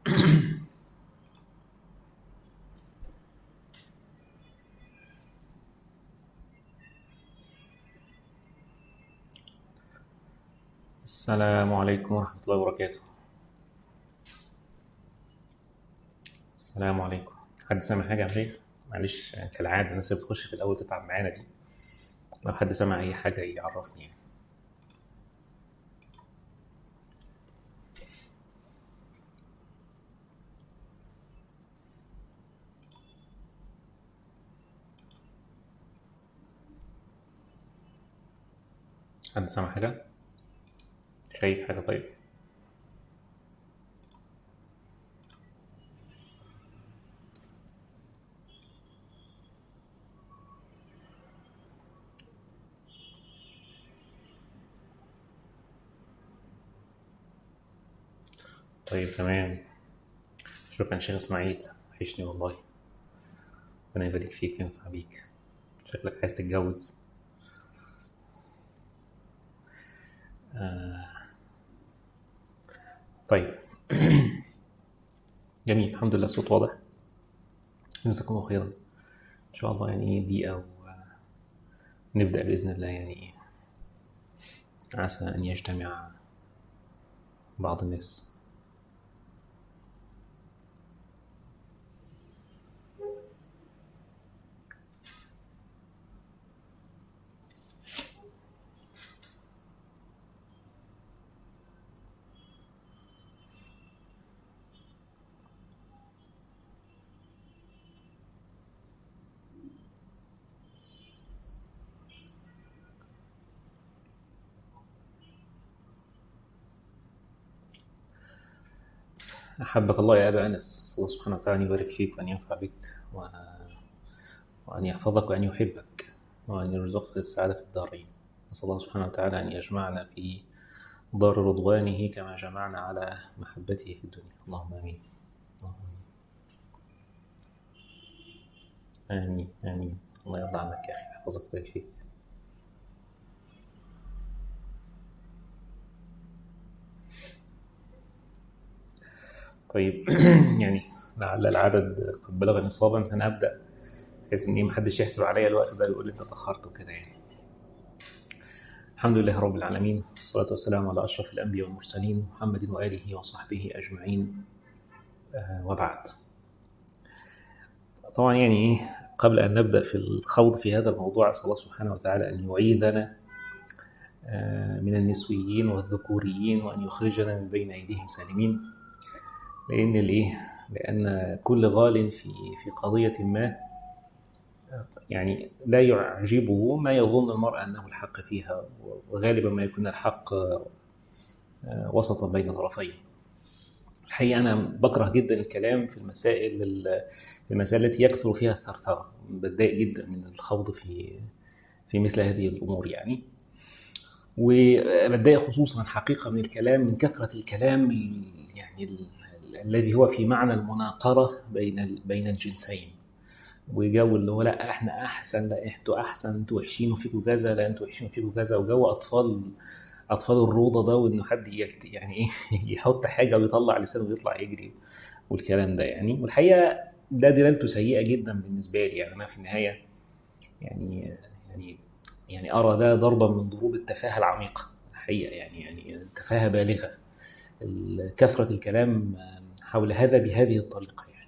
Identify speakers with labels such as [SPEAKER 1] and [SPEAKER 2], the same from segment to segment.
[SPEAKER 1] السلام عليكم ورحمة الله وبركاته السلام عليكم حد سامع حاجة يا خير؟ معلش كالعادة الناس اللي بتخش في الأول تتعب معانا دي لو حد سمع أي حاجة يعرفني يعني حد سامع حاجة؟ شايف حاجة طيب؟ طيب تمام شكرا شيخ إسماعيل وحشني والله ربنا يبارك فيك وينفع بيك شكلك عايز تتجوز آه. طيب جميل الحمد لله الصوت واضح جزاكم الله خيرا ان شاء الله يعني دقيقة ونبدأ بإذن الله يعني عسى أن يجتمع بعض الناس أحبك الله يا أبا أنس أسأل الله سبحانه وتعالى أن يبارك فيك وأن ينفع بك و... وأن يحفظك وأن يحبك وأن يرزقك السعادة في الدارين أسأل الله سبحانه وتعالى أن يجمعنا في دار رضوانه كما جمعنا على محبته في الدنيا اللهم آمين اللهم آمين آمين آمين الله يرضى عنك يا أخي يحفظك ويبارك فيك طيب يعني لعل العدد قد بلغ نصابا فانا ابدا بحيث ان محدش يحسب عليا الوقت ده ويقول لي انت اتاخرت وكده يعني الحمد لله رب العالمين والصلاة والسلام على أشرف الأنبياء والمرسلين محمد وآله وصحبه أجمعين آه وبعد طبعا يعني إيه قبل أن نبدأ في الخوض في هذا الموضوع أسأل الله سبحانه وتعالى أن يعيذنا آه من النسويين والذكوريين وأن يخرجنا من بين أيديهم سالمين لأن الإيه؟ لأن كل غال في في قضية ما يعني لا يعجبه ما يظن المرء أنه الحق فيها وغالبا ما يكون الحق وسطا بين طرفين الحقيقة أنا بكره جدا الكلام في المسائل المسائل التي يكثر فيها الثرثرة بتضايق جدا من الخوض في في مثل هذه الأمور يعني وبتضايق خصوصا حقيقة من الكلام من كثرة الكلام يعني الذي هو في معنى المناقرة بين بين الجنسين وجو اللي هو لا احنا احسن لا انتوا احسن انتوا وحشين وفيكوا كذا لا انتوا وحشين وفيكوا كذا وجو اطفال اطفال الروضه ده وانه حد يعني ايه يحط حاجه ويطلع لسانه ويطلع يجري والكلام ده يعني والحقيقه ده دلالته سيئه جدا بالنسبه لي يعني انا في النهايه يعني يعني يعني ارى ده ضربا من ضروب التفاهه العميقه الحقيقه يعني يعني تفاهه بالغه كثره الكلام حول هذا بهذه الطريقة يعني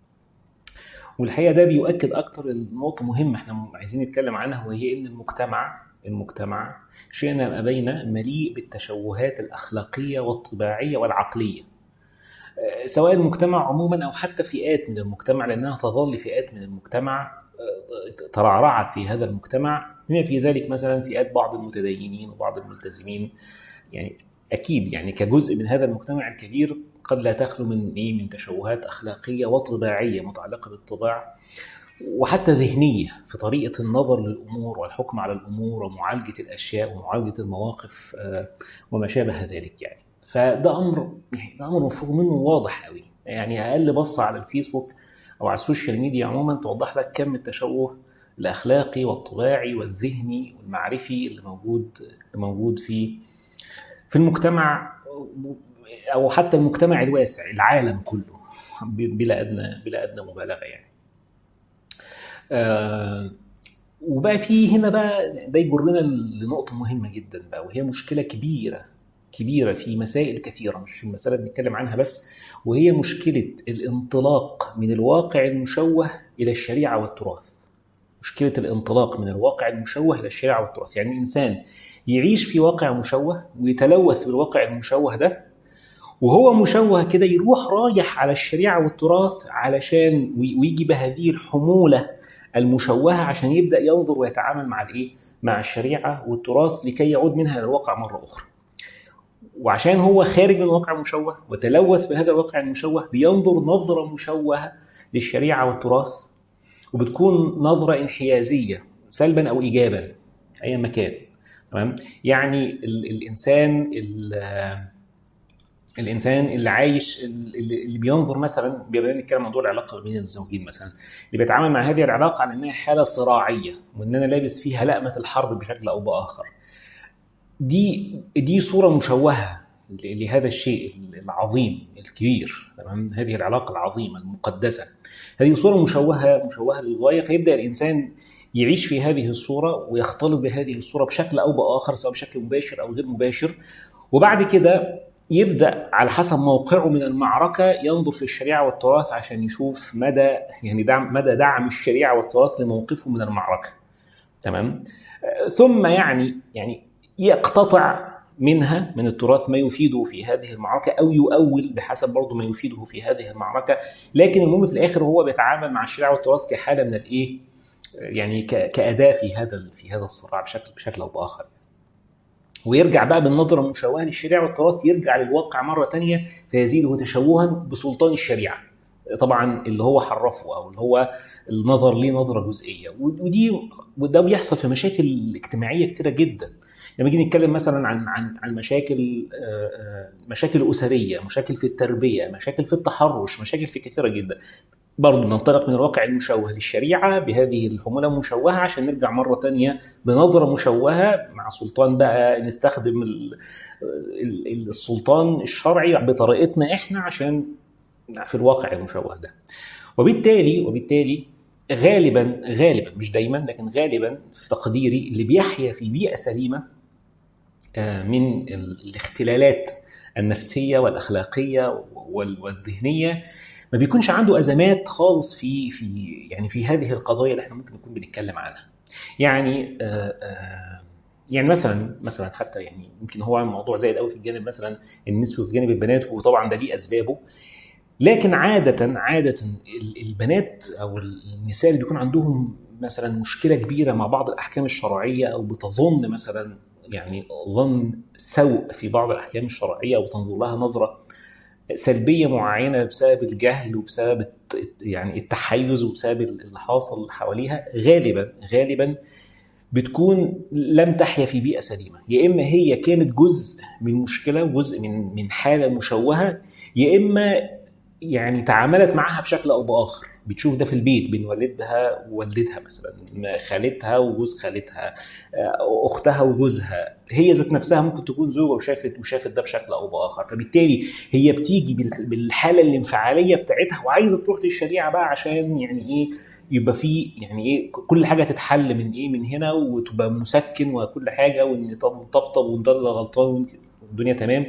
[SPEAKER 1] والحقيقة ده بيؤكد أكتر النقطة مهمة احنا عايزين نتكلم عنها وهي إن المجتمع المجتمع شئنا ما أبينا مليء بالتشوهات الأخلاقية والطباعية والعقلية سواء المجتمع عموما أو حتى فئات من المجتمع لأنها تظل فئات من المجتمع ترعرعت في هذا المجتمع بما في ذلك مثلا فئات بعض المتدينين وبعض الملتزمين يعني اكيد يعني كجزء من هذا المجتمع الكبير قد لا تخلو من ايه من تشوهات اخلاقيه وطباعيه متعلقه بالطباع وحتى ذهنيه في طريقه النظر للامور والحكم على الامور ومعالجه الاشياء ومعالجه المواقف وما شابه ذلك يعني فده امر يعني ده امر مفروغ منه واضح قوي يعني اقل بصه على الفيسبوك او على السوشيال ميديا عموما توضح لك كم التشوه الاخلاقي والطباعي والذهني والمعرفي اللي موجود اللي موجود في في المجتمع او حتى المجتمع الواسع العالم كله بلا ادنى بلا ادنى مبالغه يعني آه وبقى في هنا بقى ده يجرنا لنقطه مهمه جدا بقى وهي مشكله كبيره كبيره في مسائل كثيره مش في المساله اللي بنتكلم عنها بس وهي مشكله الانطلاق من الواقع المشوه الى الشريعه والتراث مشكله الانطلاق من الواقع المشوه الى الشريعه والتراث يعني الانسان يعيش في واقع مشوه ويتلوث بالواقع المشوه ده وهو مشوه كده يروح رايح على الشريعه والتراث علشان ويجي بهذه الحموله المشوهه عشان يبدا ينظر ويتعامل مع الايه؟ مع الشريعه والتراث لكي يعود منها الى الواقع مره اخرى. وعشان هو خارج من واقع مشوه وتلوث بهذا الواقع المشوه بينظر نظره مشوهه للشريعه والتراث وبتكون نظره انحيازيه سلبا او ايجابا ايا ما كان تمام يعني الانسان الانسان اللي عايش اللي بينظر مثلا بيبقى نتكلم موضوع العلاقه بين الزوجين مثلا اللي بيتعامل مع هذه العلاقه على انها حاله صراعيه وان انا لابس فيها لقمه الحرب بشكل او باخر دي دي صوره مشوهه لهذا الشيء العظيم الكبير تمام هذه العلاقه العظيمه المقدسه هذه صوره مشوهه مشوهه للغايه فيبدا الانسان يعيش في هذه الصوره ويختلط بهذه الصوره بشكل او باخر سواء بشكل مباشر او غير مباشر وبعد كده يبدا على حسب موقعه من المعركه ينظر في الشريعه والتراث عشان يشوف مدى يعني دعم مدى دعم الشريعه والتراث لموقفه من المعركه تمام ثم يعني يعني يقتطع منها من التراث ما يفيده في هذه المعركه او يؤول بحسب برضه ما يفيده في هذه المعركه لكن المهم في الاخر هو بيتعامل مع الشريعه والتراث كحاله من الايه يعني كاداه في هذا في هذا الصراع بشكل بشكل او باخر ويرجع بقى بالنظره المشوهه للشريعه والتراث يرجع للواقع مره تانية فيزيده تشوها بسلطان الشريعه طبعا اللي هو حرفه او اللي هو النظر ليه نظره جزئيه ودي وده بيحصل في مشاكل اجتماعيه كتيره جدا لما نيجي نتكلم مثلا عن عن عن مشاكل مشاكل اسريه، مشاكل في التربيه، مشاكل في التحرش، مشاكل في كثيره جدا. برضه ننطلق من الواقع المشوه للشريعه بهذه الحموله المشوهه عشان نرجع مره تانية بنظره مشوهه مع سلطان بقى نستخدم السلطان الشرعي بطريقتنا احنا عشان في الواقع المشوه ده. وبالتالي وبالتالي غالبا غالبا مش دايما لكن غالبا في تقديري اللي بيحيا في بيئه سليمه من الاختلالات النفسيه والاخلاقيه والذهنيه ما بيكونش عنده ازمات خالص في في يعني في هذه القضايا اللي احنا ممكن نكون بنتكلم عنها. يعني آآ آآ يعني مثلا مثلا حتى يعني يمكن هو الموضوع زايد قوي في الجانب مثلا النسوي وفي جانب البنات وطبعا ده ليه اسبابه لكن عادة عادة البنات أو النساء اللي بيكون عندهم مثلا مشكلة كبيرة مع بعض الأحكام الشرعية أو بتظن مثلا يعني ظن سوء في بعض الأحكام الشرعية أو تنظر لها نظرة سلبية معينة بسبب الجهل وبسبب يعني التحيز وبسبب اللي حاصل حواليها غالبا غالبا بتكون لم تحيا في بيئة سليمة يا إما هي كانت جزء من مشكلة وجزء من من حالة مشوهة يا إما يعني تعاملت معها بشكل او باخر بتشوف ده في البيت بين والدها ووالدتها مثلا خالتها وجوز خالتها اختها وجوزها هي ذات نفسها ممكن تكون زوجه وشافت وشافت ده بشكل او باخر فبالتالي هي بتيجي بالحاله الانفعاليه بتاعتها وعايزه تروح للشريعه بقى عشان يعني ايه يبقى في يعني ايه كل حاجه تتحل من ايه من هنا وتبقى مسكن وكل حاجه وان طب طبطب وانت اللي غلطان وانت الدنيا تمام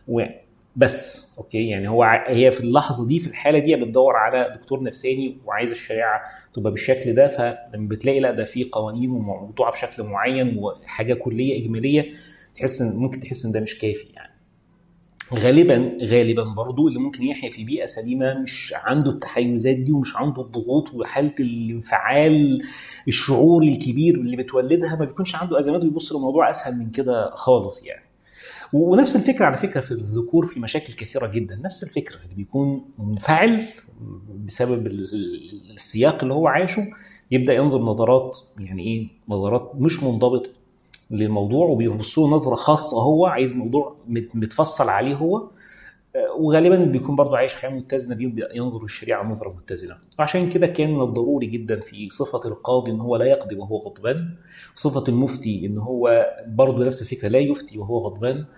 [SPEAKER 1] بس اوكي يعني هو هي في اللحظه دي في الحاله دي بتدور على دكتور نفساني وعايز الشريعه تبقى بالشكل ده فلما بتلاقي لا ده في قوانين وموضوعه بشكل معين وحاجه كليه اجماليه تحس ان ممكن تحس ان ده مش كافي يعني غالبا غالبا برضو اللي ممكن يحيا في بيئه سليمه مش عنده التحيزات دي ومش عنده الضغوط وحاله الانفعال الشعوري الكبير اللي بتولدها ما بيكونش عنده ازمات ويبص للموضوع اسهل من كده خالص يعني ونفس الفكره على فكره في الذكور في مشاكل كثيره جدا نفس الفكره اللي بيكون منفعل بسبب السياق اللي هو عايشه يبدا ينظر نظرات يعني ايه نظرات مش منضبطه للموضوع وبيبصوا نظره خاصه هو عايز موضوع متفصل عليه هو وغالبا بيكون برضه عايش حياه متزنه بيبدا ينظر الشريعه نظره متزنه وعشان كده كان من الضروري جدا في صفه القاضي ان هو لا يقضي وهو غضبان صفه المفتي ان هو برضه نفس الفكره لا يفتي وهو غضبان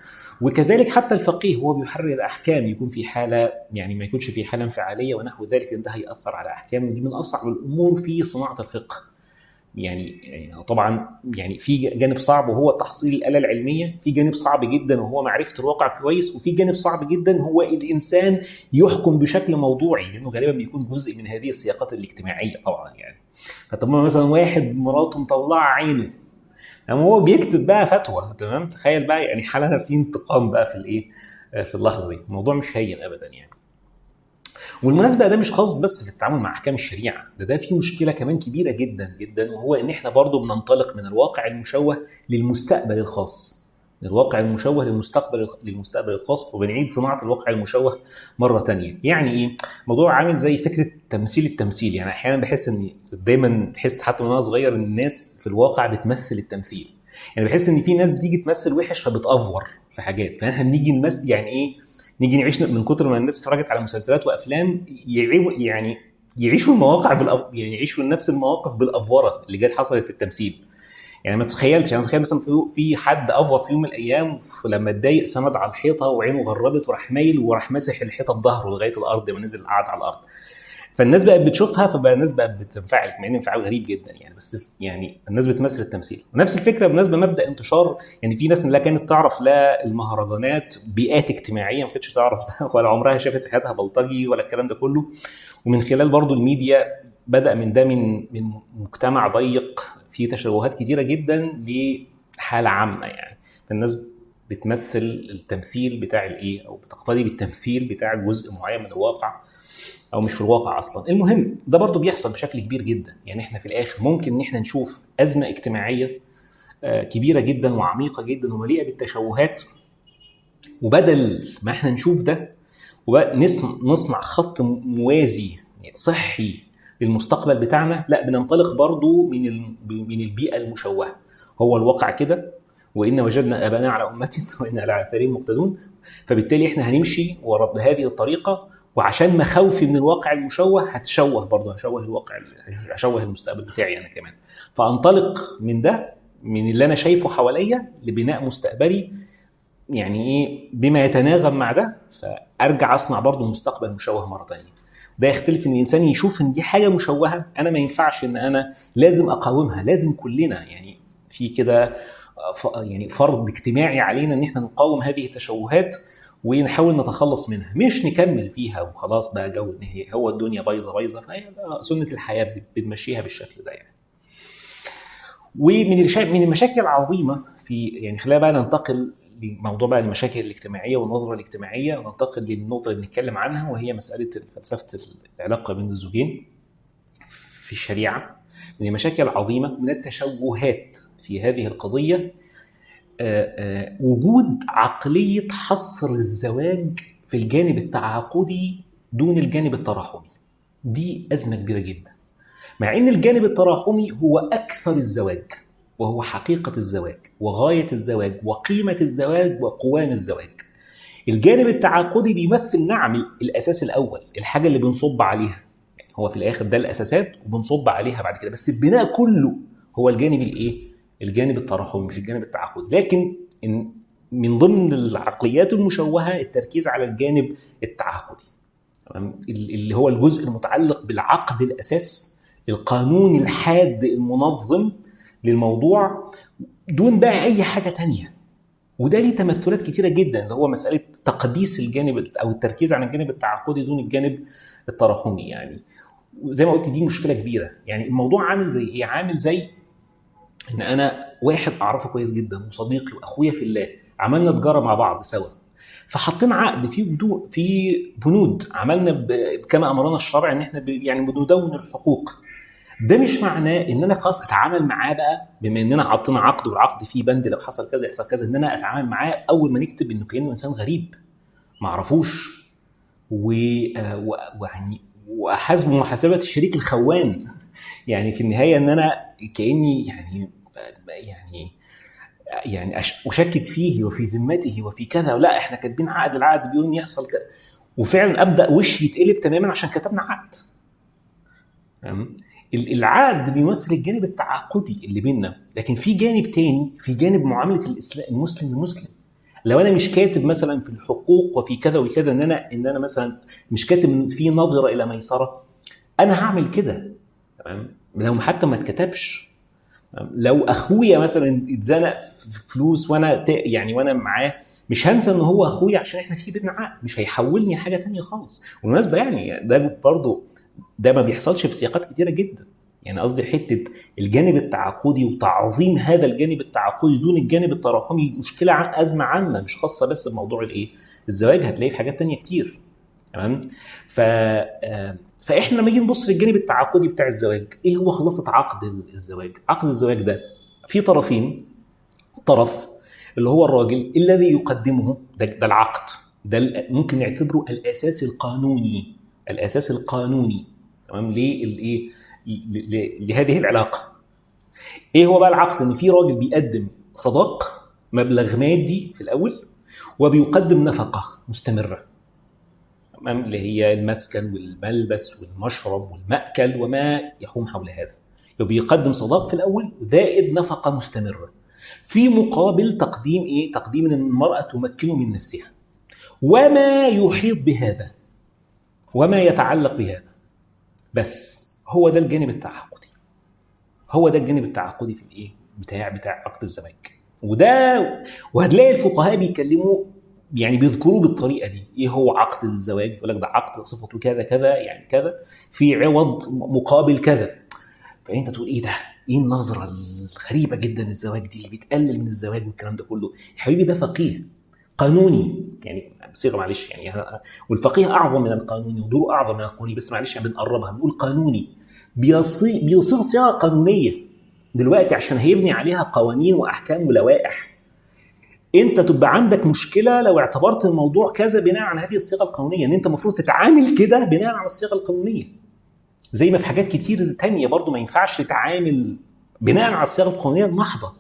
[SPEAKER 1] وكذلك حتى الفقيه وهو بيحرر الاحكام يكون في حاله يعني ما يكونش في حاله انفعاليه ونحو ذلك ده هياثر على احكامه دي من اصعب الامور في صناعه الفقه يعني يعني طبعا يعني في جانب صعب وهو تحصيل الاله العلميه في جانب صعب جدا وهو معرفه الواقع كويس وفي جانب صعب جدا هو الانسان يحكم بشكل موضوعي لانه غالبا بيكون جزء من هذه السياقات الاجتماعيه طبعا يعني فطب مثلا واحد مراته مطلعه عينه يعني هو بيكتب بقى فتوى تمام تخيل بقى يعني حالنا في انتقام بقى في الايه في اللحظه دي الموضوع مش هين ابدا يعني والمناسبه ده مش خاص بس في التعامل مع احكام الشريعه ده ده في مشكله كمان كبيره جدا جدا وهو ان احنا برضو بننطلق من الواقع المشوه للمستقبل الخاص الواقع المشوه للمستقبل للمستقبل الخاص وبنعيد صناعه الواقع المشوه مره تانية يعني ايه موضوع عامل زي فكره تمثيل التمثيل يعني احيانا بحس ان دايما بحس حتى وانا صغير ان الناس في الواقع بتمثل التمثيل يعني بحس ان في ناس بتيجي تمثل وحش فبتافور في حاجات فاحنا بنيجي نمثل يعني ايه نيجي نعيش من كتر ما الناس اتفرجت على مسلسلات وافلام يعيبوا يعني يعيشوا المواقع بالأف... يعني يعيشوا نفس المواقف بالافوره اللي جت حصلت في التمثيل يعني ما تخيلتش يعني تخيل مثلا في حد افور في يوم من الايام لما اتضايق سند على الحيطه وعينه غربت وراح مايل وراح ماسح الحيطه بظهره لغايه الارض ونزل قعد على الارض فالناس بقت بتشوفها فبقى الناس بقت بتنفعل مع ان انفعال غريب جدا يعني بس يعني الناس بتمثل التمثيل ونفس الفكره بالنسبه مبدا انتشار يعني في ناس لا كانت تعرف لا المهرجانات بيئات اجتماعيه ما كانتش تعرف ده ولا عمرها شافت في حياتها بلطجي ولا الكلام ده كله ومن خلال برضو الميديا بدا من ده من من مجتمع ضيق فيه تشوهات كتيره جدا لحاله عامه يعني فالناس بتمثل التمثيل بتاع الايه او بتقتدي بالتمثيل بتاع جزء معين من الواقع او مش في الواقع اصلا المهم ده برضو بيحصل بشكل كبير جدا يعني احنا في الاخر ممكن ان احنا نشوف ازمه اجتماعيه كبيره جدا وعميقه جدا ومليئه بالتشوهات وبدل ما احنا نشوف ده نصنع خط موازي صحي للمستقبل بتاعنا لا بننطلق برضو من من البيئه المشوهه هو الواقع كده وان وجدنا ابانا على امه وانا على اثارهم مقتدون فبالتالي احنا هنمشي ورا بهذه الطريقه وعشان مخاوفي من الواقع المشوه هتشوه برضه هشوه الواقع هشوه المستقبل بتاعي انا كمان فانطلق من ده من اللي انا شايفه حواليا لبناء مستقبلي يعني ايه بما يتناغم مع ده فارجع اصنع برضه مستقبل مشوه مره ثانيه ده يختلف ان الانسان يشوف ان دي حاجه مشوهه انا ما ينفعش ان انا لازم اقاومها لازم كلنا يعني في كده يعني فرض اجتماعي علينا ان احنا نقاوم هذه التشوهات ونحاول نتخلص منها مش نكمل فيها وخلاص بقى جو ان هي هو الدنيا بايظه بايظه فهي سنه الحياه بتمشيها بالشكل ده يعني ومن من المشاكل العظيمه في يعني خلينا بقى ننتقل لموضوع بقى المشاكل الاجتماعيه والنظره الاجتماعيه وننتقل للنقطه اللي بنتكلم عنها وهي مساله فلسفه العلاقه بين الزوجين في الشريعه من المشاكل العظيمه من التشوهات في هذه القضيه وجود عقليه حصر الزواج في الجانب التعاقدي دون الجانب التراحمي دي ازمه كبيره جدا مع ان الجانب التراحمي هو اكثر الزواج وهو حقيقه الزواج وغايه الزواج وقيمه الزواج وقوام الزواج الجانب التعاقدي بيمثل نعم الاساس الاول الحاجه اللي بنصب عليها يعني هو في الاخر ده الاساسات وبنصب عليها بعد كده بس البناء كله هو الجانب الايه الجانب التراحمي مش الجانب التعاقدي لكن إن من ضمن العقليات المشوهه التركيز على الجانب التعاقدي اللي هو الجزء المتعلق بالعقد الاساس القانون الحاد المنظم للموضوع دون بقى اي حاجه تانية وده ليه تمثلات كتيره جدا اللي هو مساله تقديس الجانب او التركيز على الجانب التعاقدي دون الجانب التراحمي يعني زي ما قلت دي مشكله كبيره يعني الموضوع عامل زي ايه عامل زي ان انا واحد اعرفه كويس جدا وصديقي واخويا في الله عملنا تجاره مع بعض سوا فحطينا عقد فيه بدو في بنود عملنا كما امرنا الشرع ان احنا يعني بندون الحقوق ده مش معناه ان انا خلاص اتعامل معاه بقى بما اننا حطينا عقد والعقد فيه بند لو حصل كذا يحصل كذا ان انا اتعامل معاه اول ما نكتب انه كانه انسان غريب ما اعرفوش ويعني واحاسبه محاسبه الشريك الخوان يعني في النهايه ان انا كاني يعني يعني يعني اشكك فيه وفي ذمته وفي كذا لا احنا كاتبين عقد العقد بيقول ان يحصل كذا وفعلا ابدا وشي يتقلب تماما عشان كتبنا عقد العقد بيمثل الجانب التعاقدي اللي بيننا لكن في جانب تاني في جانب معامله الاسلام المسلم للمسلم لو انا مش كاتب مثلا في الحقوق وفي كذا وكذا ان انا ان انا مثلا مش كاتب في نظره الى ميسره انا هعمل كده تمام لو حتى ما اتكتبش لو اخويا مثلا اتزنق في فلوس وانا يعني وانا معاه مش هنسى ان هو اخويا عشان احنا في بينا عقد مش هيحولني حاجه تانية خالص بالمناسبه يعني ده برضه ده ما بيحصلش في سياقات كتيره جدا يعني قصدي حته الجانب التعاقدي وتعظيم هذا الجانب التعاقدي دون الجانب التراحمي مشكله ازمه عامه مش خاصه بس بموضوع الايه الزواج هتلاقيه في حاجات تانية كتير تمام ف آه، فاحنا لما نيجي نبص للجانب التعاقدي بتاع الزواج ايه هو خلاصه عقد الزواج عقد الزواج ده في طرفين طرف اللي هو الراجل الذي يقدمه ده, ده العقد ده ممكن نعتبره الاساس القانوني الاساس القانوني تمام ليه لهذه العلاقه ايه هو بقى العقد ان في راجل بيقدم صداق مبلغ مادي في الاول وبيقدم نفقه مستمره تمام اللي هي المسكن والملبس والمشرب والمأكل وما يحوم حول هذا بيقدم صداق في الاول زائد نفقه مستمره في مقابل تقديم ايه تقديم ان المراه تمكنه من نفسها وما يحيط بهذا وما يتعلق بهذا بس هو ده الجانب التعاقدي هو ده الجانب التعاقدي في الايه بتاع بتاع عقد الزواج وده وهتلاقي الفقهاء بيتكلموا يعني بيذكروه بالطريقه دي ايه هو عقد الزواج يقول لك ده عقد صفته كذا كذا يعني كذا في عوض مقابل كذا فانت تقول ايه ده ايه النظره الغريبه جدا الزواج دي اللي بتقلل من الزواج والكلام ده كله يا حبيبي ده فقيه قانوني يعني بصيغه معلش يعني والفقيه اعظم من القانوني ودوره اعظم من القانوني بس معلش يعني بنقربها بنقول قانوني بيصيغ صياغه قانونيه دلوقتي عشان هيبني عليها قوانين واحكام ولوائح انت تبقى عندك مشكله لو اعتبرت الموضوع كذا بناء على هذه الصيغه القانونيه ان انت المفروض تتعامل كده بناء على الصيغه القانونيه زي ما في حاجات كتير تانية برضو ما ينفعش تتعامل بناء على الصيغه القانونيه المحضه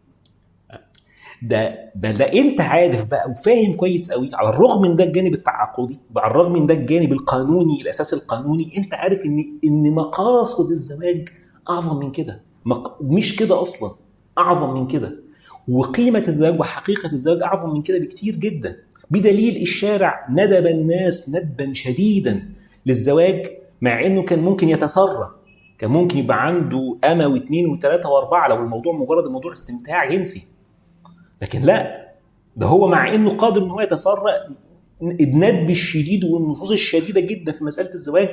[SPEAKER 1] ده ده انت عارف بقى وفاهم كويس قوي على الرغم من ده الجانب التعاقدي وعلى الرغم من ده الجانب القانوني الاساس القانوني انت عارف ان ان مقاصد الزواج اعظم من كده مش كده اصلا اعظم من كده وقيمه الزواج وحقيقه الزواج اعظم من كده بكتير جدا بدليل الشارع ندب الناس ندبا شديدا للزواج مع انه كان ممكن يتسرى كان ممكن يبقى عنده اما واثنين وثلاثه واربعه لو الموضوع مجرد موضوع استمتاع جنسي لكن لا ده هو مع انه قادر ان هو يتسرى الندب الشديد والنصوص الشديده جدا في مساله الزواج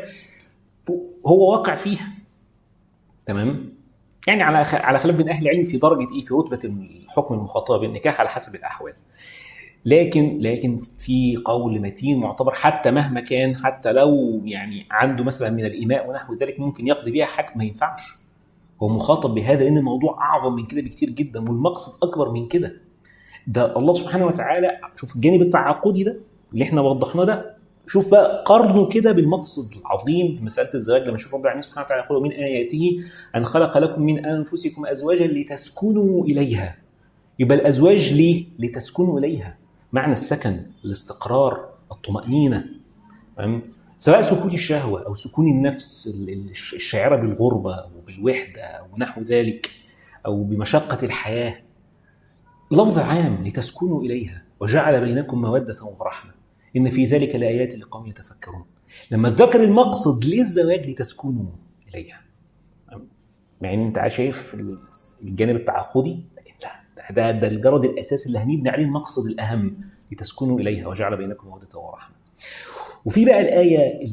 [SPEAKER 1] هو واقع فيها تمام يعني على على خلاف بين اهل العلم في درجه ايه في رتبه الحكم المخاطبه بالنكاح على حسب الاحوال لكن لكن في قول متين معتبر حتى مهما كان حتى لو يعني عنده مثلا من الإيماء ونحو ذلك ممكن يقضي بها حكم ما ينفعش هو مخاطب بهذا لان الموضوع اعظم من كده بكتير جدا والمقصد اكبر من كده ده الله سبحانه وتعالى شوف الجانب التعاقدي ده اللي احنا وضحناه ده شوف بقى قارنه كده بالمقصد العظيم في مساله الزواج لما نشوف رب العالمين سبحانه وتعالى يقول من اياته ان خلق لكم من انفسكم ازواجا لتسكنوا اليها يبقى الازواج ليه؟ لتسكنوا اليها معنى السكن الاستقرار الطمانينه سواء سكون الشهوه او سكون النفس الشاعره بالغربه او بالوحده او نحو ذلك او بمشقه الحياه لفظ عام لتسكنوا إليها وجعل بينكم مودة ورحمة إن في ذلك لآيات لقوم يتفكرون لما ذكر المقصد للزواج لتسكنوا إليها مع ان انت شايف الجانب التعاقدي لكن لا ده ده الجرد الاساسي اللي هنبني عليه المقصد الاهم لتسكنوا اليها وجعل بينكم موده ورحمه. وفي بقى الايه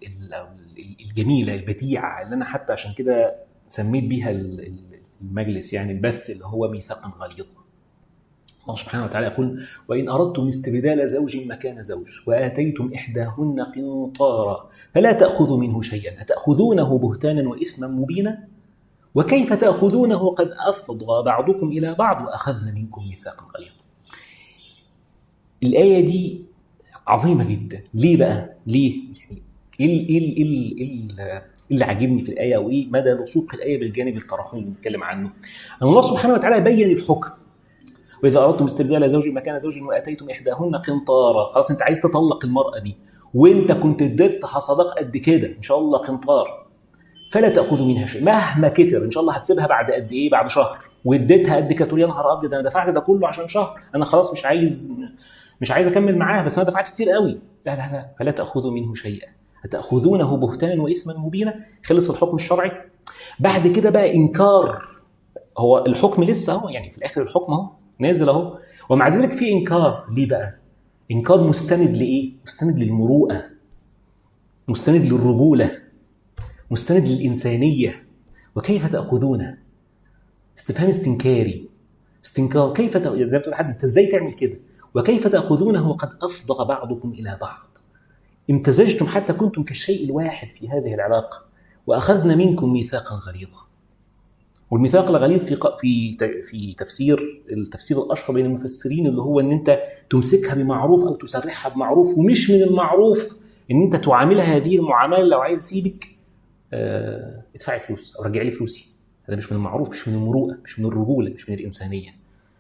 [SPEAKER 1] الجميله البديعه اللي انا حتى عشان كده سميت بيها المجلس يعني البث اللي هو ميثاقا غليظا. الله سبحانه وتعالى يقول وإن أردتم استبدال زوج مكان زوج وآتيتم إحداهن قنطارا فلا تأخذوا منه شيئا أتأخذونه بهتانا وإثما مبينا وكيف تأخذونه قد أفضى بعضكم إلى بعض وأخذنا منكم ميثاقا غليظا الآية دي عظيمة جدا ليه بقى؟ ليه؟ يعني إيه إيه إيه إيه اللي عاجبني في الآية وإيه مدى لصوق الآية بالجانب التراحمي اللي بنتكلم عنه؟ أن الله سبحانه وتعالى بين الحكم واذا اردتم استبدال زوج مكان زوج واتيتم احداهن قنطارا خلاص انت عايز تطلق المراه دي وانت كنت اديتها صداق قد كده ان شاء الله قنطار فلا تاخذوا منها شيء مهما كتر ان شاء الله هتسيبها بعد قد ايه بعد شهر واديتها قد كده تقول يا نهار ابيض انا دفعت ده كله عشان شهر انا خلاص مش عايز مش عايز اكمل معاها بس انا دفعت كتير قوي لا لا لا فلا تاخذوا منه شيئا أتأخذونه بهتانا وإثما مبينا خلص الحكم الشرعي بعد كده بقى إنكار هو الحكم لسه اهو يعني في الآخر الحكم اهو نازل اهو ومع ذلك في إنكار ليه بقى؟ إنكار مستند لإيه؟ مستند للمروءة مستند للرجولة مستند للإنسانية وكيف تأخذونه؟ استفهام استنكاري استنكار كيف ت... زي ما تقول حد انت ازاي تعمل كده؟ وكيف تأخذونه وقد أفضى بعضكم إلى بعض امتزجتم حتى كنتم كالشيء الواحد في هذه العلاقة وأخذنا منكم ميثاقا غليظا والميثاق الغليظ في في في تفسير التفسير الاشهر بين المفسرين اللي هو ان انت تمسكها بمعروف او تسرحها بمعروف ومش من المعروف ان انت تعاملها هذه المعامله لو عايز اسيبك اه ادفعي فلوس او رجعي لي فلوسي هذا مش من المعروف مش من المروءه مش من الرجوله مش من الانسانيه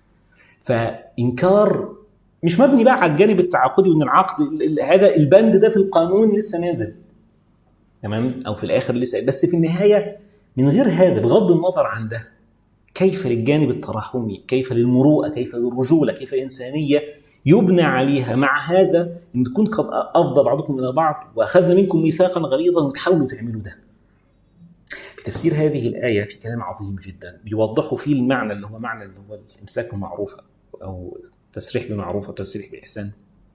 [SPEAKER 1] فانكار مش مبني بقى على الجانب التعاقدي وان العقد هذا البند ده في القانون لسه نازل تمام او في الاخر لسه بس في النهايه من غير هذا بغض النظر عن ده كيف للجانب التراحمي كيف للمروءه كيف للرجوله كيف الانسانيه يبنى عليها مع هذا ان تكون قد افضى بعضكم الى بعض واخذنا منكم ميثاقا غليظا وتحاولوا تعملوا ده في تفسير هذه الايه في كلام عظيم جدا بيوضحوا فيه المعنى اللي هو معنى اللي هو الامساك بالمعروف او تسريح بمعروف او تسريح باحسان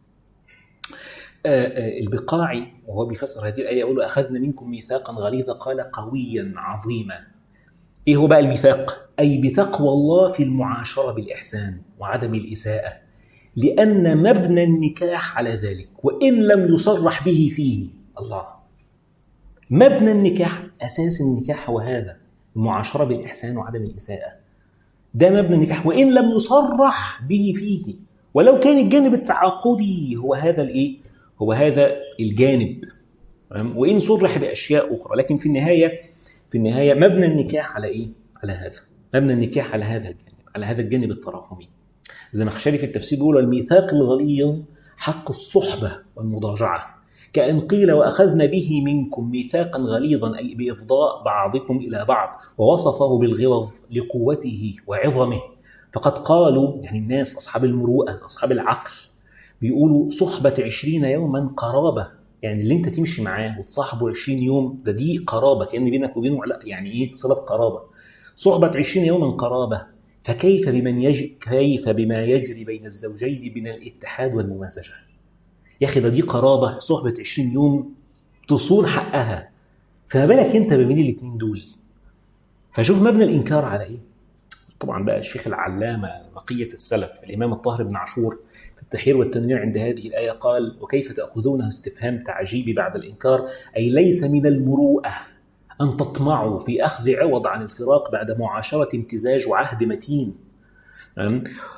[SPEAKER 1] البقاعي وهو بيفسر هذه الايه يقول اخذنا منكم ميثاقا غليظا قال قويا عظيما ايه هو بقى الميثاق اي بتقوى الله في المعاشره بالاحسان وعدم الاساءه لان مبنى النكاح على ذلك وان لم يصرح به فيه الله مبنى النكاح اساس النكاح هو هذا المعاشره بالاحسان وعدم الاساءه ده مبنى النكاح وان لم يصرح به فيه ولو كان الجانب التعاقدي هو هذا الايه هو هذا الجانب وان صرح باشياء اخرى لكن في النهايه في النهايه مبنى النكاح على ايه على هذا مبنى النكاح على هذا الجانب على هذا الجانب التراحمي زي ما خشري في التفسير بيقول الميثاق الغليظ حق الصحبه والمضاجعه كأن قيل وأخذنا به منكم ميثاقا غليظا أي بإفضاء بعضكم إلى بعض ووصفه بالغلظ لقوته وعظمه فقد قالوا يعني الناس أصحاب المروءة أصحاب العقل بيقولوا صحبة عشرين يوما قرابة يعني اللي انت تمشي معاه وتصاحبه 20 يوم ده دي قرابة كأن بينك وبينه لا يعني ايه صلة قرابة صحبة 20 يوما قرابة فكيف بمن يج... كيف بما يجري بين الزوجين من الاتحاد والممازجة يا اخي ده دي قرابة صحبة 20 يوم تصون حقها فما بالك انت بين الاثنين دول فشوف مبنى الانكار على ايه طبعا بقى الشيخ العلامة بقية السلف الإمام الطاهر بن عاشور في التحرير والتنوير عند هذه الآية قال وكيف تأخذونه استفهام تعجيبي بعد الإنكار أي ليس من المروءة أن تطمعوا في أخذ عوض عن الفراق بعد معاشرة امتزاج وعهد متين آآ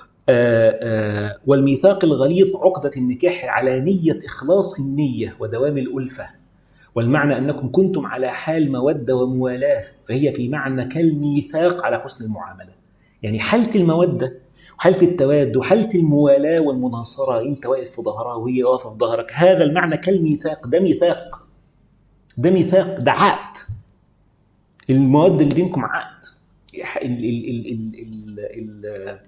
[SPEAKER 1] آآ والميثاق الغليظ عقدة النكاح على نية إخلاص النية ودوام الألفة والمعنى أنكم كنتم على حال مودة وموالاة فهي في معنى كالميثاق على حسن المعاملة يعني حالة المودة وحالة التواد وحالة الموالاة والمناصرة أنت واقف في ظهرها وهي واقفة في ظهرك هذا المعنى كالميثاق ده ميثاق ده ميثاق ده عقد المواد اللي بينكم عقد ال ال ال ال ال ال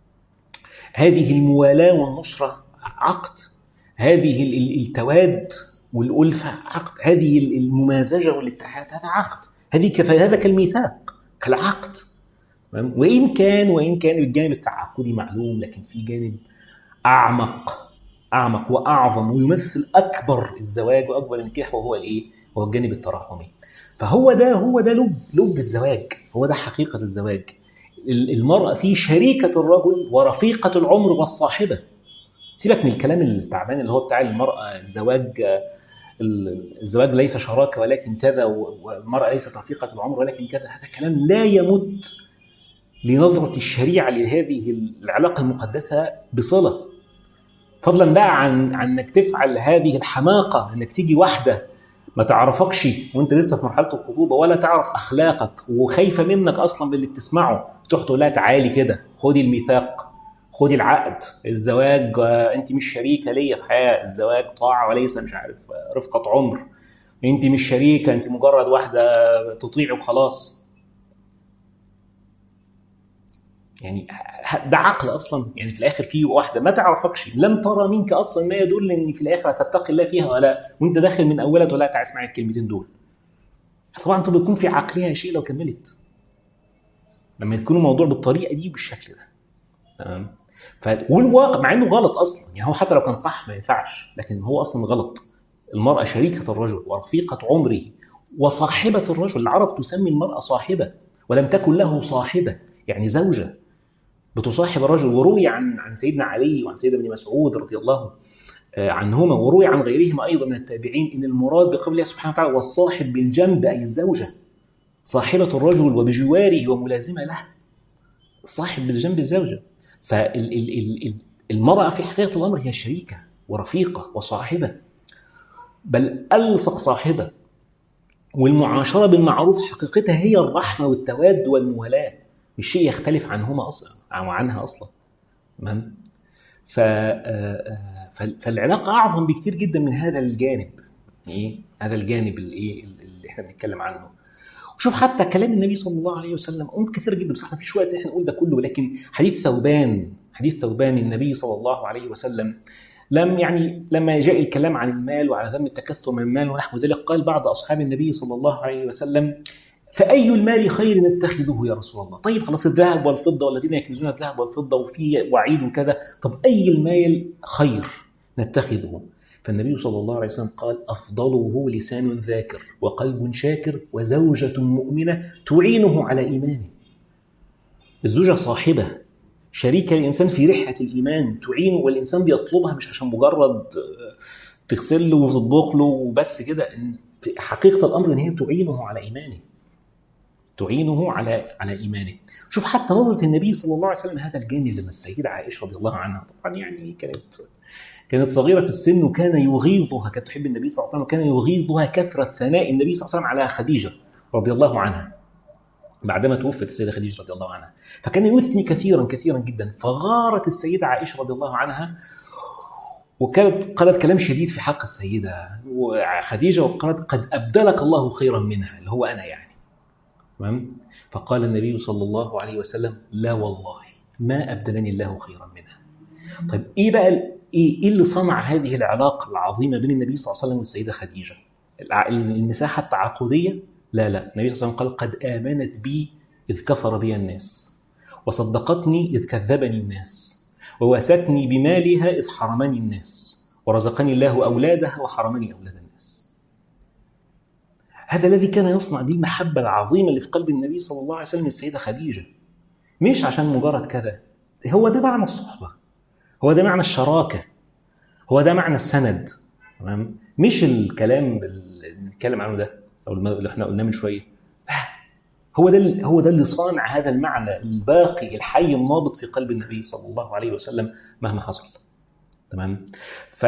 [SPEAKER 1] هذه الموالاة والنصرة عقد هذه التواد والألفة عقد هذه الممازجة والاتحاد هذا عقد هذه كف... هذا كالميثاق كالعقد وإن كان وإن كان الجانب التعاقدي معلوم لكن في جانب أعمق أعمق وأعظم ويمثل أكبر الزواج وأكبر النكاح وهو الإيه؟ هو الجانب التراحمي فهو ده هو ده لب لب الزواج هو ده حقيقة الزواج المرأة في شريكة الرجل ورفيقة العمر والصاحبة سيبك من الكلام التعبان اللي هو بتاع المرأة الزواج الزواج ليس شراكة ولكن كذا والمرأة ليست رفيقة العمر ولكن كذا هذا كلام لا يمت لنظرة الشريعة لهذه العلاقة المقدسة بصلة فضلا بقى عن عن انك تفعل هذه الحماقة انك تيجي واحدة ما تعرفكش وانت لسه في مرحلة الخطوبة ولا تعرف اخلاقك وخايفة منك اصلا باللي بتسمعه تروح تقول لها تعالي كده خدي الميثاق خدي العقد الزواج انت مش شريكة ليا في حياة الزواج طاعة وليس مش عارف رفقة عمر انت مش شريكه انت مجرد واحده تطيع وخلاص يعني ده عقل اصلا يعني في الاخر في واحده ما تعرفكش لم ترى منك اصلا ما يدل ان في الاخر هتتقي الله فيها ولا وانت داخل من اولها تقول لها تعالى اسمعي الكلمتين دول طبعا طب يكون في عقلها شيء لو كملت لما يكون الموضوع بالطريقه دي بالشكل ده تمام ف... والواقع مع انه غلط اصلا يعني هو حتى لو كان صح ما ينفعش لكن هو اصلا غلط المراه شريكه الرجل ورفيقه عمره وصاحبه الرجل العرب تسمي المراه صاحبه ولم تكن له صاحبه يعني زوجه بتصاحب الرجل وروي عن عن سيدنا علي وعن سيدنا ابن مسعود رضي الله عنهما وروي عن غيرهما ايضا من التابعين ان المراد بقول الله سبحانه وتعالى والصاحب بالجنب اي الزوجه صاحبه الرجل وبجواره وملازمه له الصاحب بالجنب الزوجه فالمراه في حقيقه الامر هي شريكه ورفيقه وصاحبه بل الصق صاحبه والمعاشره بالمعروف حقيقتها هي الرحمه والتواد والموالاه مش شيء يختلف عنهما اصلا او عنها اصلا تمام ف فالعلاقه اعظم بكتير جدا من هذا الجانب ايه هذا الجانب اللي اللي احنا بنتكلم عنه وشوف حتى كلام النبي صلى الله عليه وسلم امور كثير جدا بس احنا في وقت احنا نقول ده كله لكن حديث ثوبان حديث ثوبان النبي صلى الله عليه وسلم لم يعني لما جاء الكلام عن المال وعلى ذم التكثر من المال ونحو ذلك قال بعض اصحاب النبي صلى الله عليه وسلم فأي المال خير نتخذه يا رسول الله طيب خلاص الذهب والفضة والذين يكنزون الذهب والفضة وفي وعيد وكذا طب أي المال خير نتخذه فالنبي صلى الله عليه وسلم قال أفضله لسان ذاكر وقلب شاكر وزوجة مؤمنة تعينه على إيمانه الزوجة صاحبة شريكة الإنسان في رحلة الإيمان تعينه والإنسان بيطلبها مش عشان مجرد تغسل له وتطبخ له وبس كده حقيقة الأمر إن هي تعينه على إيمانه تعينه على على ايمانه. شوف حتى نظره النبي صلى الله عليه وسلم هذا الجانب لما السيده عائشه رضي الله عنها طبعا يعني كانت كانت صغيره في السن وكان يغيظها كانت تحب النبي صلى الله عليه وسلم وكان يغيظها كثره ثناء النبي صلى الله عليه وسلم على خديجه رضي الله عنها. بعدما توفت السيده خديجه رضي الله عنها فكان يثني كثيرا كثيرا جدا فغارت السيده عائشه رضي الله عنها وكانت قالت كلام شديد في حق السيده خديجه وقالت قد ابدلك الله خيرا منها اللي هو انا يعني تمام فقال النبي صلى الله عليه وسلم لا والله ما ابدلني الله خيرا منها طيب ايه بقى ايه ايه اللي صنع هذه العلاقه العظيمه بين النبي صلى الله عليه وسلم والسيده خديجه المساحه التعاقديه لا لا النبي صلى الله عليه وسلم قال قد امنت بي اذ كفر بي الناس وصدقتني اذ كذبني الناس وواستني بمالها اذ حرمني الناس ورزقني الله اولادها وحرمني اولاد الناس هذا الذي كان يصنع دي المحبة العظيمة اللي في قلب النبي صلى الله عليه وسلم السيدة خديجة مش عشان مجرد كذا هو ده معنى الصحبة هو ده معنى الشراكة هو ده معنى السند تمام مش الكلام اللي بنتكلم عنه ده او اللي احنا قلناه من شويه لا هو ده هو ده اللي صانع هذا المعنى الباقي الحي النابض في قلب النبي صلى الله عليه وسلم مهما حصل تمام ف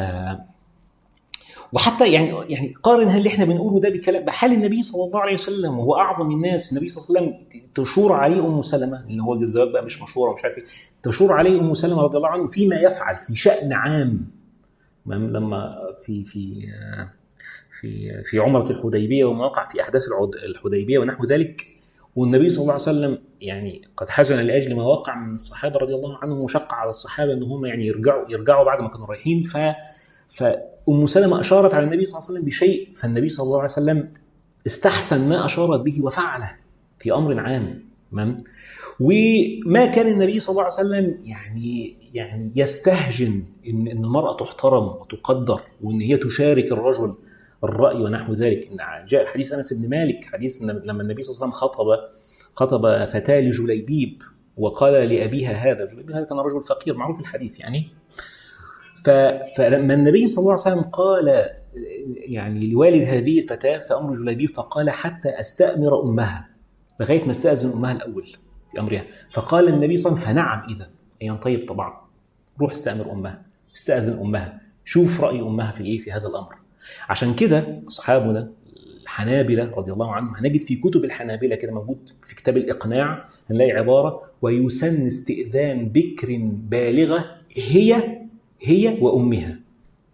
[SPEAKER 1] وحتى يعني يعني قارن اللي احنا بنقوله ده بكلام بحال النبي صلى الله عليه وسلم وهو اعظم الناس النبي صلى الله عليه وسلم تشور عليه ام سلمه اللي هو الزواج بقى مش مشوره ومش عارف ايه تشور عليه ام سلمه رضي الله عنه فيما يفعل في شان عام لما في في في في عمره الحديبيه وما وقع في احداث الحديبيه ونحو ذلك والنبي صلى الله عليه وسلم يعني قد حزن لاجل ما وقع من الصحابه رضي الله عنهم وشق على الصحابه ان هم يعني يرجعوا يرجعوا بعد ما كانوا رايحين ف فام سلمه اشارت على النبي صلى الله عليه وسلم بشيء فالنبي صلى الله عليه وسلم استحسن ما اشارت به وفعله في امر عام تمام وما كان النبي صلى الله عليه وسلم يعني يعني يستهجن ان ان المراه تحترم وتقدر وان هي تشارك الرجل الراي ونحو ذلك ان جاء حديث انس بن مالك حديث لما النبي صلى الله عليه وسلم خطب خطب فتاه لجليبيب وقال لابيها هذا جليبيب هذا كان رجل فقير معروف الحديث يعني فلما النبي صلى الله عليه وسلم قال يعني لوالد هذه الفتاه في امر جليبيب فقال حتى استامر امها لغايه ما استاذن امها الاول في امرها فقال النبي صلى الله عليه وسلم فنعم اذا اي طيب طبعا روح استامر امها استاذن امها شوف راي امها في ايه في هذا الامر عشان كده اصحابنا الحنابلة رضي الله عنهم هنجد في كتب الحنابلة كده موجود في كتاب الإقناع هنلاقي عبارة ويسن استئذان بكر بالغة هي هي وأمها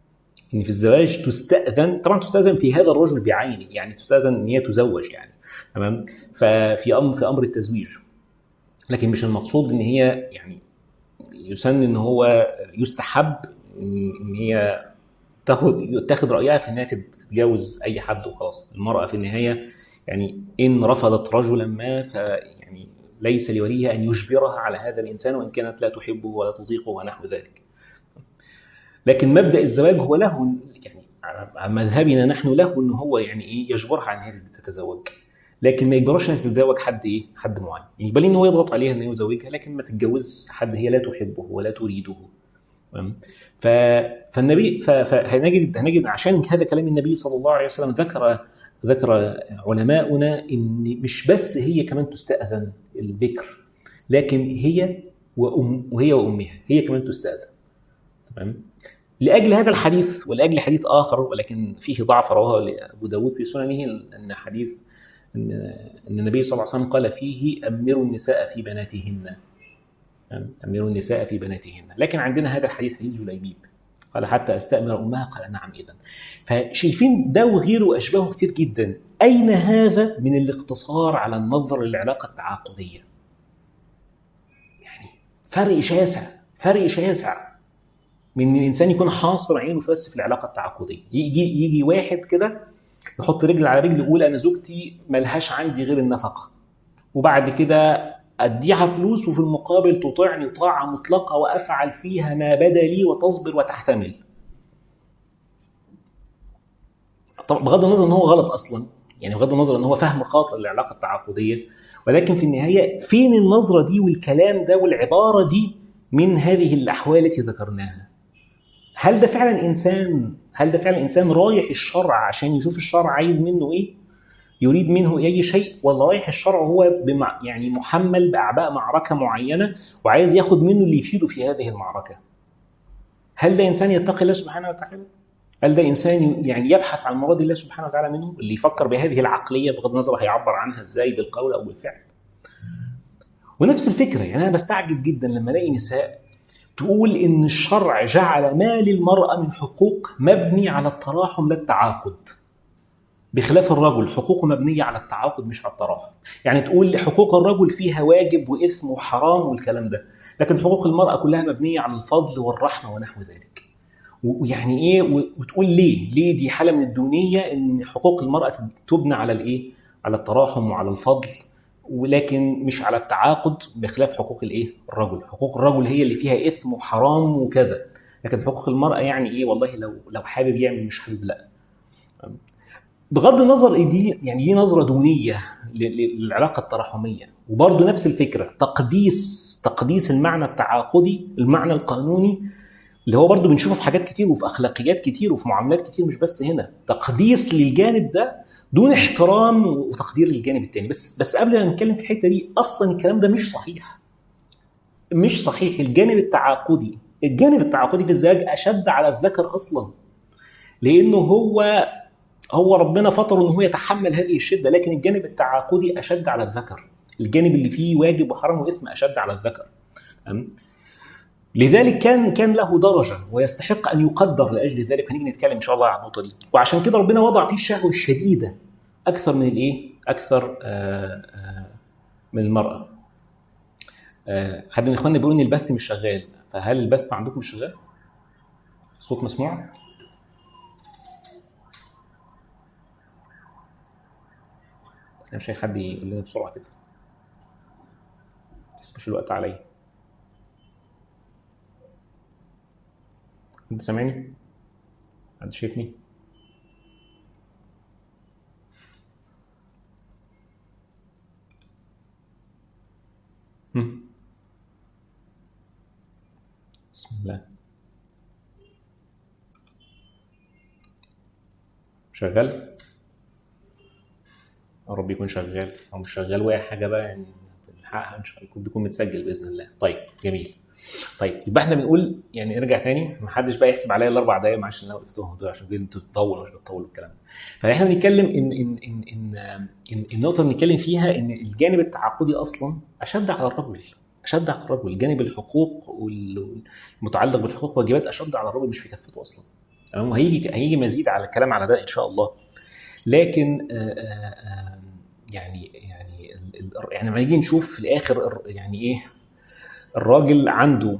[SPEAKER 1] ان في الزواج تستاذن طبعا تستاذن في هذا الرجل بعينه يعني تستاذن ان هي تزوج يعني تمام ففي امر في امر التزويج لكن مش المقصود ان هي يعني يسن ان هو يستحب ان هي تاخد تاخد رايها في انها تتجوز اي حد وخلاص المراه في النهايه يعني ان رفضت رجلا ما فيعني ليس لوليها ان يجبرها على هذا الانسان وان كانت لا تحبه ولا تطيقه ونحو ذلك لكن مبدا الزواج هو له يعني على مذهبنا نحن له ان هو يعني ايه يجبرها على انها تتزوج لكن ما يجبرش انها تتزوج حد ايه حد معين يعني بل ان هو يضغط عليها انه يزوجها لكن ما تتجوز حد هي لا تحبه ولا تريده ف... فالنبي ف... فهنجد هنجد عشان هذا كلام النبي صلى الله عليه وسلم ذكر ذكر علماؤنا ان مش بس هي كمان تستاذن البكر لكن هي وأم وهي وامها هي كمان تستاذن تمام لاجل هذا الحديث ولاجل حديث اخر ولكن فيه ضعف رواه ابو داود في سننه ان حديث ان ان النبي صلى الله عليه وسلم قال فيه امروا النساء في بناتهن امروا النساء في بناتهن لكن عندنا هذا الحديث حديث جليبيب قال حتى استامر امها قال نعم اذا فشايفين ده وغيره واشباهه كتير جدا اين هذا من الاقتصار على النظر للعلاقه التعاقديه يعني فرق شاسع فرق شاسع من ان الانسان يكون حاصر عينه بس في العلاقه التعاقديه يجي يجي واحد كده يحط رجل على رجل يقول انا زوجتي ملهاش عندي غير النفقه وبعد كده اديها فلوس وفي المقابل تطيعني طاعه مطلقه وافعل فيها ما بدا لي وتصبر وتحتمل طبعا بغض النظر ان هو غلط اصلا يعني بغض النظر ان هو فهم خاطئ للعلاقه التعاقديه ولكن في النهايه فين النظره دي والكلام ده والعباره دي من هذه الاحوال التي ذكرناها هل ده فعلا انسان هل ده فعلا انسان رايح الشرع عشان يشوف الشرع عايز منه ايه يريد منه اي شيء ولا رايح الشرع هو بمع يعني محمل باعباء معركه معينه وعايز ياخد منه اللي يفيده في هذه المعركه هل ده انسان يتقي الله سبحانه وتعالى هل ده انسان يعني يبحث عن مراد الله سبحانه وتعالى منه اللي يفكر بهذه العقليه بغض النظر هيعبر عنها ازاي بالقول او بالفعل ونفس الفكره يعني انا بستعجب جدا لما الاقي نساء تقول ان الشرع جعل ما للمراه من حقوق مبني على التراحم لا التعاقد بخلاف الرجل حقوقه مبنيه على التعاقد مش على التراحم يعني تقول حقوق الرجل فيها واجب واثم وحرام والكلام ده لكن حقوق المراه كلها مبنيه على الفضل والرحمه ونحو ذلك ويعني ايه وتقول ليه ليه دي حاله من الدونيه ان حقوق المراه تبنى على الايه على التراحم وعلى الفضل ولكن مش على التعاقد بخلاف حقوق الايه الرجل حقوق الرجل هي اللي فيها اثم وحرام وكذا لكن حقوق المراه يعني ايه والله لو لو حابب يعمل مش حابب لا بغض النظر دي يعني دي نظره دونيه للعلاقه التراحميه وبرضه نفس الفكره تقديس تقديس المعنى التعاقدي المعنى القانوني اللي هو برضه بنشوفه في حاجات كتير وفي اخلاقيات كتير وفي معاملات كتير مش بس هنا تقديس للجانب ده دون احترام وتقدير للجانب الثاني بس بس قبل ما نتكلم في الحته دي اصلا الكلام ده مش صحيح مش صحيح الجانب التعاقدي الجانب التعاقدي في الزواج اشد على الذكر اصلا لانه هو هو ربنا فطره ان هو يتحمل هذه الشده لكن الجانب التعاقدي اشد على الذكر الجانب اللي فيه واجب وحرام واثم اشد على الذكر لذلك كان كان له درجه ويستحق ان يقدر لاجل ذلك هنيجي نتكلم ان شاء الله عن النقطه دي وعشان كده ربنا وضع فيه الشهوه الشديده اكثر من الايه؟ اكثر آآ آآ من المراه. حد من اخواننا بيقول ان البث مش شغال فهل البث عندكم مش شغال؟ صوت مسموع؟ انا مش حد يقول لنا بسرعه كده تسبش الوقت عليا انت سامعني حد شايفني بسم الله شغال يا رب يكون شغال او مش شغال واقع حاجه بقى يعني نلحقها ان شاء الله يكون بيكون متسجل باذن الله طيب جميل طيب يبقى احنا بنقول يعني نرجع تاني ما حدش بقى يحسب عليا الاربع دقايق معلش انا وقفتهم دول عشان كده انتوا بتطولوا مش بتطولوا الكلام ده فاحنا بنتكلم ان ان ان ان, إن النقطه اللي بنتكلم فيها ان الجانب التعاقدي اصلا اشد على الرجل اشد على الرجل جانب الحقوق والمتعلق بالحقوق والواجبات اشد على الرجل مش في كفته اصلا تمام وهيجي هيجي مزيد على الكلام على ده ان شاء الله لكن آآ آآ يعني يعني يعني لما نيجي نشوف في الاخر يعني ايه الراجل عنده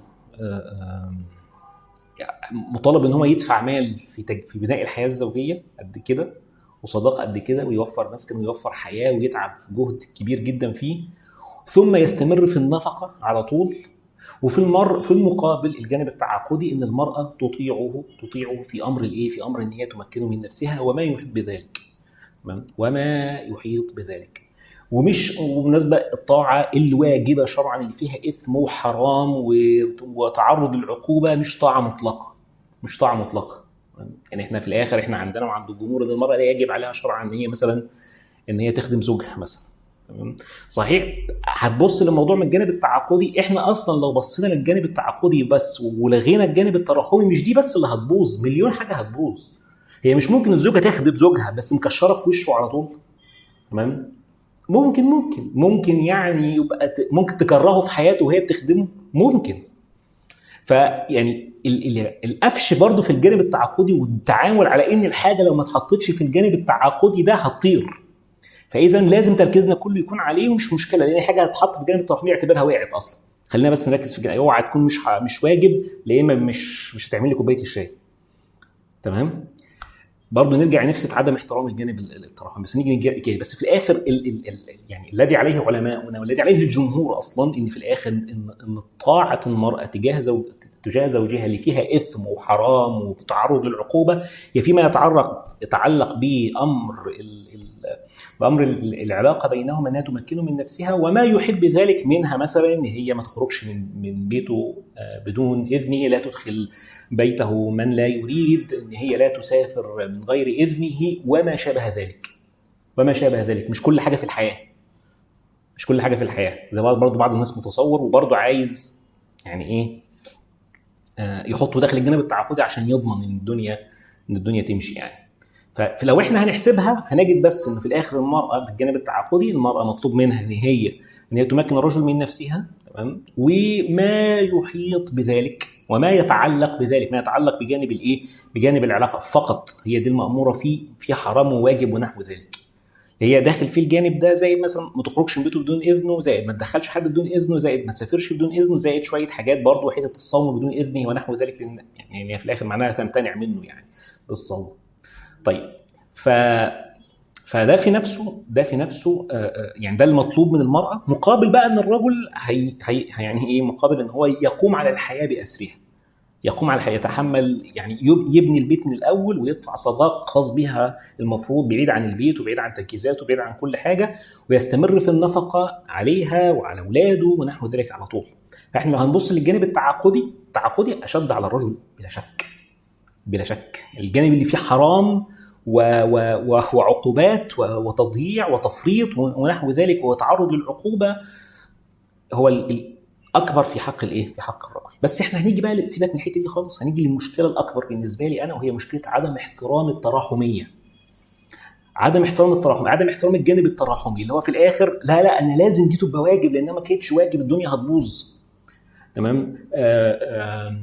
[SPEAKER 1] مطالب ان هو يدفع مال في تج... في بناء الحياه الزوجيه قد كده وصداقه قد كده ويوفر مسكن ويوفر حياه ويتعب جهد كبير جدا فيه ثم يستمر في النفقه على طول وفي المر في المقابل الجانب التعاقدي ان المراه تطيعه تطيعه في امر الايه؟ في امر ان هي تمكنه من نفسها وما يحيط بذلك. تمام؟ وما يحيط بذلك. ومش وبالنسبه الطاعه الواجبه شرعا اللي فيها اثم وحرام وتعرض للعقوبه مش طاعه مطلقه. مش طاعه مطلقه. يعني احنا في الاخر احنا عندنا وعند الجمهور ان المراه لا يجب عليها شرعا ان هي مثلا ان هي تخدم زوجها مثلا. صحيح هتبص للموضوع من الجانب التعاقدي احنا اصلا لو بصينا للجانب التعاقدي بس ولغينا الجانب التراحمي مش دي بس اللي هتبوظ مليون حاجه هتبوظ هي مش ممكن الزوجه تخدم زوجها بس مكشره في وشه على طول تمام ممكن ممكن ممكن يعني يبقى ممكن تكرهه في حياته وهي بتخدمه ممكن فيعني القفش برضه في الجانب التعاقدي والتعامل على ان الحاجه لو ما اتحطتش في الجانب التعاقدي ده هتطير فاذا لازم تركيزنا كله يكون عليه ومش مشكله لان حاجه هتتحط في جانب التراحمي اعتبرها وقعت اصلا خلينا بس نركز في اوعى تكون مش مش واجب لان مش مش هتعمل لي كوبايه الشاي تمام برضه نرجع نفسه عدم احترام الجانب التراحمي بس نيجي نجي بس في الاخر ال ال ال يعني الذي عليه علماؤنا والذي عليه الجمهور اصلا ان في الاخر ان ان طاعه المراه تجاه زوج تجاه زوجها اللي فيها اثم وحرام وتعرض للعقوبه هي فيما يتعلق يتعلق بامر بامر العلاقه بينهما انها تمكنه من نفسها وما يحب ذلك منها مثلا ان هي ما تخرجش من من بيته بدون اذنه لا تدخل بيته من لا يريد ان هي لا تسافر من غير اذنه وما شابه ذلك وما شابه ذلك مش كل حاجه في الحياه مش كل حاجه في الحياه زي برضه بعض الناس متصور وبرضه عايز يعني ايه يحطه داخل الجانب التعاقدي عشان يضمن ان الدنيا ان الدنيا تمشي يعني فلو احنا هنحسبها هنجد بس ان في الاخر المراه بالجانب التعاقدي المراه مطلوب منها ان هي ان هي تمكن الرجل من نفسها تمام وما يحيط بذلك وما يتعلق بذلك ما يتعلق بجانب الايه بجانب العلاقه فقط هي دي الماموره فيه في حرام وواجب ونحو ذلك هي داخل في الجانب ده زي مثلا ما تخرجش من بيته بدون اذنه زائد ما تدخلش حد بدون اذنه زائد ما تسافرش بدون اذنه زائد شويه حاجات برضه حته الصوم بدون اذنه ونحو ذلك يعني هي في الاخر معناها تمتنع منه يعني بالصوم طيب ف فده في نفسه ده في نفسه يعني ده المطلوب من المراه مقابل بقى ان الرجل هي, هي يعني ايه مقابل ان هو يقوم على الحياه باسرها يقوم على الحياه يتحمل يعني يبني البيت من الاول ويدفع صداق خاص بها المفروض بعيد عن البيت وبعيد عن تجهيزاته وبعيد عن كل حاجه ويستمر في النفقه عليها وعلى اولاده ونحو ذلك على طول فاحنا لو هنبص للجانب التعاقدي التعاقدي اشد على الرجل بلا شك بلا شك الجانب اللي فيه حرام و و و وعقوبات وتضييع وتفريط ونحو ذلك وتعرض للعقوبه هو الاكبر في حق الايه؟ في حق الرجل، بس احنا هنيجي بقى سيبك من الحته دي خالص، هنيجي للمشكله الاكبر بالنسبه لي انا وهي مشكله عدم احترام التراحميه. عدم احترام التراحم، عدم احترام الجانب التراحمي اللي هو في الاخر لا لا انا لازم دي تبقى واجب لانها ما كانتش واجب الدنيا هتبوظ. تمام؟ آآ آآ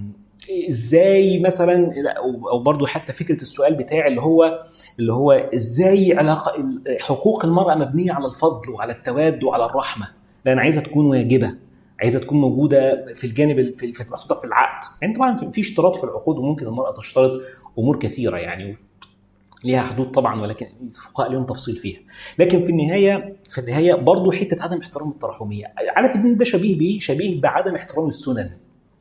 [SPEAKER 1] ازاي مثلا او برضو حتى فكره السؤال بتاعي اللي هو اللي هو ازاي علاقه حقوق المراه مبنيه على الفضل وعلى التواد وعلى الرحمه لا انا عايزها تكون واجبه عايزه تكون موجوده في الجانب في محطوطه في العقد يعني طبعا في اشتراط في العقود وممكن المراه تشترط امور كثيره يعني ليها حدود طبعا ولكن الفقهاء لهم تفصيل فيها لكن في النهايه في النهايه برضه حته عدم احترام التراحميه عارف ان ده شبيه بايه شبيه بعدم احترام السنن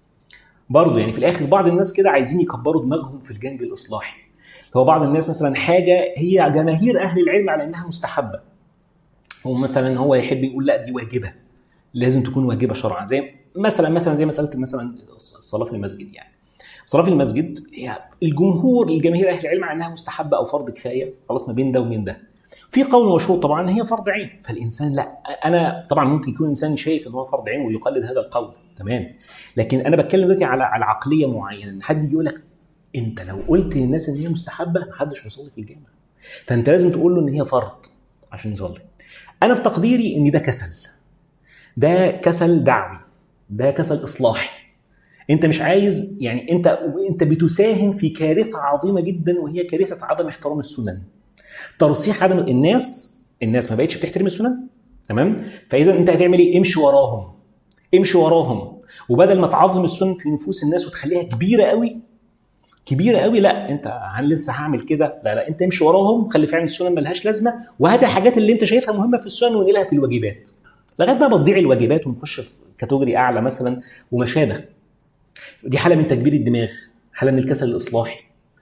[SPEAKER 1] برضه يعني في الاخر بعض الناس كده عايزين يكبروا دماغهم في الجانب الاصلاحي هو بعض الناس مثلا حاجه هي جماهير اهل العلم على انها مستحبه هو مثلا هو يحب يقول لا دي واجبه لازم تكون واجبه شرعا زي مثلا مثلا زي مساله مثلا الصلاه في المسجد يعني الصلاه في المسجد هي الجمهور الجماهير اهل العلم على انها مستحبه او فرض كفايه خلاص ما بين ده وبين ده في قول مشهور طبعا هي فرض عين فالانسان لا انا طبعا ممكن يكون انسان شايف ان هو فرض عين ويقلد هذا القول تمام لكن انا بتكلم دلوقتي على على عقليه معينه حد يجي يقول لك انت لو قلت للناس ان هي مستحبه محدش هيصلي في الجامع فانت لازم تقول له ان هي فرض عشان يصلي انا في تقديري ان ده كسل ده كسل دعوي ده كسل اصلاحي انت مش عايز يعني انت انت بتساهم في كارثه عظيمه جدا وهي كارثه عدم احترام السنن ترسيخ عدم الناس الناس ما بقتش بتحترم السنن تمام فاذا انت هتعمل ايه امشي وراهم امشي وراهم وبدل ما تعظم السنن في نفوس الناس وتخليها كبيره قوي كبيره قوي لا انت هل لسه هعمل كده لا لا انت امشي وراهم وخلي فعلا السنن ملهاش لازمه وهات الحاجات اللي انت شايفها مهمه في السنن ونقلها في الواجبات لغايه بقى ما تضيع الواجبات ونخش في كاتيجوري اعلى مثلا وما شابه دي حاله من تكبير الدماغ حاله من الكسل الاصلاحي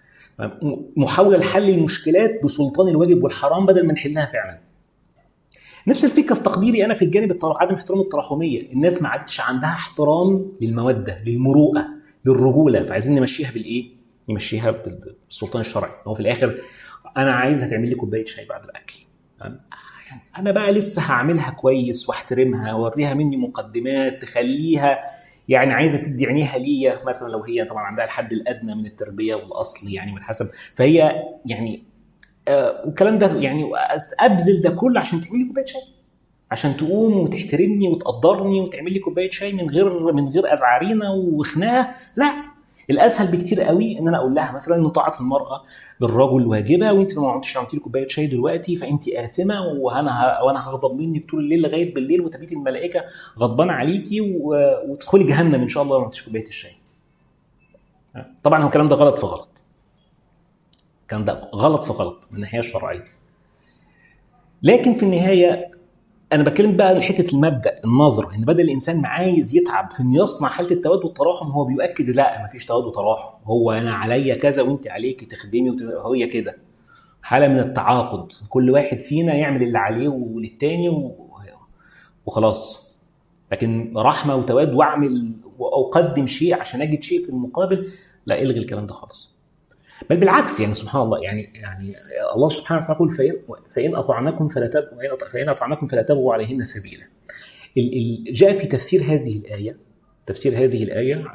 [SPEAKER 1] محاوله لحل المشكلات بسلطان الواجب والحرام بدل ما نحلها فعلا نفس الفكره في تقديري انا في الجانب عدم احترام التراحميه الناس ما عادتش عندها احترام للموده للمروءه للرجوله فعايزين نمشيها بالايه نمشيها بالسلطان الشرعي هو في الاخر انا عايزها تعمل لي كوبايه شاي بعد الاكل انا بقى لسه هعملها كويس واحترمها واوريها مني مقدمات تخليها يعني عايزه تدي عينيها ليا مثلا لو هي طبعا عندها الحد الادنى من التربيه والاصل يعني من حسب فهي يعني آه والكلام ده يعني ابذل ده كله عشان تعمل لي كوبايه شاي عشان تقوم وتحترمني وتقدرني وتعمل لي كوبايه شاي من غير من غير ازعارينا وخناقه لا الاسهل بكتير قوي ان انا اقول لها مثلا ان طاعه المراه للرجل واجبه وانت لو ما عملتيش عملتي لي كوبايه شاي دلوقتي فانت اثمه وانا وانا هغضب منك طول الليل لغايه بالليل وتبيت الملائكه غضبانه عليكي وتدخلي جهنم ان شاء الله لو ما عملتيش كوبايه الشاي. طبعا هو الكلام ده غلط في غلط. الكلام ده غلط في غلط من الناحيه الشرعيه. لكن في النهايه انا بتكلم بقى عن حته المبدا النظر ان بدل الانسان عايز يتعب في انه يصنع حاله التواد والتراحم هو بيؤكد لا مفيش تواد وتراحم هو انا عليا كذا وانت عليكي تخدمي وهي كده حاله من التعاقد كل واحد فينا يعمل اللي عليه وللتاني و... وخلاص لكن رحمه وتواد واعمل واقدم شيء عشان اجد شيء في المقابل لا الغي الكلام ده خالص بل بالعكس يعني سبحان الله يعني يعني الله سبحانه وتعالى يقول فإن, فإن أطعناكم فلا تبغوا فإن أطعناكم فلا تبغوا عليهن سبيلا. جاء في تفسير هذه الآية تفسير هذه الآية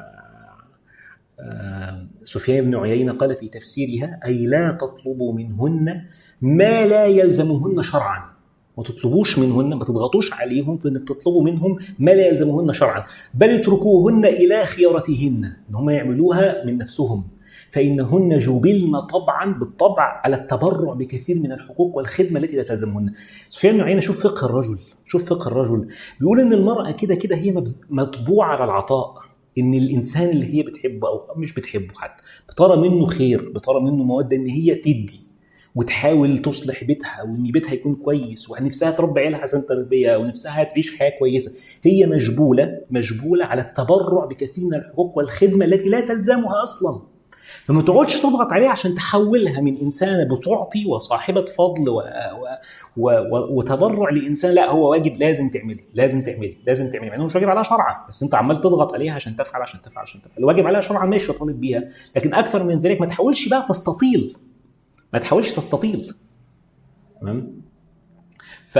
[SPEAKER 1] سفيان بن عيينة قال في تفسيرها أي لا تطلبوا منهن ما لا يلزمهن شرعا ما تطلبوش منهن ما تضغطوش عليهم في انك تطلبوا منهم ما لا يلزمهن شرعا بل اتركوهن الى خيارتهن ان هم يعملوها من نفسهم فإنهن جبلن طبعا بالطبع على التبرع بكثير من الحقوق والخدمة التي لا تلزمهن سفيان بن عيينة شوف فقه الرجل شوف فقه الرجل بيقول إن المرأة كده كده هي مطبوعة على العطاء ان الانسان اللي هي بتحبه او مش بتحبه حتى بترى منه خير بترى منه موده ان هي تدي وتحاول تصلح بيتها وان بيتها يكون كويس ونفسها تربي عيالها حسن تربيه ونفسها تعيش حياه كويسه هي مجبوله مجبوله على التبرع بكثير من الحقوق والخدمه التي لا تلزمها اصلا فما تقعدش تضغط عليها عشان تحولها من انسانه بتعطي وصاحبه فضل و... و... و... وتبرع لانسان لا هو واجب لازم تعملي لازم تعملي لازم تعملي مع انه مش واجب عليها شرعا بس انت عمال تضغط عليها عشان تفعل عشان تفعل عشان تفعل الواجب عليها شرعا ماشي طالب بيها لكن اكثر من ذلك ما تحاولش بقى تستطيل ما تحاولش تستطيل تمام ف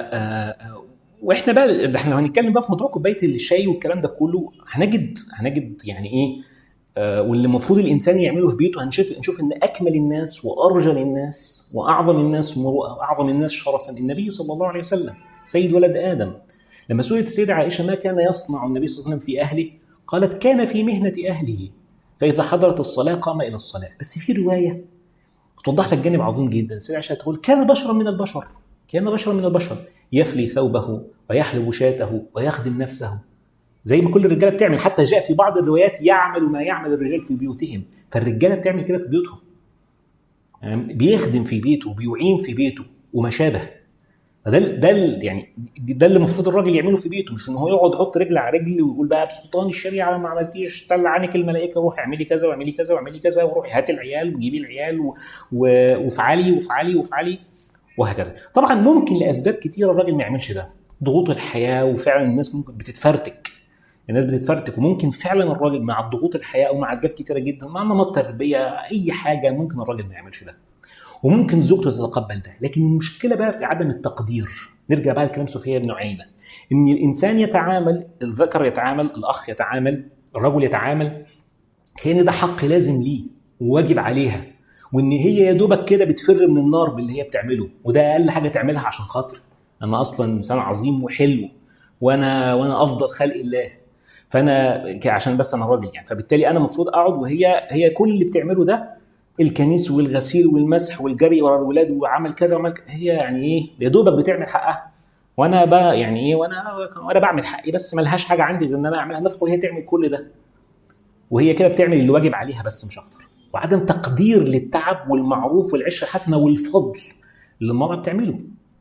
[SPEAKER 1] واحنا بقى احنا لو هنتكلم بقى في موضوع كوبايه الشاي والكلام ده كله هنجد هنجد يعني ايه واللي المفروض الانسان يعمله في بيته هنشوف نشوف ان اكمل الناس وارجل الناس واعظم الناس مروءه واعظم الناس شرفا النبي صلى الله عليه وسلم سيد ولد ادم لما سئلت السيده عائشه ما كان يصنع النبي صلى الله عليه وسلم في اهله قالت كان في مهنه اهله فاذا حضرت الصلاه قام الى الصلاه بس في روايه توضح لك جانب عظيم جدا السيده عائشه تقول كان بشرا من البشر كان بشرا من البشر يفلي ثوبه ويحلب شاته ويخدم نفسه زي ما كل الرجاله بتعمل حتى جاء في بعض الروايات يعمل ما يعمل الرجال في بيوتهم فالرجاله بتعمل كده في بيوتهم يعني بيخدم في بيته وبيعين في بيته وما شابه ده ده يعني ده اللي المفروض الراجل يعمله في بيته مش ان هو يقعد يحط رجل على رجل ويقول بقى بسلطان الشريعه لو ما عملتيش طلع عنك الملائكه روحي اعملي كذا واعملي كذا واعملي كذا وروحي هاتي العيال وجيبي العيال و... و... وافعلي وافعلي وافعلي وهكذا طبعا ممكن لاسباب كتيره الراجل ما يعملش ده ضغوط الحياه وفعلا الناس ممكن بتتفرتك الناس بتتفرتك وممكن فعلا الراجل مع ضغوط الحياه او مع اسباب كتيره جدا مع نمط تربيه اي حاجه ممكن الراجل ما يعملش ده وممكن زوجته تتقبل ده لكن المشكله بقى في عدم التقدير نرجع بقى لكلام سفيان بن عيينه ان الانسان يتعامل الذكر يتعامل الاخ يتعامل الرجل يتعامل كان ده حق لازم ليه وواجب عليها وان هي يا دوبك كده بتفر من النار باللي هي بتعمله وده اقل حاجه تعملها عشان خاطر انا اصلا انسان عظيم وحلو وانا وانا افضل خلق الله فانا عشان بس انا راجل يعني فبالتالي انا المفروض اقعد وهي هي كل اللي بتعمله ده الكنيس والغسيل والمسح والجري ورا الولاد وعمل كذا وعمل كذا هي يعني ايه يا دوبك بتعمل حقها وانا بقى يعني ايه وانا وانا بعمل حقي بس ما لهاش حاجه عندي غير ان انا اعملها نفق وهي تعمل كل ده وهي كده بتعمل اللي واجب عليها بس مش اكتر وعدم تقدير للتعب والمعروف والعشره الحسنه والفضل اللي المراه بتعمله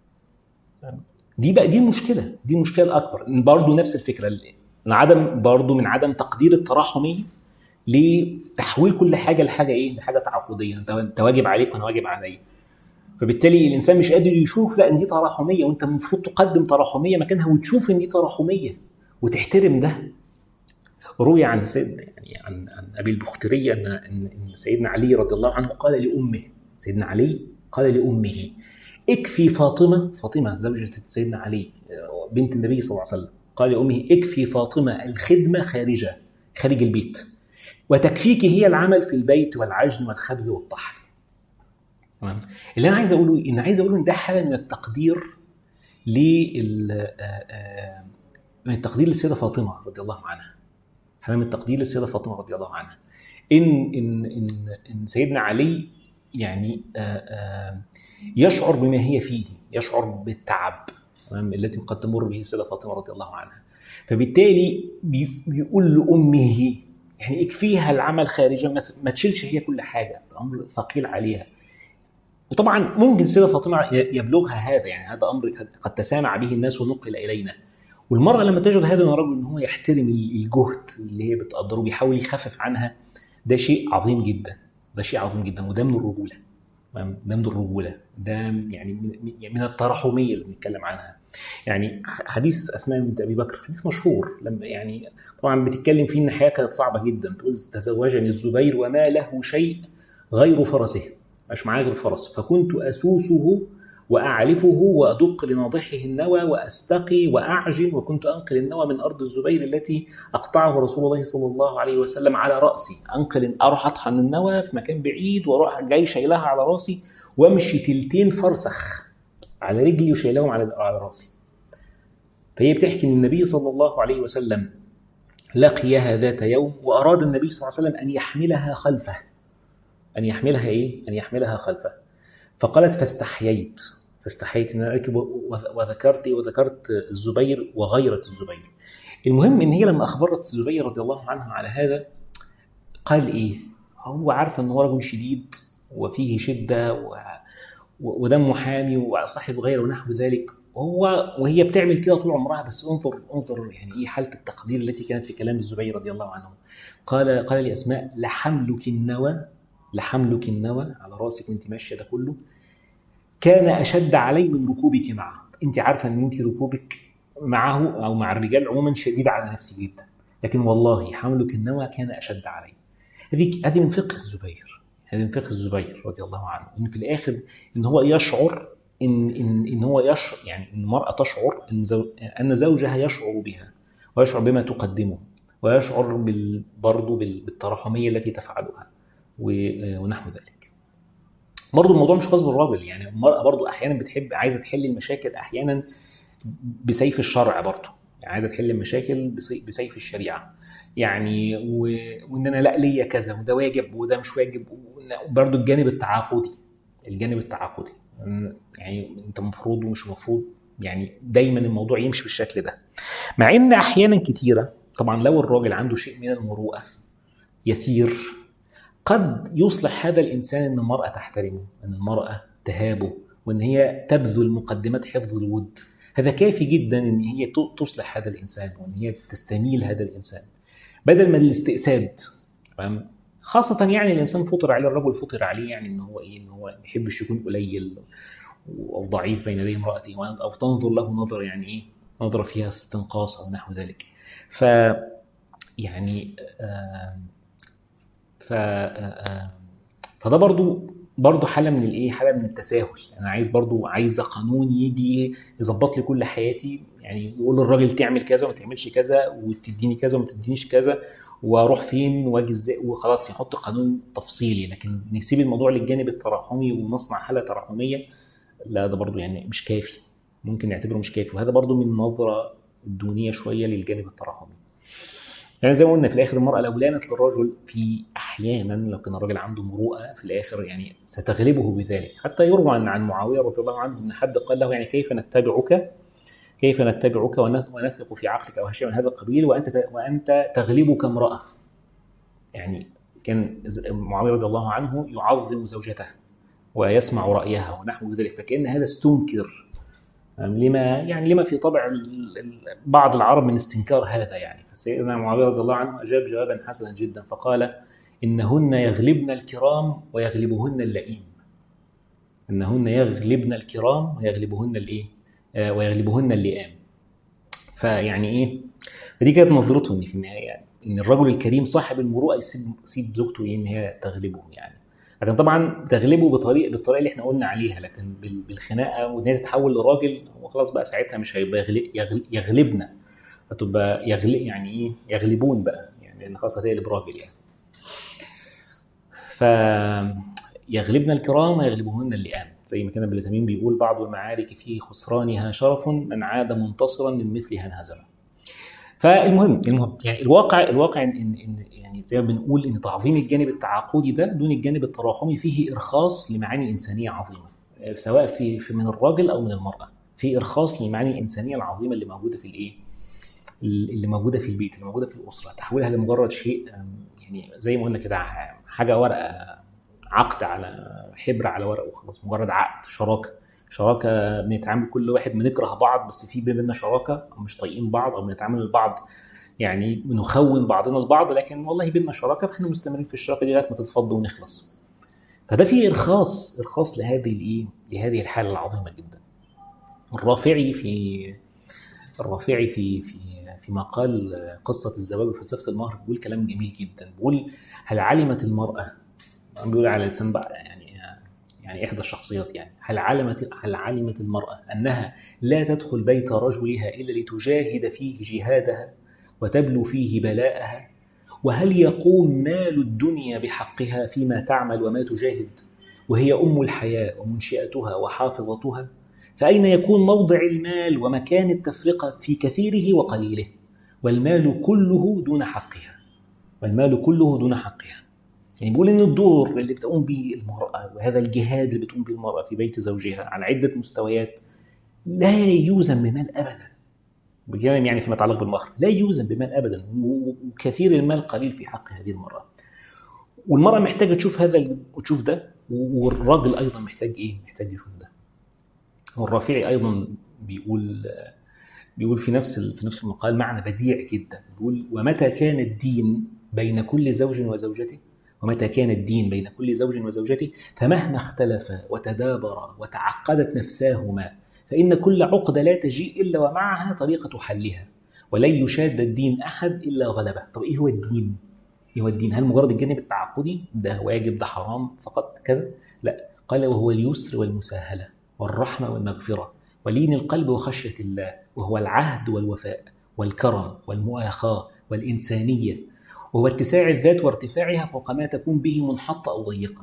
[SPEAKER 1] دي بقى دي المشكله دي المشكله الاكبر برضه نفس الفكره من عدم برضه من عدم تقدير التراحميه لتحويل كل حاجه لحاجه ايه لحاجه تعاقديه انت انت واجب عليك وانا واجب عليا فبالتالي الانسان مش قادر يشوف لا ان دي تراحميه وانت المفروض تقدم تراحميه مكانها وتشوف ان دي تراحميه وتحترم ده روي عن سيد يعني عن عن ابي البختري ان ان سيدنا علي رضي الله عنه قال لامه سيدنا علي قال لامه اكفي فاطمه فاطمه زوجة سيدنا علي بنت النبي صلى الله عليه وسلم قال لامه اكفي فاطمه الخدمه خارجه خارج البيت وتكفيك هي العمل في البيت والعجن والخبز والطحن تمام اللي انا عايز اقوله ان عايز اقوله ان ده حاله من التقدير لل من التقدير للسيده فاطمه رضي الله عنها حاله من التقدير للسيده فاطمه رضي الله عنها ان ان ان, إن سيدنا علي يعني يشعر بما هي فيه يشعر بالتعب تمام التي قد تمر به السيده فاطمه رضي الله عنها فبالتالي بيقول لامه يعني اكفيها العمل خارجا ما تشيلش هي كل حاجه امر ثقيل عليها وطبعا ممكن السيده فاطمه يبلغها هذا يعني هذا امر قد تسامع به الناس ونقل الينا والمراه لما تجد هذا الرجل ان هو يحترم الجهد اللي هي بتقدره بيحاول يخفف عنها ده شيء عظيم جدا ده شيء عظيم جدا وده من الرجوله ده من الرجوله ده يعني من الترحميه اللي بنتكلم عنها يعني حديث اسماء بنت ابي بكر حديث مشهور لما يعني طبعا بتتكلم فيه ان الحياه كانت صعبه جدا تقول تزوجني الزبير وما له شيء غير فرسه مش معاه غير فرس فكنت اسوسه واعلفه وادق لناضحه النوى واستقي واعجن وكنت انقل النوى من ارض الزبير التي اقطعه رسول الله صلى الله عليه وسلم على راسي انقل اروح اطحن النوى في مكان بعيد واروح جاي شايلها على راسي وامشي تلتين فرسخ على رجلي وشايلهم على على راسي فهي بتحكي ان النبي صلى الله عليه وسلم لقيها ذات يوم واراد النبي صلى الله عليه وسلم ان يحملها خلفه ان يحملها ايه؟ ان يحملها خلفه فقالت فاستحييت فاستحييت ان اركب وذكرت وذكرت الزبير وغيرة الزبير المهم ان هي لما اخبرت الزبير رضي الله عنها على هذا قال ايه؟ هو عارف ان هو رجل شديد وفيه شده و... ودمه حامي وصاحب غيره ونحو ذلك وهو وهي بتعمل كده طول عمرها بس انظر انظر يعني ايه حاله التقدير التي كانت في كلام الزبير رضي الله عنه قال قال لاسماء لحملك النوى لحملك النوى على راسك وانت ماشيه ده كله كان اشد علي من ركوبك معه انت عارفه ان انت ركوبك معه او مع الرجال عموما شديد على نفسي جدا لكن والله حملك النوى كان اشد علي هذه هذه من فقه الزبير هذه من فقه الزبير رضي الله عنه ان في الاخر ان هو يشعر ان ان ان هو يشعر يعني ان المراه تشعر ان زو ان زوجها يشعر بها ويشعر بما تقدمه ويشعر بال برضه بالتراحميه التي تفعلها ونحو ذلك. برضه الموضوع مش خاص بالراجل يعني المراه برضه احيانا بتحب عايزه تحل المشاكل احيانا بسيف الشرع برضه يعني عايزه تحل المشاكل بسيف الشريعه يعني و... وان انا لا ليا كذا وده واجب وده مش واجب وبرضه الجانب التعاقدي الجانب التعاقدي يعني انت مفروض ومش مفروض يعني دايما الموضوع يمشي بالشكل ده مع ان احيانا كتيره طبعا لو الراجل عنده شيء من المروءه يسير قد يصلح هذا الانسان ان المراه تحترمه ان المراه تهابه وان هي تبذل مقدمات حفظ الود هذا كافي جدا ان هي تصلح هذا الانسان وان هي تستميل هذا الانسان بدل من الاستئساد تمام خاصة يعني الإنسان فطر عليه الرجل فطر عليه يعني إن هو إيه إن هو ما يحبش يكون قليل أو ضعيف بين يدي امرأته أو تنظر له نظرة يعني إيه نظرة فيها استنقاص أو نحو ذلك ف يعني آه ف آه فده برضو برضو حالة من الإيه حالة من التساهل أنا عايز برضو عايزة قانون يجي يظبط لي كل حياتي يعني يقول للراجل تعمل كذا وما تعملش كذا وتديني كذا وما تدينيش كذا واروح فين واجي ازاي وخلاص يحط قانون تفصيلي لكن نسيب الموضوع للجانب التراحمي ونصنع حاله تراحميه لا ده برضو يعني مش كافي ممكن نعتبره مش كافي وهذا برضو من نظره دونيه شويه للجانب التراحمي يعني زي ما قلنا في الاخر المراه لو لانت للرجل في احيانا لو كان الراجل عنده مروءه في الاخر يعني ستغلبه بذلك حتى يروى عن عن معاويه رضي الله عنه ان حد قال له يعني كيف نتبعك كيف نتبعك ونثق في عقلك او شيء من هذا القبيل وانت وانت تغلبك امراه يعني كان معاويه رضي الله عنه يعظم زوجته ويسمع رايها ونحو ذلك فكان هذا استنكر لما يعني لما في طبع بعض العرب من استنكار هذا يعني فسيدنا معاويه رضي الله عنه اجاب جوابا حسنا جدا فقال انهن يغلبن الكرام ويغلبهن اللئيم انهن يغلبن الكرام ويغلبهن الايه آه، ويغلبهن اللئام فيعني ايه فدي كانت نظرته ان في النهايه يعني ان الرجل الكريم صاحب المروءه يسيب يسيب زوجته ان هي تغلبه يعني لكن طبعا تغلبه بطريقه بالطريقه اللي احنا قلنا عليها لكن بالخناقه وان هي تتحول لراجل هو خلاص بقى ساعتها مش هيبقى يغلب يغلبنا هتبقى يغلب يعني ايه يغلبون بقى يعني لان خلاص هتقلب راجل يعني ف يغلبنا الكرام ويغلبهن اللئام زي ما كان ابن تميم بيقول بعض المعارك في خسرانها شرف من عاد منتصرا من مثلها انهزم فالمهم المهم يعني الواقع الواقع ان ان يعني زي ما بنقول ان تعظيم الجانب التعاقدي ده دون الجانب التراحمي فيه ارخاص لمعاني انسانيه عظيمه سواء في, في من الراجل او من المراه في ارخاص للمعاني الانسانيه العظيمه اللي موجوده في الايه اللي موجوده في البيت اللي موجوده في الاسره تحويلها لمجرد شيء يعني زي ما قلنا كده حاجه ورقه عقد على حبر على ورق وخلاص مجرد عقد شراكه شراكه بنتعامل كل واحد بنكره بعض بس في بيننا شراكه او مش طايقين بعض او بنتعامل البعض يعني بنخون بعضنا البعض لكن والله بيننا شراكه فاحنا مستمرين في الشراكه دي لغايه ما تتفض ونخلص فده فيه ارخاص ارخاص لهذه الايه لهذه الحاله العظيمه جدا الرافعي في الرافعي في في فيما قال قصه الزواج وفلسفه المهر بيقول كلام جميل جدا بيقول هل علمت المراه بيقول على لسان بقى يعني يعني احدى الشخصيات يعني هل علمت هل علمت المراه انها لا تدخل بيت رجلها الا لتجاهد فيه جهادها وتبلو فيه بلاءها وهل يقوم مال الدنيا بحقها فيما تعمل وما تجاهد وهي ام الحياه ومنشئتها وحافظتها فأين يكون موضع المال ومكان التفرقة في كثيره وقليله والمال كله دون حقها والمال كله دون حقها يعني بيقول ان الدور اللي بتقوم به المراه وهذا الجهاد اللي بتقوم به المراه في بيت زوجها على عده مستويات لا يوزن بمال ابدا بكلام يعني فيما يتعلق بالمهر لا يوزن بمال ابدا وكثير المال قليل في حق هذه المراه والمراه محتاجه تشوف هذا وتشوف ده والراجل ايضا محتاج ايه؟ محتاج يشوف ده والرافعي ايضا بيقول بيقول في نفس في نفس المقال معنى بديع جدا بيقول ومتى كان الدين بين كل زوج وزوجته ومتى كان الدين بين كل زوج وزوجته فمهما اختلف وتدابر وتعقدت نفساهما فإن كل عقدة لا تجيء إلا ومعها طريقة حلها ولن يشاد الدين أحد إلا غلبه طب إيه هو الدين؟ إيه هو الدين؟ هل مجرد الجانب التعقدي ده واجب ده حرام فقط كذا؟ لا قال وهو اليسر والمساهلة والرحمة والمغفرة ولين القلب وخشية الله وهو العهد والوفاء والكرم والمؤاخاة والإنسانية وهو اتساع الذات وارتفاعها فوق ما تكون به منحطة أو ضيقة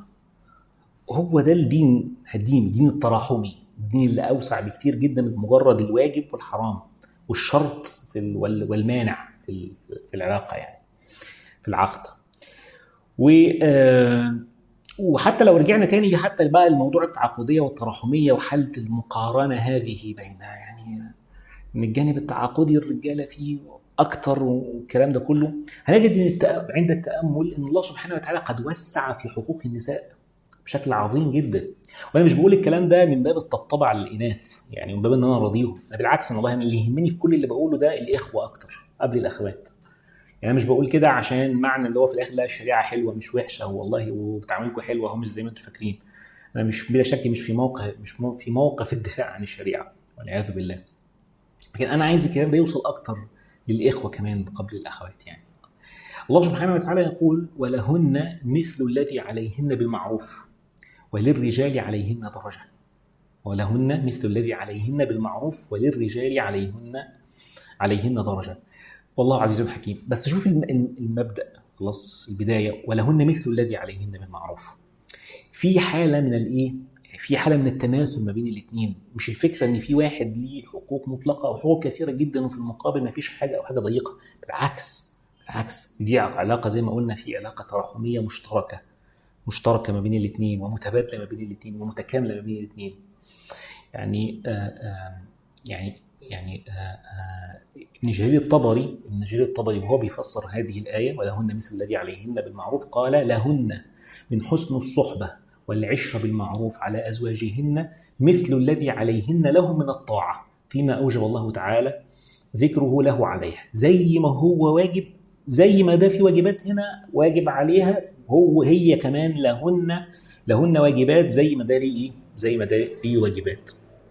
[SPEAKER 1] هو ده الدين الدين الدين التراحمي الدين اللي أوسع بكتير جدا من مجرد الواجب والحرام والشرط في والمانع في العلاقة يعني في العقد و آه، وحتى لو رجعنا تاني حتى بقى الموضوع التعاقديه والتراحميه وحاله المقارنه هذه بين يعني من الجانب التعاقدي الرجاله فيه اكتر والكلام ده كله هنجد ان عند التامل ان الله سبحانه وتعالى قد وسع في حقوق النساء بشكل عظيم جدا وانا مش بقول الكلام ده من باب الطبطبه على الاناث يعني من باب ان انا راضيهم انا بالعكس انا والله اللي يهمني في كل اللي بقوله ده الاخوه اكتر قبل الاخوات يعني انا مش بقول كده عشان معنى اللي هو في الاخر لا الشريعه حلوه مش وحشه والله وبتعاملكم حلوه هم مش زي ما انتم فاكرين انا مش بلا شك مش في موقف مش في موقف الدفاع عن الشريعه والعياذ بالله لكن انا عايز الكلام ده يوصل اكتر للإخوة كمان قبل الأخوات يعني الله سبحانه وتعالى يقول ولهن مثل الذي عليهن بالمعروف وللرجال عليهن درجة ولهن مثل الذي عليهن بالمعروف وللرجال عليهن عليهن درجة والله عزيز حكيم بس شوف المبدأ خلاص البداية ولهن مثل الذي عليهن بالمعروف في حالة من الإيه في حاله من التماثل ما بين الاثنين مش الفكره ان في واحد ليه حقوق مطلقه او حقوق كثيره جدا وفي المقابل ما فيش حاجه او حاجه ضيقه بالعكس عكس دي علاقه زي ما قلنا في علاقه تراحميه مشتركه مشتركه ما بين الاثنين ومتبادله ما بين الاثنين ومتكامله ما بين الاثنين يعني آآ آآ يعني يعني ابن جرير الطبري ابن جرير الطبري وهو بيفسر هذه الايه ولهن مثل الذي عليهن بالمعروف قال لهن من حسن الصحبه والعشره بالمعروف على ازواجهن مثل الذي عليهن له من الطاعه فيما اوجب الله تعالى ذكره له عليها زي ما هو واجب زي ما ده في واجبات هنا واجب عليها هو هي كمان لهن لهن واجبات زي ما ده ليه زي ما ده ليه واجبات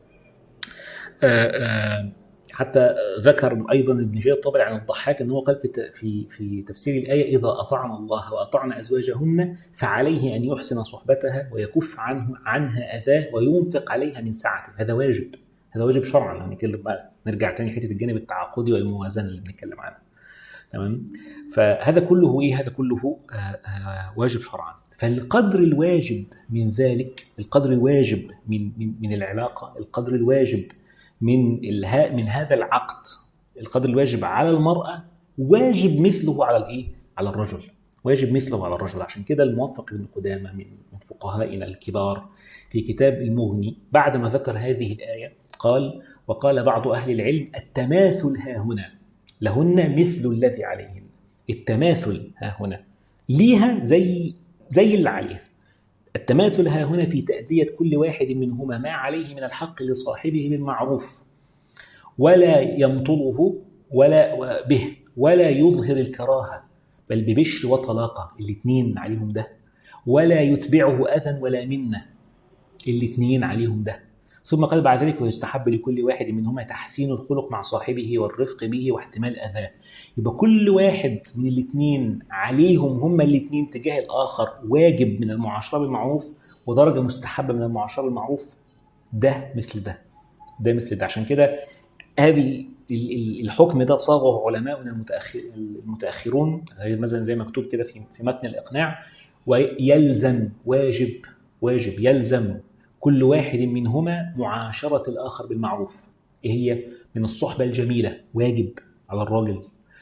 [SPEAKER 1] آآ آآ حتى ذكر ايضا ابن جرير الطبري عن الضحاك ان هو قال في في في تفسير الايه اذا اطعنا الله واطعنا ازواجهن فعليه ان يحسن صحبتها ويكف عنه عنها اذاه وينفق عليها من سعته هذا واجب هذا واجب شرعا هنتكلم بقى نرجع تاني حته الجانب التعاقدي والموازنه اللي بنتكلم عنها تمام فهذا كله ايه هذا كله آآ آآ واجب شرعا فالقدر الواجب من ذلك القدر الواجب من من, من العلاقه القدر الواجب من الها من هذا العقد القدر الواجب على المراه واجب مثله على الايه على الرجل واجب مثله على الرجل عشان كده الموفق ابن قدامه من فقهائنا الكبار في كتاب المغني بعد ما ذكر هذه الايه قال وقال بعض اهل العلم التماثل ها هنا لهن مثل الذي عليهن التماثل ها هنا ليها زي زي اللي عليها التماثل ها هنا في تأدية كل واحد منهما ما عليه من الحق لصاحبه بالمعروف ولا يمطله ولا به ولا يظهر الكراهة بل ببشر وطلاقة الاثنين عليهم ده ولا يتبعه أذى ولا منة الاثنين عليهم ده ثم قال بعد ذلك ويستحب لكل واحد منهما تحسين الخلق مع صاحبه والرفق به واحتمال اذاه يبقى كل واحد من الاثنين عليهم هما الاثنين تجاه الاخر واجب من المعاشره بالمعروف ودرجه مستحبه من المعاشره بالمعروف ده مثل ده ده مثل ده عشان كده هذه الحكم ده صاغه علماؤنا المتأخر المتاخرون مثلا زي مكتوب كده في في متن الاقناع ويلزم واجب واجب يلزم كل واحد منهما معاشرة الآخر بالمعروف إيه هي من الصحبة الجميلة واجب على الراجل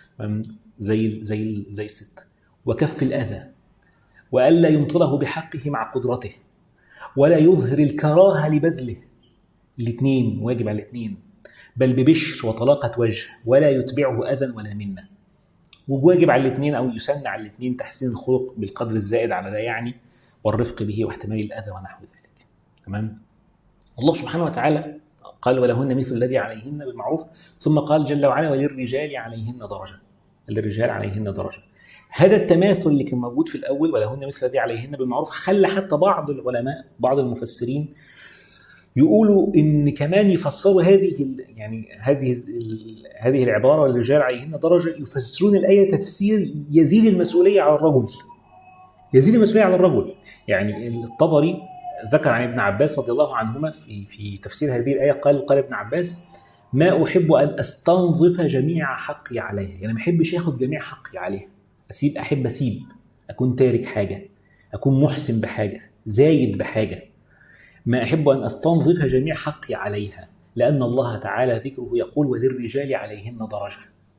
[SPEAKER 1] زي زي زي الست وكف الأذى وألا يمطله بحقه مع قدرته ولا يظهر الكراهة لبذله الاثنين واجب على الاثنين بل ببشر وطلاقة وجه ولا يتبعه أذى ولا منة وواجب على الاثنين أو يسن على الاثنين تحسين الخلق بالقدر الزائد على ده يعني والرفق به واحتمال الأذى ونحو ذلك تمام الله سبحانه وتعالى قال ولهن مثل الذي عليهن بالمعروف ثم قال جل وعلا وللرجال عليهن درجه للرجال عليهن درجه هذا التماثل اللي كان موجود في الاول ولهن مثل الذي عليهن بالمعروف خلى حتى بعض العلماء بعض المفسرين يقولوا ان كمان يفسروا هذه يعني هذه هذه العباره وللرجال عليهن درجه يفسرون الايه تفسير يزيد المسؤوليه على الرجل يزيد المسؤوليه على الرجل يعني الطبري ذكر عن ابن عباس رضي الله عنهما في في تفسير هذه الايه قال قال ابن عباس ما احب ان استنظف جميع حقي عليها يعني ما احبش اخد جميع حقي عليها اسيب احب اسيب اكون تارك حاجه اكون محسن بحاجه زايد بحاجه ما احب ان استنظف جميع حقي عليها لان الله تعالى ذكره يقول وللرجال عليهن درجه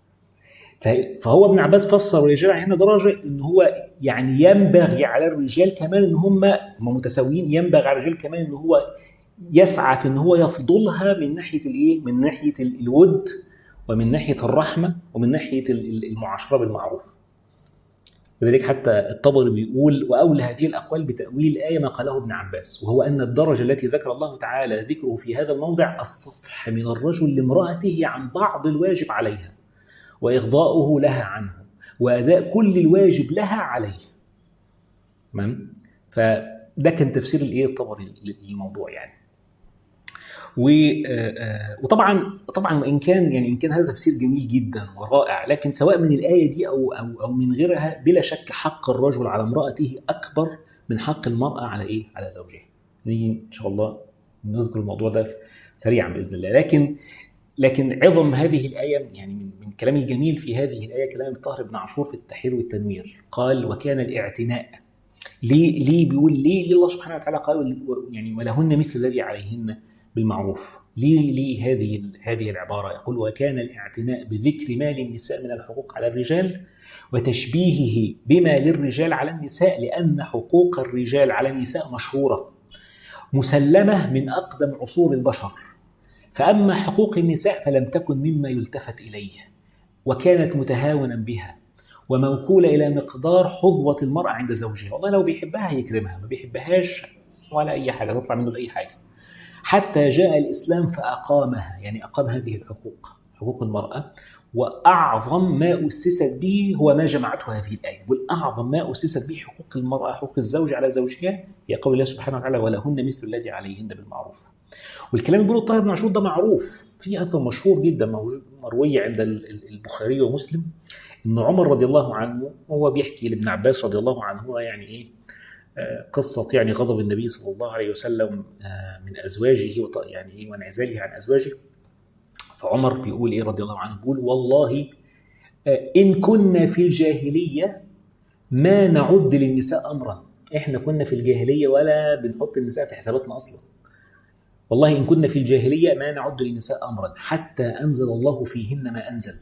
[SPEAKER 1] فهو ابن عباس فسر الرجال هنا درجه ان هو يعني ينبغي على الرجال كمان ان هم متساويين ينبغي على الرجال كمان ان هو يسعى في ان هو يفضلها من ناحيه الايه؟ من ناحيه الود ومن ناحيه الرحمه ومن ناحيه المعاشره بالمعروف. لذلك حتى الطبري بيقول واولى هذه الاقوال بتاويل الايه ما قاله ابن عباس وهو ان الدرجه التي ذكر الله تعالى ذكره في هذا الموضع الصفح من الرجل لامراته عن بعض الواجب عليها. وإغضاؤه لها عنه وأداء كل الواجب لها عليه تمام فده كان تفسير الايه الطبري للموضوع يعني وطبعا طبعا وان كان يعني ان كان هذا تفسير جميل جدا ورائع لكن سواء من الايه دي او او او من غيرها بلا شك حق الرجل على امراته اكبر من حق المراه على ايه؟ على زوجها. نيجي ان شاء الله نذكر الموضوع ده سريعا باذن الله لكن لكن عظم هذه الآية يعني من, من كلام الجميل في هذه الآية كلام الطاهر بن عاشور في التحرير والتنوير قال وكان الاعتناء ليه ليه بيقول ليه, ليه الله سبحانه وتعالى قال يعني ولهن مثل الذي عليهن بالمعروف ليه ليه هذه هذه العباره يقول وكان الاعتناء بذكر ما للنساء من الحقوق على الرجال وتشبيهه بما للرجال على النساء لان حقوق الرجال على النساء مشهوره مسلمه من اقدم عصور البشر فاما حقوق النساء فلم تكن مما يلتفت اليه وكانت متهاونا بها وموكوله الى مقدار حظوه المراه عند زوجها والله لو بيحبها هيكرمها ما بيحبهاش ولا اي حاجه تطلع منه لاي حاجه حتى جاء الإسلام فأقامها يعني أقام هذه الحقوق حقوق المرأة وأعظم ما أسست به هو ما جمعته هذه الآية والأعظم ما أسست به حقوق المرأة حقوق الزوج على زوجها هي قول الله سبحانه وتعالى ولهن مثل الذي عليهن بالمعروف والكلام اللي بيقوله الطاهر بن عاشور ده معروف في أثر مشهور جدا مروي عند البخاري ومسلم ان عمر رضي الله عنه وهو بيحكي لابن عباس رضي الله عنه يعني ايه قصة يعني غضب النبي صلى الله عليه وسلم آه، من أزواجه يعني إيه وانعزاله عن أزواجه فعمر بيقول إيه رضي الله عنه بيقول والله آه، إن كنا في الجاهلية ما نعد للنساء أمرا إحنا كنا في الجاهلية ولا بنحط النساء في حساباتنا أصلا والله إن كنا في الجاهلية ما نعد للنساء أمرا حتى أنزل الله فيهن ما أنزل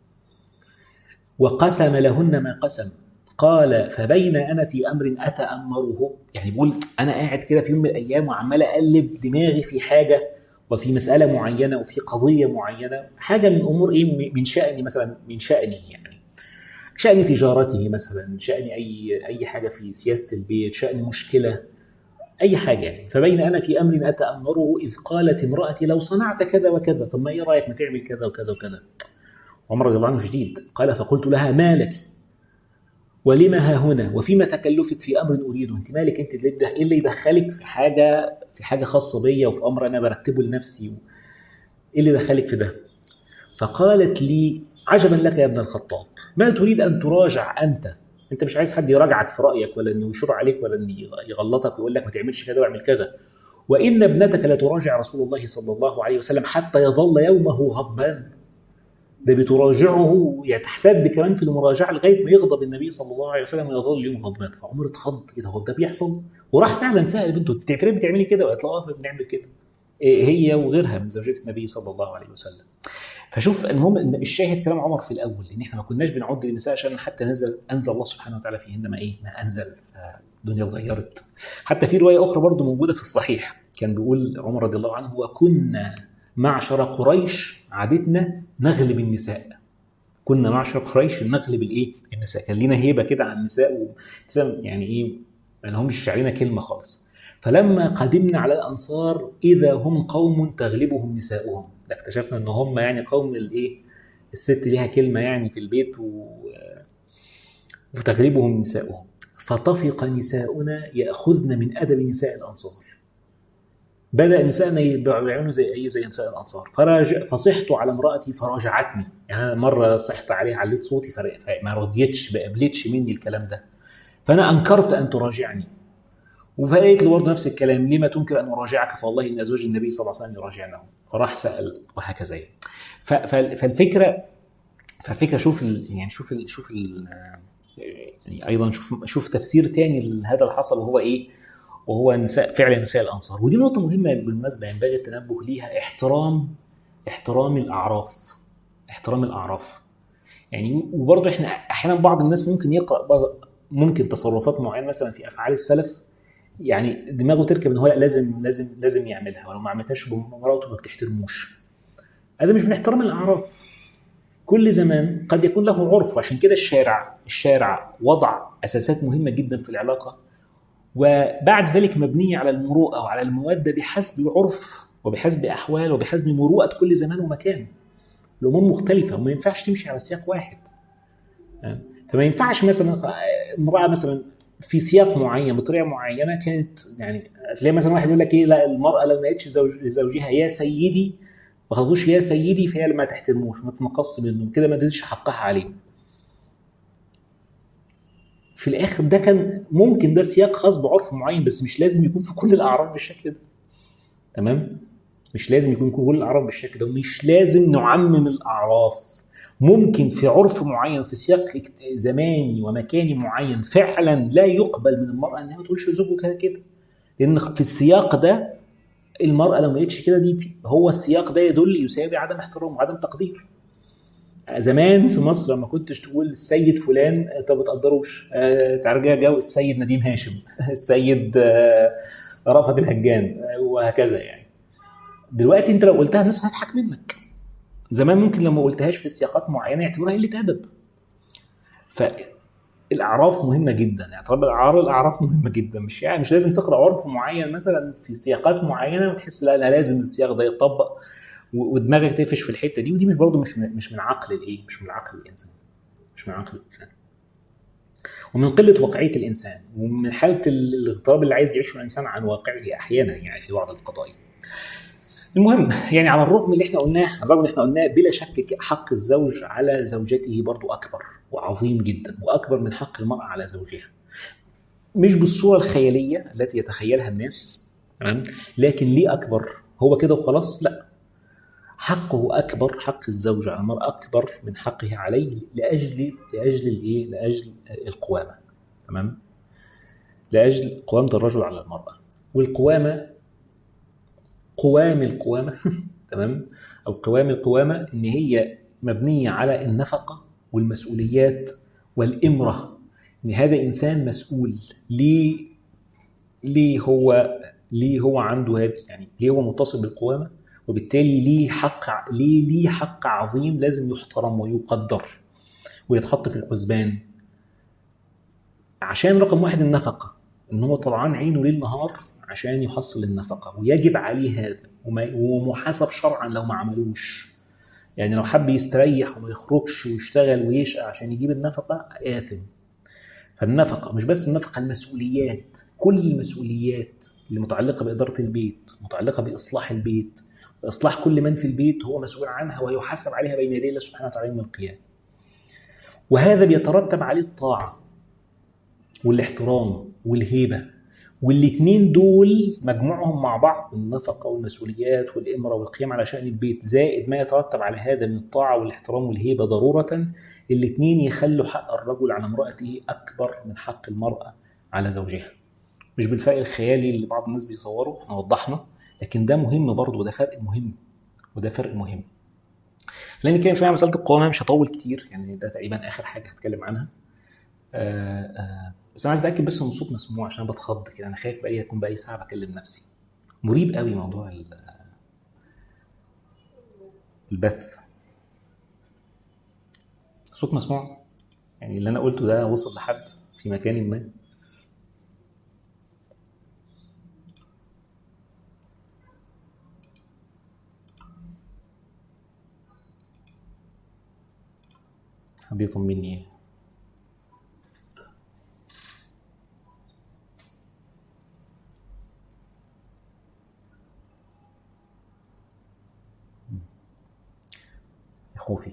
[SPEAKER 1] وقسم لهن ما قسم قال فبين انا في امر اتامره يعني بيقول انا قاعد كده في يوم من الايام وعمال اقلب دماغي في حاجه وفي مساله معينه وفي قضيه معينه حاجه من امور ايه من شاني مثلا من شاني يعني شان تجارته مثلا شان اي اي حاجه في سياسه البيت شان مشكله اي حاجه يعني فبين انا في امر اتامره اذ قالت امراتي لو صنعت كذا وكذا طب ما ايه رايك ما تعمل كذا وكذا وكذا عمر رضي الله عنه شديد قال فقلت لها ما لك ولما ها هنا وفيما تكلفك في امر اريده انت مالك انت اللي ايه اللي يدخلك في حاجه في حاجه خاصه بيا وفي امر انا برتبه لنفسي ايه اللي دخلك في ده فقالت لي عجبا لك يا ابن الخطاب ما تريد ان تراجع انت انت مش عايز حد يراجعك في رايك ولا انه يشور عليك ولا انه يغلطك ويقول لك ما تعملش كذا واعمل كذا وان ابنتك لتراجع رسول الله صلى الله عليه وسلم حتى يظل يومه غضبان ده بتراجعه يعني تحتد كمان في المراجعه لغايه ما يغضب النبي صلى الله عليه وسلم ويظل اليوم غضبان فعمر اتخض ايه ده هو ده بيحصل وراح فعلا سال بنته انت بتعملي بتعملي كده وقالت له اه بنعمل كده إيه هي وغيرها من زوجات النبي صلى الله عليه وسلم فشوف المهم ان الشاهد كلام عمر في الاول ان احنا ما كناش بنعد للنساء عشان حتى نزل انزل الله سبحانه وتعالى فيهن ما ايه ما انزل الدنيا اتغيرت حتى في روايه اخرى برضه موجوده في الصحيح كان بيقول عمر رضي الله عنه وكنا معشر قريش عادتنا نغلب النساء كنا معشر قريش نغلب الايه النساء كان لينا هيبه كده عن النساء يعني ايه ما لهمش علينا كلمه خالص فلما قدمنا على الانصار اذا هم قوم تغلبهم نساؤهم ده اكتشفنا ان هم يعني قوم الايه الست ليها كلمه يعني في البيت و... وتغلبهم نساؤهم فطفق نساؤنا ياخذن من ادب نساء الانصار بدا نسائنا يعملوا زي اي زي نساء الانصار فراجع فصحت على امراتي فراجعتني يعني انا مره صحت عليها عليت صوتي فما رضيتش ما قبلتش مني الكلام ده فانا انكرت ان تراجعني وفقيت له برضه نفس الكلام لما تنكر ان اراجعك فوالله ان ازواج النبي صلى الله عليه وسلم يراجعنه فراح سال وهكذا فالفكره فالفكره شوف ال يعني شوف ال شوف ال يعني ايضا شوف شوف تفسير تاني لهذا اللي حصل وهو ايه وهو نساء فعلا نساء الانصار ودي نقطه مهمه بالمناسبه ينبغي التنبه ليها احترام احترام الاعراف احترام الاعراف يعني وبرضه احنا احيانا بعض الناس ممكن يقرا ممكن تصرفات معينه مثلا في افعال السلف يعني دماغه تركب ان هو لا لازم لازم لازم يعملها ولو ما عملتهاش بمراته ما بتحترموش هذا مش من احترام الاعراف كل زمان قد يكون له عرف وعشان كده الشارع الشارع وضع اساسات مهمه جدا في العلاقه وبعد ذلك مبنية على المروءة وعلى المودة بحسب عرف وبحسب أحوال وبحسب مروءة كل زمان ومكان الأمور مختلفة وما ينفعش تمشي على سياق واحد فما ينفعش مثلا امرأة مثلا في سياق معين بطريقة معينة كانت يعني تلاقي مثلا واحد يقول لك ايه لا المرأة لو ما قالتش زوج لزوجها يا سيدي ما خلصوش يا سيدي فهي ما تحترموش ما تنقص منه كده ما تديش حقها عليه في الاخر ده كان ممكن ده سياق خاص بعرف معين بس مش لازم يكون في كل الاعراف بالشكل ده تمام مش لازم يكون كل الاعراف بالشكل ده ومش لازم نعمم الاعراف ممكن في عرف معين في سياق زماني ومكاني معين فعلا لا يقبل من المراه انها ما تقولش لزوجها كده لان في السياق ده المراه لو ما قالتش كده دي هو السياق ده يدل يساوي عدم احترام وعدم تقدير زمان في مصر لما كنتش تقول السيد فلان انت ما بتقدروش آه، ترجع جو السيد نديم هاشم السيد آه، رأفت الهجان آه، وهكذا يعني دلوقتي انت لو قلتها الناس هتضحك منك زمان ممكن لما قلتهاش في سياقات معينه يعتبروها قله ادب فالاعراف مهمه جدا اعتراف بالاعراف الاعراف مهمه جدا مش يعني مش لازم تقرا عرف معين مثلا في سياقات معينه وتحس لا لا لازم السياق ده يطبق ودماغك تقفش في الحته دي ودي مش برضه مش من مش من عقل الايه مش من عقل الانسان مش من عقل الانسان ومن قله واقعيه الانسان ومن حاله الاغتراب اللي عايز يعيشه الانسان عن واقعه احيانا يعني في بعض القضايا المهم يعني على الرغم اللي احنا قلناه على الرغم اللي احنا قلناه بلا شك حق الزوج على زوجته برضو اكبر وعظيم جدا واكبر من حق المراه على زوجها مش بالصوره الخياليه التي يتخيلها الناس تمام لكن ليه اكبر هو كده وخلاص لا حقه اكبر حق الزوج على المراه اكبر من حقه عليه لاجل لاجل الايه لاجل القوامه تمام لاجل قوامه الرجل على المراه والقوامه قوام القوامه تمام او قوام القوامه ان هي مبنيه على النفقه والمسؤوليات والامره ان هذا انسان مسؤول ليه ليه هو ليه هو عنده هذا يعني ليه هو متصل بالقوامه وبالتالي ليه حق ليه ليه حق عظيم لازم يحترم ويقدر ويتحط في الحسبان عشان رقم واحد النفقه ان هو طلعان عينه ليل نهار عشان يحصل النفقه ويجب عليه هذا ومحاسب شرعا لو ما عملوش يعني لو حب يستريح وما يخرجش ويشتغل ويشقى عشان يجيب النفقه آثم فالنفقه مش بس النفقه المسؤوليات كل المسؤوليات اللي متعلقه باداره البيت متعلقه باصلاح البيت اصلاح كل من في البيت هو مسؤول عنها ويحاسب عليها بين يدي الله سبحانه وتعالى يوم القيامه وهذا بيترتب عليه الطاعه والاحترام والهيبه والاثنين دول مجموعهم مع بعض النفقة والمسؤوليات والإمرة والقيام على شأن البيت زائد ما يترتب على هذا من الطاعة والاحترام والهيبة ضرورة الاثنين يخلوا حق الرجل على امرأته أكبر من حق المرأة على زوجها مش بالفرق الخيالي اللي بعض الناس بيصوروا احنا وضحنا لكن ده مهم برضه وده فرق مهم وده فرق مهم خلينا نتكلم شويه عن مساله القوامه مش هطول كتير يعني ده تقريبا اخر حاجه هتكلم عنها آآ آآ بس انا عايز اتاكد بس ان الصوت مسموع عشان بتخض كده انا خايف بقالي اكون بقالي ساعه بكلم نفسي مريب قوي موضوع البث الصوت مسموع يعني اللي انا قلته ده وصل لحد في مكان ما حد يطمني خوفي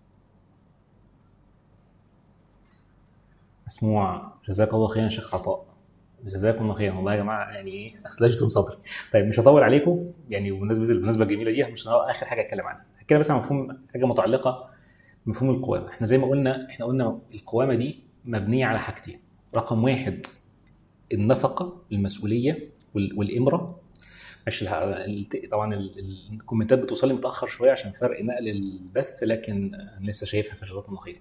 [SPEAKER 1] مسموع جزاك الله خيرا شيخ عطاء جزاكم الله خيرا والله يا جماعه يعني ايه اثلجتم صدري طيب مش هطول عليكم يعني بالنسبه للمناسبه الجميله دي مش اخر حاجه اتكلم عنها هتكلم بس عن مفهوم حاجه متعلقه بمفهوم القوامه احنا زي ما قلنا احنا قلنا القوامه دي مبنيه على حاجتين رقم واحد النفقه المسؤوليه والامره ماشي طبعا الكومنتات بتوصل لي متاخر شويه عشان فرق نقل البث لكن انا لسه شايفها في جزاكم الله خير.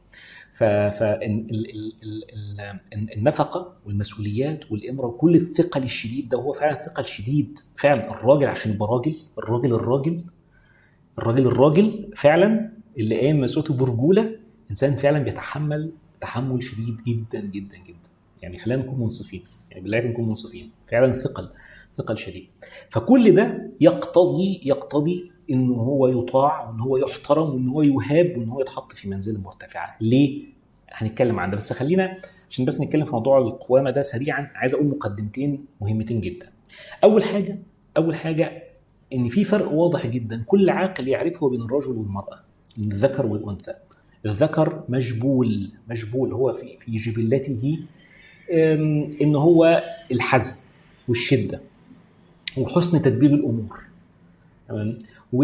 [SPEAKER 1] فالنفقه والمسؤوليات والامره وكل الثقل الشديد ده هو فعلا ثقل شديد فعلا الراجل عشان يبقى راجل الراجل الراجل الراجل الراجل فعلا اللي قايم مسؤوليته برجوله انسان فعلا بيتحمل تحمل شديد جدا جدا جدا يعني خلينا نكون منصفين يعني بالله نكون منصفين فعلا ثقل ثقل شديد فكل ده يقتضي يقتضي ان هو يطاع وان هو يحترم وان هو يهاب وان هو يتحط في منزله مرتفعه ليه هنتكلم عن ده بس خلينا عشان بس نتكلم في موضوع القوامه ده سريعا عايز اقول مقدمتين مهمتين جدا اول حاجه اول حاجه ان في فرق واضح جدا كل عاقل يعرفه بين الرجل والمراه الذكر والانثى الذكر مجبول مجبول هو في في جبلته ان هو الحزم والشده وحسن تدبير الامور تمام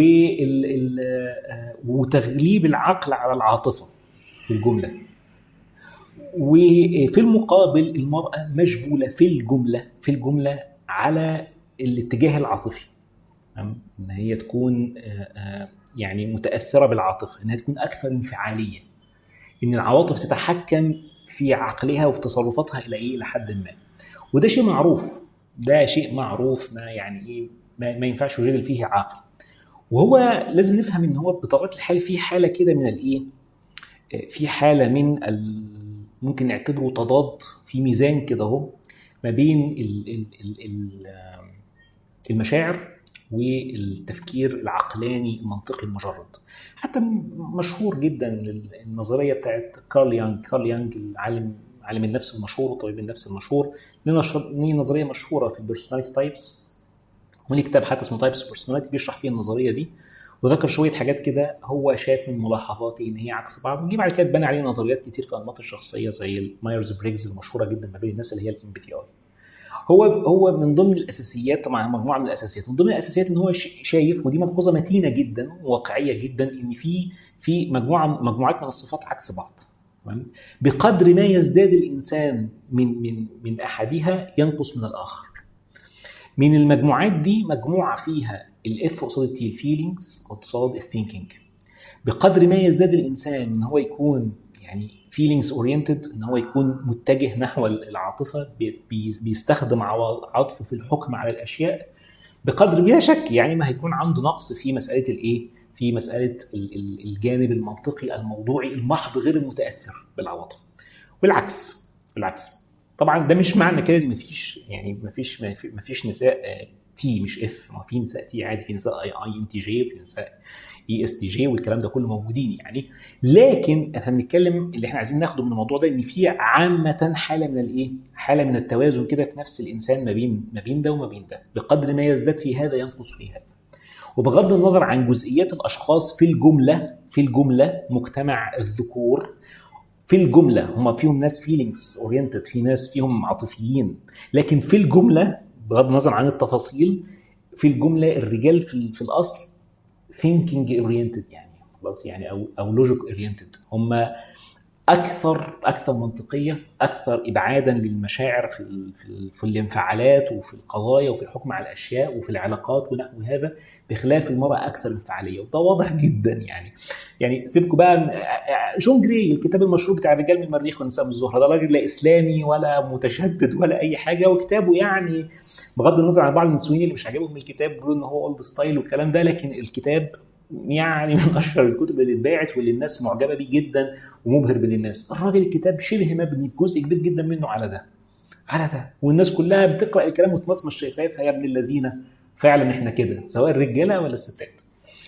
[SPEAKER 1] وتغليب العقل على العاطفه في الجمله وفي المقابل المراه مجبوله في الجمله في الجمله على الاتجاه العاطفي ان هي تكون يعني متاثره بالعاطفه انها تكون اكثر انفعاليه ان العواطف تتحكم في عقلها وفي تصرفاتها الى ايه لحد ما وده شيء معروف ده شيء معروف ما يعني ايه ما, ما ينفعش يجادل فيه عاقل وهو لازم نفهم ان هو بطبيعه الحال في حاله كده من الايه في حاله من ممكن نعتبره تضاد في ميزان كده اهو ما بين المشاعر والتفكير العقلاني المنطقي المجرد حتى مشهور جدا النظريه بتاعت كارل يانج كارل يانج العالم عالم النفس المشهور وطبيب النفس المشهور ليه نظريه مشهوره في البيرسوناليتي تايبس وليه كتاب حتى اسمه تايبس بيرسوناليتي بيشرح فيه النظريه دي وذكر شويه حاجات كده هو شاف من ملاحظاته ان هي عكس بعض ونجي بعد كده تبان عليه نظريات كتير في انماط الشخصيه زي المايرز بريجز المشهوره جدا ما بين الناس اللي هي الام بي تي اي هو هو من ضمن الاساسيات طبعا مجموعه من الاساسيات من ضمن الاساسيات ان هو شايف ودي ملحوظه متينه جدا وواقعيه جدا ان في في مجموعه مجموعات من الصفات عكس بعض بقدر ما يزداد الانسان من من من احدها ينقص من الاخر من المجموعات دي مجموعه فيها الاف قصاد التي الفيلينجز قصاد الثينكينج بقدر ما يزداد الانسان ان هو يكون يعني فيلينجز اورينتد ان هو يكون متجه نحو العاطفه بيستخدم عاطفه في الحكم على الاشياء بقدر بلا شك يعني ما هيكون عنده نقص في مساله الايه في مساله الجانب المنطقي الموضوعي المحض غير المتاثر بالعواطف والعكس بالعكس طبعا ده مش معنى كده ان مفيش يعني مفيش مفيش نساء تي مش اف ما في نساء تي عادي في نساء اي اي ان تي جي وفي نساء اي اس تي جي والكلام ده كله موجودين يعني لكن احنا بنتكلم اللي احنا عايزين ناخده من الموضوع ده ان في عامه حاله من الايه؟ حاله من التوازن كده في نفس الانسان ما بين ما بين ده وما بين ده بقدر ما يزداد في هذا ينقص في هذا وبغض النظر عن جزئيات الاشخاص في الجمله في الجمله مجتمع الذكور في الجمله هم فيهم ناس فيلينجز اورينتد في ناس فيهم عاطفيين لكن في الجمله بغض النظر عن التفاصيل في الجمله الرجال في, في الاصل ثينكينج اورينتد يعني خلاص يعني او او لوجيك اورينتد هم اكثر اكثر منطقيه اكثر ابعادا للمشاعر في ال في, ال في الانفعالات وفي القضايا وفي الحكم على الاشياء وفي العلاقات ونحو هذا بخلاف المراه اكثر انفعاليه وده واضح جدا يعني يعني سيبكم بقى جون جراي الكتاب المشهور بتاع الرجال من المريخ والنساء من الزهره ده راجل لا اسلامي ولا متشدد ولا اي حاجه وكتابه يعني بغض النظر عن بعض النسويين اللي مش عاجبهم الكتاب بيقولوا ان هو اولد ستايل والكلام ده لكن الكتاب يعني من اشهر الكتب اللي اتباعت واللي الناس معجبه بيه جدا ومبهر بين الناس الراجل الكتاب شبه مبني في جزء كبير جدا منه على ده على ده والناس كلها بتقرا الكلام وتمصمص شايفاه يا ابن الذين فعلا احنا كده سواء الرجاله ولا الستات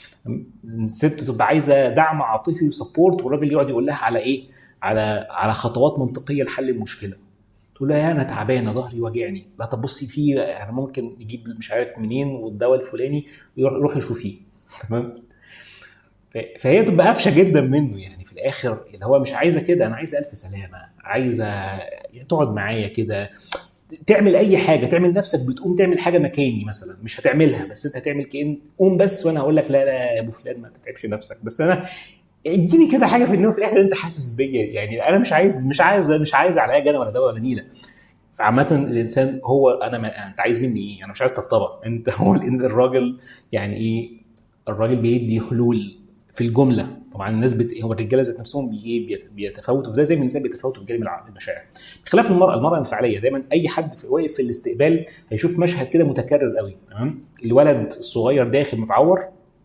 [SPEAKER 1] الست تبقى عايزه دعم عاطفي وسبورت والراجل يقعد يقول لها على ايه على على خطوات منطقيه لحل المشكله تقول لها انا تعبانه ظهري واجعني لا طب بصي في احنا ممكن نجيب مش عارف منين والدواء الفلاني روحي شوفيه تمام فهي تبقى قافشه جدا منه يعني في الاخر اللي هو مش عايزه كده انا عايزه الف سلامه عايزه تقعد معايا كده تعمل اي حاجه تعمل نفسك بتقوم تعمل حاجه مكاني مثلا مش هتعملها بس انت هتعمل كأن قوم بس وانا هقول لك لا لا يا ابو فلان ما تتعبش نفسك بس انا اديني كده حاجه في النوم في الاخر انت حاسس بيا يعني انا مش عايز مش عايز مش عايز على انا ولا دواء ولا نيله فعامة الانسان هو انا ما انت عايز مني ايه؟ انا مش عايز طبطبه انت هو الراجل يعني ايه الراجل بيدي حلول في الجمله طبعا الناس بت... هو الرجاله ذات نفسهم بي... بيتفاوتوا في ده زي ما النساء بيتفاوتوا في جانب المشاعر بخلاف المراه المراه انفعاليه دايما اي حد واقف في الاستقبال هيشوف مشهد كده متكرر قوي تمام الولد الصغير داخل متعور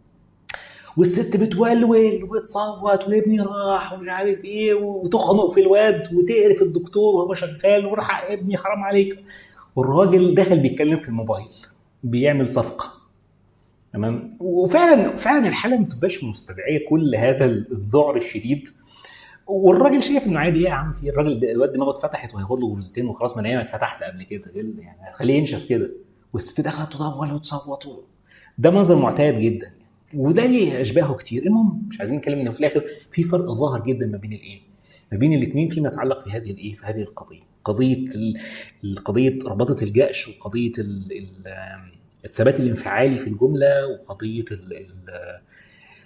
[SPEAKER 1] والست بتولول وتصوت وابني راح ومش عارف ايه وتخنق في الواد وتقرف الدكتور وهو شغال وراح ابني حرام عليك والراجل داخل بيتكلم في الموبايل بيعمل صفقه تمام وفعلا فعلا الحاله ما بتبقاش مستدعيه كل هذا الذعر الشديد والراجل شايف انه عادي ايه يا عم في الراجل الواد دماغه اتفتحت وهياخد له غرزتين وخلاص ما انا اتفتحت قبل كده يعني هتخليه ينشف كده والست دخلت تدور وتصوت ده منظر معتاد جدا وده ليه اشباهه كتير المهم مش عايزين نتكلم انه في الاخر في فرق ظاهر جدا ما بين الايه ما بين الاثنين فيما يتعلق في هذه الايه في هذه القضيه قضيه قضيه ربطه الجأش وقضيه الثبات الانفعالي في الجمله وقضيه ال ال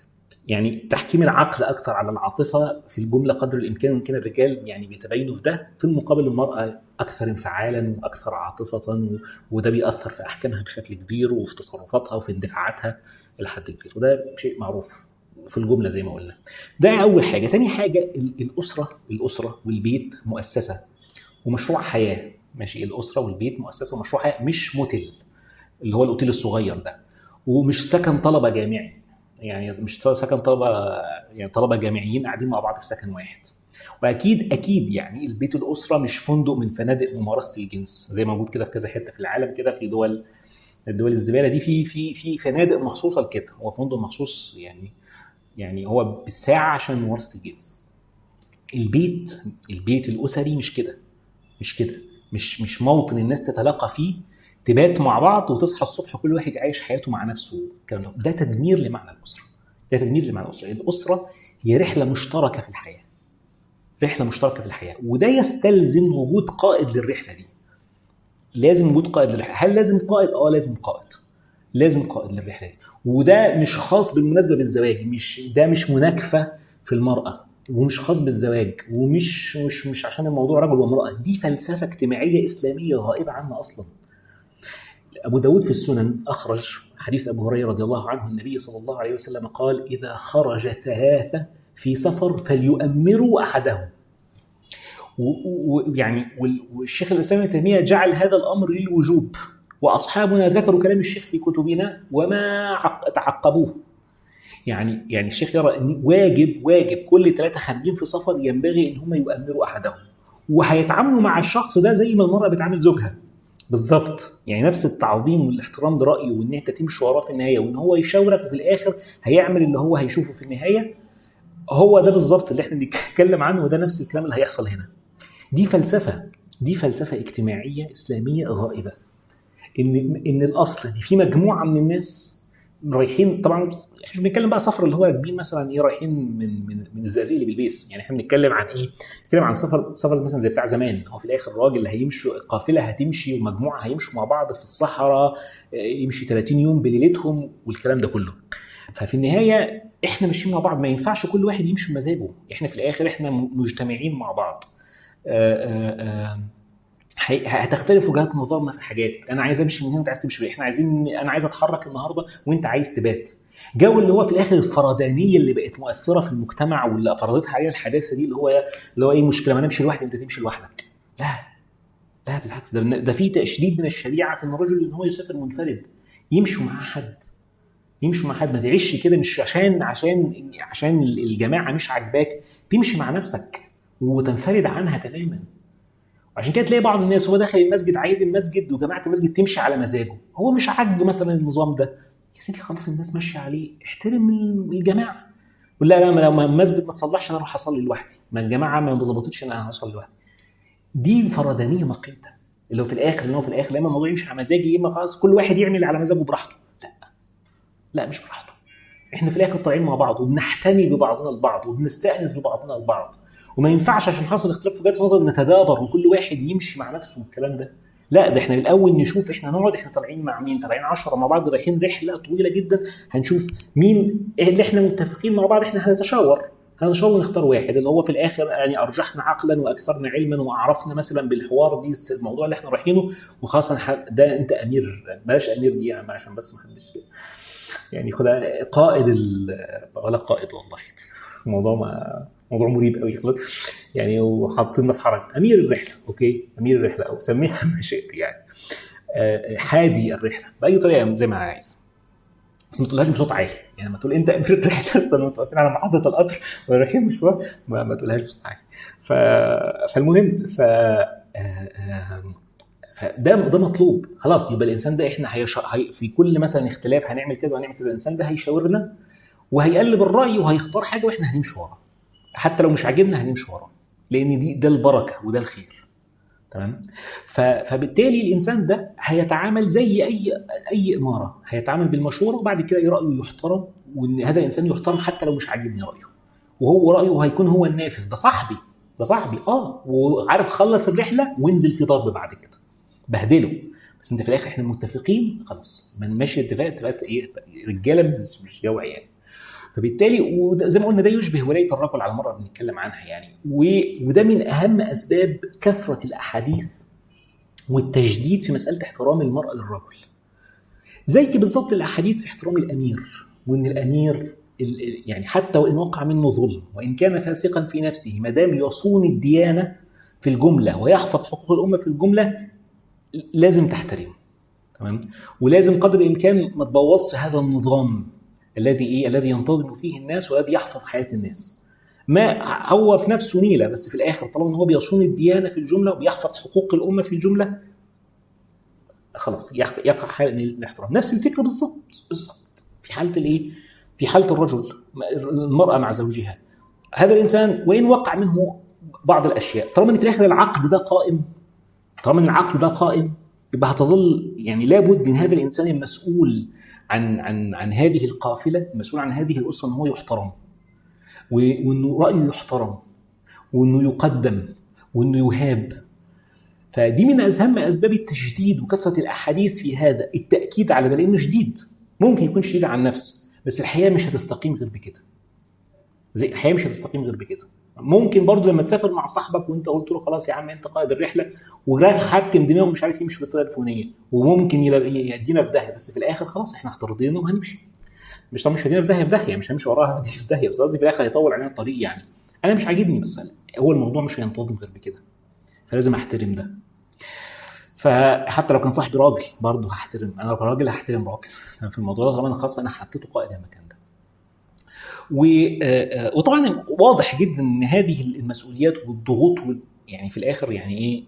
[SPEAKER 1] يعني تحكيم العقل اكثر على العاطفه في الجمله قدر الامكان يمكن الرجال يعني بيتبينوا في ده في المقابل المراه اكثر انفعالا واكثر عاطفه وده بيأثر في احكامها بشكل كبير وفي تصرفاتها وفي اندفاعاتها الى حد كبير وده شيء معروف في الجمله زي ما قلنا ده اول حاجه تاني حاجه الاسره الاسره والبيت مؤسسه ومشروع حياه ماشي الاسره والبيت مؤسسه ومشروع حياه مش موتيل اللي هو الاوتيل الصغير ده ومش سكن طلبه جامعي يعني مش سكن طلبه يعني طلبه جامعيين قاعدين مع بعض في سكن واحد واكيد اكيد يعني البيت الاسره مش فندق من فنادق ممارسه الجنس زي ما موجود كده في كذا حته في العالم كده في دول الدول الزباله دي في في في فنادق مخصوصه لكده هو فندق مخصوص يعني يعني هو بالساعه عشان ممارسه الجنس البيت البيت الاسري مش كده مش كده مش مش موطن الناس تتلاقى فيه تبات مع بعض وتصحى الصبح كل واحد عايش حياته مع نفسه الكلام ده ده تدمير لمعنى الاسره ده تدمير لمعنى الاسره الاسره هي رحله مشتركه في الحياه رحله مشتركه في الحياه وده يستلزم وجود قائد للرحله دي لازم وجود قائد للرحله هل لازم قائد اه لازم قائد لازم قائد للرحله دي وده مش خاص بالمناسبه بالزواج مش ده مش مناكفه في المراه ومش خاص بالزواج ومش مش مش عشان الموضوع رجل وامراه دي فلسفه اجتماعيه اسلاميه غائبه عنا اصلا أبو داود في السنن أخرج حديث أبو هريرة رضي الله عنه النبي صلى الله عليه وسلم قال إذا خرج ثلاثة في سفر فليؤمروا أحدهم ويعني والشيخ الإسلام ابن تيمية جعل هذا الأمر للوجوب وأصحابنا ذكروا كلام الشيخ في كتبنا وما تعقبوه يعني يعني الشيخ يرى ان واجب واجب كل ثلاثه خارجين في سفر ينبغي ان هم يؤمروا احدهم وهيتعاملوا مع الشخص ده زي ما المراه بتعامل زوجها بالظبط يعني نفس التعظيم والاحترام لرايه وان انت تمشي وراه في النهايه وان هو يشاورك وفي الاخر هيعمل اللي هو هيشوفه في النهايه هو ده بالظبط اللي احنا بنتكلم عنه وده نفس الكلام اللي هيحصل هنا دي فلسفه دي فلسفه اجتماعيه اسلاميه غائبه ان ان الاصل دي في مجموعه من الناس رايحين طبعا احنا مش بنتكلم بقى سفر اللي هو راكبين مثلا ايه رايحين من من من الزقازيق اللي بالبيس يعني احنا بنتكلم عن ايه؟ بنتكلم عن سفر سفر مثلا زي بتاع زمان هو في الاخر راجل اللي هيمشوا قافله هتمشي ومجموعه هيمشوا مع بعض في الصحراء يمشي 30 يوم بليلتهم والكلام ده كله ففي النهايه احنا ماشيين مع بعض ما ينفعش كل واحد يمشي بمزاجه احنا في الاخر احنا مجتمعين مع بعض آآ آآ هتختلف وجهات نظرنا في حاجات انا عايز امشي من هنا وانت عايز تمشي احنا عايزين انا عايز اتحرك النهارده وانت عايز تبات جو اللي هو في الاخر الفردانيه اللي بقت مؤثره في المجتمع واللي فرضتها علينا الحداثه دي اللي هو اللي هو ايه المشكله ما نمشي لوحدي انت تمشي لوحدك لا لا بالعكس ده ده في تشديد من الشريعه في ان الرجل ان هو يسافر منفرد يمشوا مع حد يمشوا مع حد ما تعيش كده مش عشان عشان عشان الجماعه مش عاجباك تمشي مع نفسك وتنفرد عنها تماما عشان كده تلاقي بعض الناس هو داخل المسجد عايز المسجد وجماعه المسجد تمشي على مزاجه هو مش عاجبه مثلا النظام ده يا سيدي خلاص الناس ماشيه عليه احترم الجماعه ولا لا لما المسجد ما تصلحش انا اروح اصلي لوحدي ما الجماعه ما ظبطتش انا هصلي لوحدي دي فردانيه مقيته اللي هو في الاخر اللي هو في الاخر لما الموضوع يمشي على مزاجي يا اما خلاص كل واحد يعمل على مزاجه براحته لا لا مش براحته احنا في الاخر طالعين مع بعض وبنحتمي ببعضنا البعض وبنستانس ببعضنا البعض وما ينفعش عشان حصل اختلاف في وجهات نظر نتدابر وكل واحد يمشي مع نفسه والكلام ده لا ده احنا من الاول نشوف احنا نقعد احنا طالعين مع مين طالعين 10 مع بعض رايحين رحله طويله جدا هنشوف مين اللي احنا متفقين مع بعض احنا هنتشاور هنتشاور نختار واحد اللي هو في الاخر يعني ارجحنا عقلا واكثرنا علما واعرفنا مثلا بالحوار دي الموضوع اللي احنا رايحينه وخلاص ده انت امير بلاش امير دي يعني عشان بس ما حدش يعني خدها قائد ولا قائد والله الموضوع ما موضوع مريب قوي خلاص يعني وحاطيننا في حرج امير الرحله اوكي امير الرحله او سميها ما شئت يعني آه حادي الرحله باي طريقه زي ما عايز بس ما تقولهاش بصوت عالي يعني ما تقول انت امير الرحله بس لما واقفين على محطه القطر ورايحين مشوار ما, ما تقولهاش بصوت عالي ف... فالمهم ف فده ده مطلوب خلاص يبقى الانسان ده احنا هيش... هي... في كل مثلا اختلاف هنعمل كذا وهنعمل كذا الانسان ده هيشاورنا وهيقلب الراي وهيختار حاجه واحنا هنمشي وراه حتى لو مش عاجبنا هنمشي وراه لان دي ده البركه وده الخير تمام فبالتالي الانسان ده هيتعامل زي اي اي اماره هيتعامل بالمشوره وبعد كده رايه يحترم وان هذا الانسان يحترم حتى لو مش عاجبني رايه وهو رايه هيكون هو النافذ ده صاحبي ده صاحبي اه وعارف خلص الرحله وانزل في ضرب بعد كده بهدله بس انت في الاخر احنا متفقين خلاص ما ماشي اتفاق اتفاقات ايه رجاله مش مش جو عيال فبالتالي وزي ما قلنا ده يشبه ولايه الرجل على مره بنتكلم عنها يعني وده من اهم اسباب كثره الاحاديث والتجديد في مساله احترام المراه للرجل. زي بالظبط الاحاديث في احترام الامير وان الامير يعني حتى وان وقع منه ظلم وان كان فاسقا في نفسه ما دام يصون الديانه في الجمله ويحفظ حقوق الامه في الجمله لازم تحترمه تمام ولازم قدر الامكان ما تبوظش هذا النظام الذي ايه الذي ينتظم فيه الناس والذي يحفظ حياه الناس ما هو في نفسه نيله بس في الاخر طالما ان هو بيصون الديانه في الجمله وبيحفظ حقوق الامه في الجمله خلاص يقع حاله الاحترام نفس الفكره بالظبط بالظبط في حاله الايه في حاله الرجل المراه مع زوجها هذا الانسان وان وقع منه بعض الاشياء طالما ان في الاخر العقد ده قائم طالما ان العقد ده قائم يبقى هتظل يعني لابد ان هذا الانسان المسؤول عن عن عن هذه القافله المسؤول عن هذه الاسره ان هو يحترم وانه رايه يحترم وانه يقدم وانه يهاب فدي من اهم اسباب التجديد وكثره الاحاديث في هذا التاكيد على ده لانه شديد ممكن يكون شديد على النفس بس الحياه مش هتستقيم غير بكده زي الحياه مش هتستقيم غير بكده ممكن برضو لما تسافر مع صاحبك وانت قلت له خلاص يا عم انت قائد الرحله ورايح حكم دماغه مش عارف يمشي بالطريقه الفلانيه وممكن يدينا في داهيه بس في الاخر خلاص احنا اخترضينا وهنمشي مش طبعا مش هدينا في داهيه في داهيه مش همشي وراها في داهيه بس قصدي في الاخر هيطول علينا الطريق يعني انا مش عاجبني بس هو الموضوع مش هينتظم غير بكده فلازم احترم ده فحتى لو كان صاحبي راجل برضه هحترم انا لو راجل هحترم راجل في الموضوع ده طالما خاص انا حطيته قائد المكان ده وطبعا واضح جدا ان هذه المسؤوليات والضغوط يعني في الاخر يعني ايه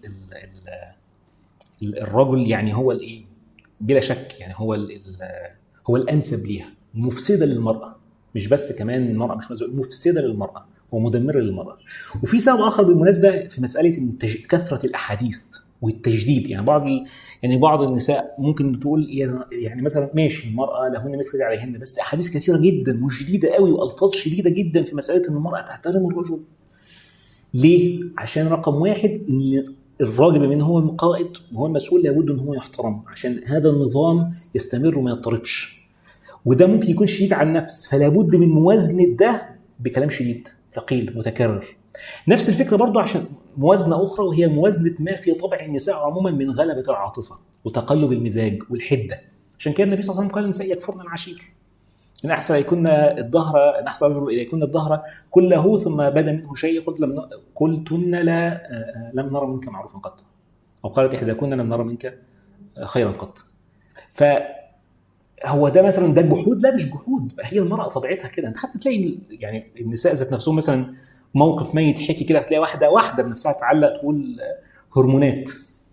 [SPEAKER 1] الرجل يعني هو الايه بلا شك يعني هو هو الانسب ليها مفسده للمراه مش بس كمان المراه مش مفسده للمراه ومدمره للمراه وفي سبب اخر بالمناسبه في مساله كثره الاحاديث والتجديد يعني بعض يعني بعض النساء ممكن تقول يعني مثلا ماشي المراه لهن مثل عليهن بس احاديث كثيره جدا وشديده قوي والفاظ شديده جدا في مساله ان المراه تحترم الرجل. ليه؟ عشان رقم واحد ان الراجل بما ان هو القائد وهو المسؤول لابد ان هو يحترم عشان هذا النظام يستمر وما يضطربش. وده ممكن يكون شديد على النفس فلا بد من موازنه ده بكلام شديد ثقيل متكرر. نفس الفكره برضو عشان موازنه اخرى وهي موازنه ما في طبع النساء عموما من غلبه العاطفه وتقلب المزاج والحده عشان كده النبي صلى الله عليه وسلم قال النساء يكفرن العشير ان احسن يكون الظهر ان احسن رجل يكون الظهر كله ثم بدا منه شيء قلت لم قلتن لا لم نرى منك معروفا قط او قالت احداكن لم نرى منك خيرا قط ف هو ده مثلا ده جحود لا مش جحود هي المراه طبيعتها كده انت حتى تلاقي يعني النساء ذات نفسهم مثلا موقف ميت حكي كده هتلاقي واحده واحده بنفسها تعلق تقول هرمونات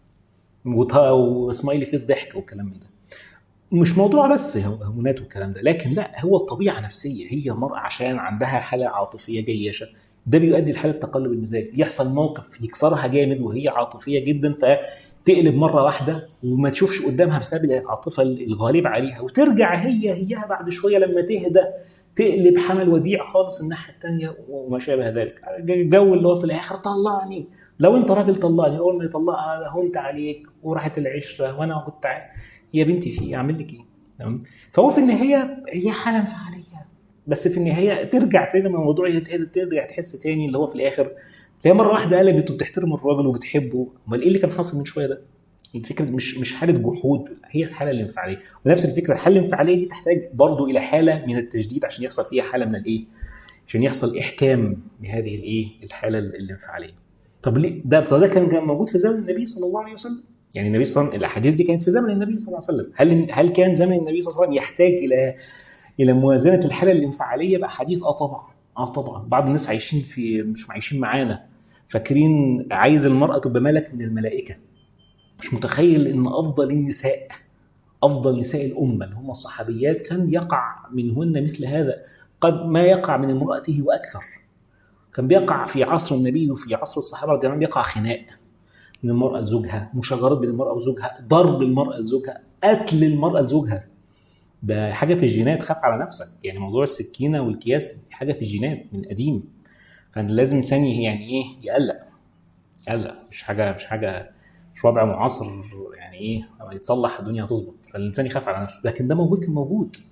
[SPEAKER 1] وسمايلي فيس ضحك والكلام من ده مش موضوع بس هرمونات والكلام ده لكن لا هو الطبيعه نفسيه هي المراه عشان عندها حاله عاطفيه جيشه ده بيؤدي لحاله تقلب المزاج يحصل موقف يكسرها جامد وهي عاطفيه جدا فتقلب مره واحده وما تشوفش قدامها بسبب العاطفه الغالبه عليها وترجع هي هيها بعد شويه لما تهدى تقلب حمل وديع خالص الناحيه الثانيه وما شابه ذلك الجو اللي هو في الاخر طلعني لو انت راجل طلقني اول ما يطلقها هونت عليك وراحت العشره وانا كنت يا بنتي في اعمل لك ايه تمام فهو في النهايه هي حاله انفعاليه بس في النهايه ترجع تاني من الموضوع ترجع تحس تاني اللي هو في الاخر هي مره واحده قلبت وبتحترم الراجل وبتحبه امال ايه اللي كان حاصل من شويه ده؟ الفكره مش مش حاله جحود هي الحاله الانفعاليه ونفس الفكره الحاله الانفعاليه دي تحتاج برضو الى حاله من التجديد عشان يحصل فيها حاله من الايه؟ عشان يحصل احكام لهذه الايه؟ الحاله الانفعاليه. طب ليه ده ده كان كان موجود في زمن النبي صلى الله عليه وسلم؟ يعني النبي صلى الله عليه وسلم الاحاديث دي كانت في زمن النبي صلى الله عليه وسلم، هل هل كان زمن النبي صلى الله عليه وسلم يحتاج الى الى موازنه الحاله الانفعاليه باحاديث؟ اه طبعا اه طبعا بعض الناس عايشين في مش عايشين معانا فاكرين عايز المراه تبقى ملك من الملائكه مش متخيل ان افضل النساء افضل نساء الامه اللي هم الصحابيات كان يقع منهن مثل هذا قد ما يقع من امراته واكثر كان بيقع في عصر النبي وفي عصر الصحابه رضي الله عنهم يقع خناق من المراه لزوجها مشاجرات بين المراه وزوجها ضرب المراه لزوجها قتل المراه لزوجها ده حاجه في الجينات خاف على نفسك يعني موضوع السكينه والكياس دي حاجه في الجينات من قديم فلازم انسان يعني ايه يقلق يقلق مش حاجه مش حاجه مش وضع معاصر يعني ايه لما يتصلح الدنيا هتظبط فالانسان يخاف على نفسه لكن ده موجود كان موجود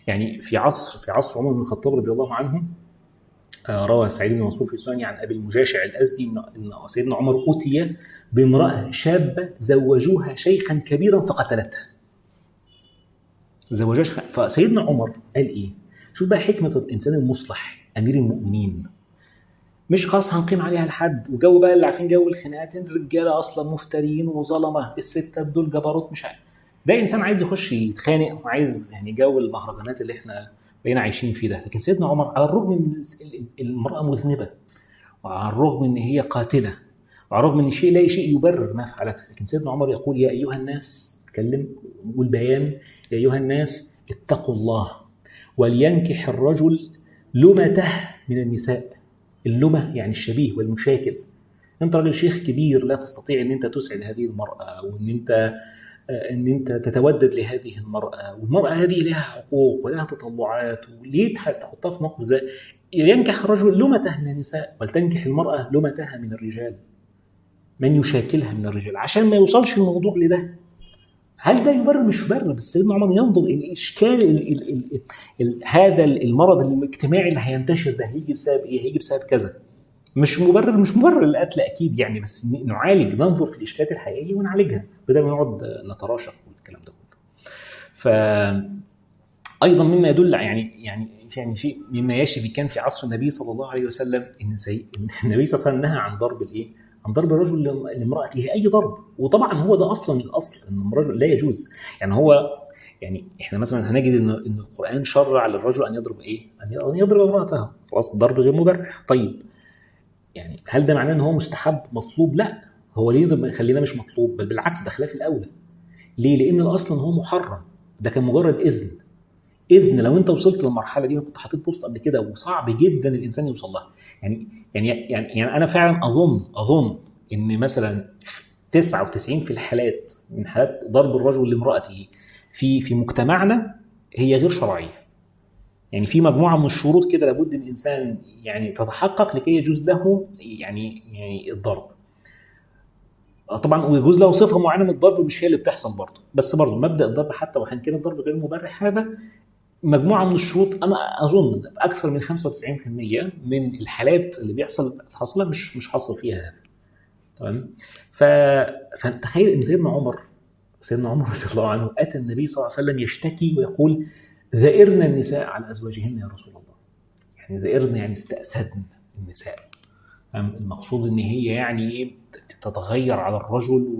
[SPEAKER 1] يعني في عصر في عصر عمر بن الخطاب رضي الله عنه آه، روى سعيد بن منصور في سنن عن ابي المجاشع الازدي ان إن سيدنا عمر اتي بامراه شابه زوجوها شيخا كبيرا فقتلته. زوجوها شيخ- فسيدنا عمر قال ايه؟ شوف بقى حكمه الانسان المصلح امير المؤمنين مش خلاص هنقيم عليها الحد وجو بقى اللي عارفين جو الخناقات الرجاله اصلا مفترين وظلمه الستات دول جبروت مش عارف ده انسان عايز يخش يتخانق وعايز يعني جو المهرجانات اللي احنا بقينا عايشين فيه ده لكن سيدنا عمر على الرغم من المراه مذنبه وعلى الرغم ان هي قاتله وعلى الرغم ان شيء لا شيء يبرر ما فعلته لكن سيدنا عمر يقول يا ايها الناس اتكلم يقول بيان يا ايها الناس اتقوا الله ولينكح الرجل لمته من النساء اللمه يعني الشبيه والمشاكل انت راجل شيخ كبير لا تستطيع ان انت تسعد هذه المراه وان انت ان انت تتودد لهذه المراه والمراه هذه لها حقوق ولها تطلعات وليه تحطها في موقف زي ينكح الرجل لمته من النساء ولتنكح المراه لمتها من الرجال من يشاكلها من الرجال عشان ما يوصلش الموضوع لده هل ده يبرر مش يبرر بس سيدنا عمر ينظر الاشكال ال ال ال ال هذا المرض الاجتماعي اللي هينتشر ده هيجي بسبب ايه؟ هيجي بسبب كذا. مش مبرر مش مبرر القتل اكيد يعني بس نعالج ننظر في الاشكالات الحقيقيه ونعالجها بدل ما نقعد نتراشق والكلام ده كله. ف ايضا مما يدل يعني يعني يعني شيء مما يشفي كان في عصر النبي صلى الله عليه وسلم ان سي... النبي صلى الله عليه وسلم نهى عن ضرب الايه؟ عن ضرب الرجل لامرأته أي ضرب وطبعا هو ده أصلا الأصل أن الرجل لا يجوز يعني هو يعني احنا مثلا هنجد ان ان القران شرع للرجل ان يضرب ايه؟ ان يضرب امراته خلاص ضرب غير مبرح طيب يعني هل ده معناه ان هو مستحب مطلوب؟ لا هو ليه خلينا مش مطلوب بل بالعكس ده خلاف الاولى ليه؟ لان الاصل ان هو محرم ده كان مجرد اذن اذن لو انت وصلت للمرحله دي انا كنت حاطط بوست قبل كده وصعب جدا الانسان يوصل لها يعني يعني يعني يعني انا فعلا اظن اظن ان مثلا 99 في الحالات من حالات ضرب الرجل لامراته في في مجتمعنا هي غير شرعيه. يعني في مجموعه من الشروط كده لابد ان الانسان يعني تتحقق لكي يجوز له يعني يعني الضرب. طبعا ويجوز له صفه معينه من الضرب مش هي اللي بتحصل برضه، بس برضه مبدا الضرب حتى وان كان الضرب غير مبرح هذا مجموعه من الشروط انا اظن اكثر من 95% من الحالات اللي بيحصل حاصله مش مش حاصل فيها هذا. تمام؟ ف... فتخيل ان سيدنا عمر سيدنا عمر رضي الله عنه اتى النبي صلى الله عليه وسلم يشتكي ويقول ذئرنا النساء على ازواجهن يا رسول الله. يعني ذئرنا يعني استأسدن النساء. المقصود ان هي يعني ايه تتغير على الرجل و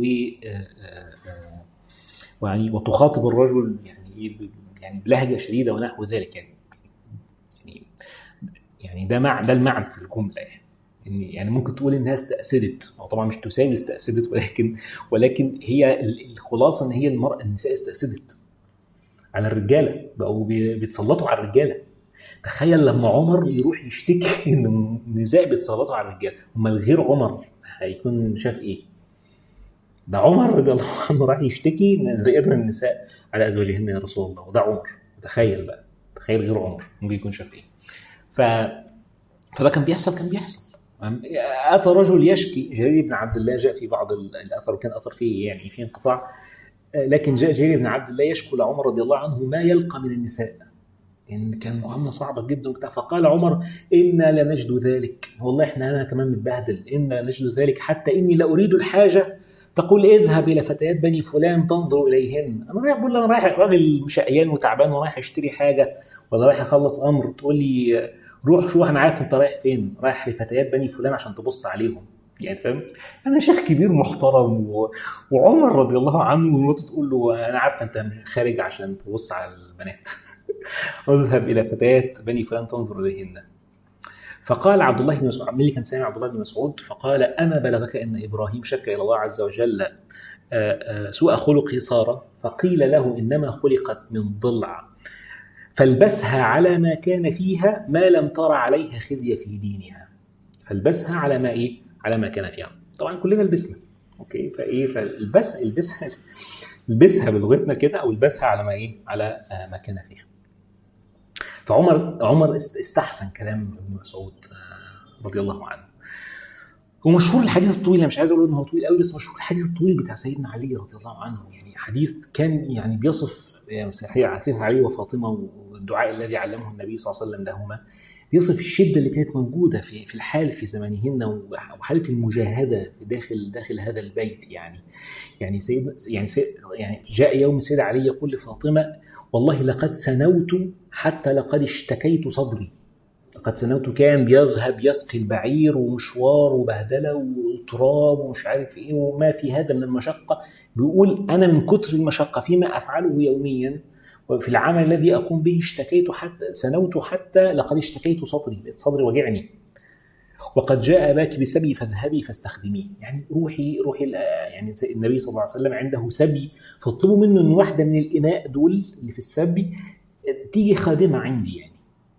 [SPEAKER 1] ويعني وتخاطب الرجل يعني يعني بلهجه شديده ونحو ذلك يعني يعني يعني ده مع ده المعنى في الجمله يعني ان يعني ممكن تقول انها استأسدت او طبعا مش تساوي استأسدت ولكن ولكن هي الخلاصه ان هي المراه النساء استأسدت على الرجاله بقوا بيتسلطوا على الرجاله تخيل لما عمر يروح يشتكي ان النساء بيتسلطوا على الرجاله امال غير عمر هيكون شاف ايه؟ ده عمر رضي الله عنه راح يشتكي ان ذئرنا النساء على ازواجهن يا رسول الله وده عمر تخيل بقى تخيل غير عمر ممكن يكون شاف ايه ف فده كان بيحصل كان بيحصل اتى رجل يشكي جرير بن عبد الله جاء في بعض الاثر كان اثر فيه يعني في انقطاع لكن جاء جرير بن عبد الله يشكو لعمر رضي الله عنه ما يلقى من النساء ان كان معامله صعبه جدا وبتاع فقال عمر انا لنجد ذلك والله احنا انا كمان متبهدل انا لنجد ذلك حتى اني لاريد الحاجه تقول اذهب الى فتيات بني فلان تنظر اليهن انا رايح بقول انا رايح راجل شقيان وتعبان ورايح اشتري حاجه ولا رايح اخلص امر تقول لي روح شوف انا عارف انت رايح فين رايح لفتيات بني فلان عشان تبص عليهم يعني فاهم انا شيخ كبير محترم و... وعمر رضي الله عنه ومراته تقول له انا عارفه انت خارج عشان تبص على البنات اذهب الى فتيات بني فلان تنظر اليهن فقال عبد الله بن مسعود اللي كان سامع عبد الله بن مسعود فقال اما بلغك ان ابراهيم شك الى الله عز وجل سوء خلق ساره فقيل له انما خلقت من ضلع فالبسها على ما كان فيها ما لم تر عليها خزي في دينها فالبسها على ما ايه على ما كان فيها طبعا كلنا لبسنا اوكي فايه فالبس البسها البسها بلغتنا كده او البسها على ما ايه على ما كان فيها فعمر عمر استحسن كلام ابن مسعود رضي الله عنه ومشهور الحديث الطويل انا مش عايز اقول انه هو طويل قوي بس مشهور الحديث الطويل بتاع سيدنا علي رضي الله عنه يعني حديث كان يعني بيصف صحيح حديث علي وفاطمه والدعاء الذي علمه النبي صلى الله عليه وسلم لهما بيصف الشده اللي كانت موجوده في في الحال في زمانهن وحاله المجاهده داخل داخل هذا البيت يعني يعني سيد يعني سيد يعني جاء يوم السيد علي يقول لفاطمه والله لقد سنوت حتى لقد اشتكيت صدري لقد سنوت كان بيذهب يسقي البعير ومشوار وبهدله وتراب ومش عارف ايه وما في هذا من المشقه بيقول انا من كتر المشقه فيما افعله يوميا وفي العمل الذي اقوم به اشتكيت حتى سنوت حتى لقد اشتكيت صدري بقيت صدري وجعني وقد جاء اباك بسبي فاذهبي فاستخدميه يعني روحي روحي يعني النبي صلى الله عليه وسلم عنده سبي فاطلبوا منه ان واحده من الاماء دول اللي في السبي تيجي خادمه عندي يعني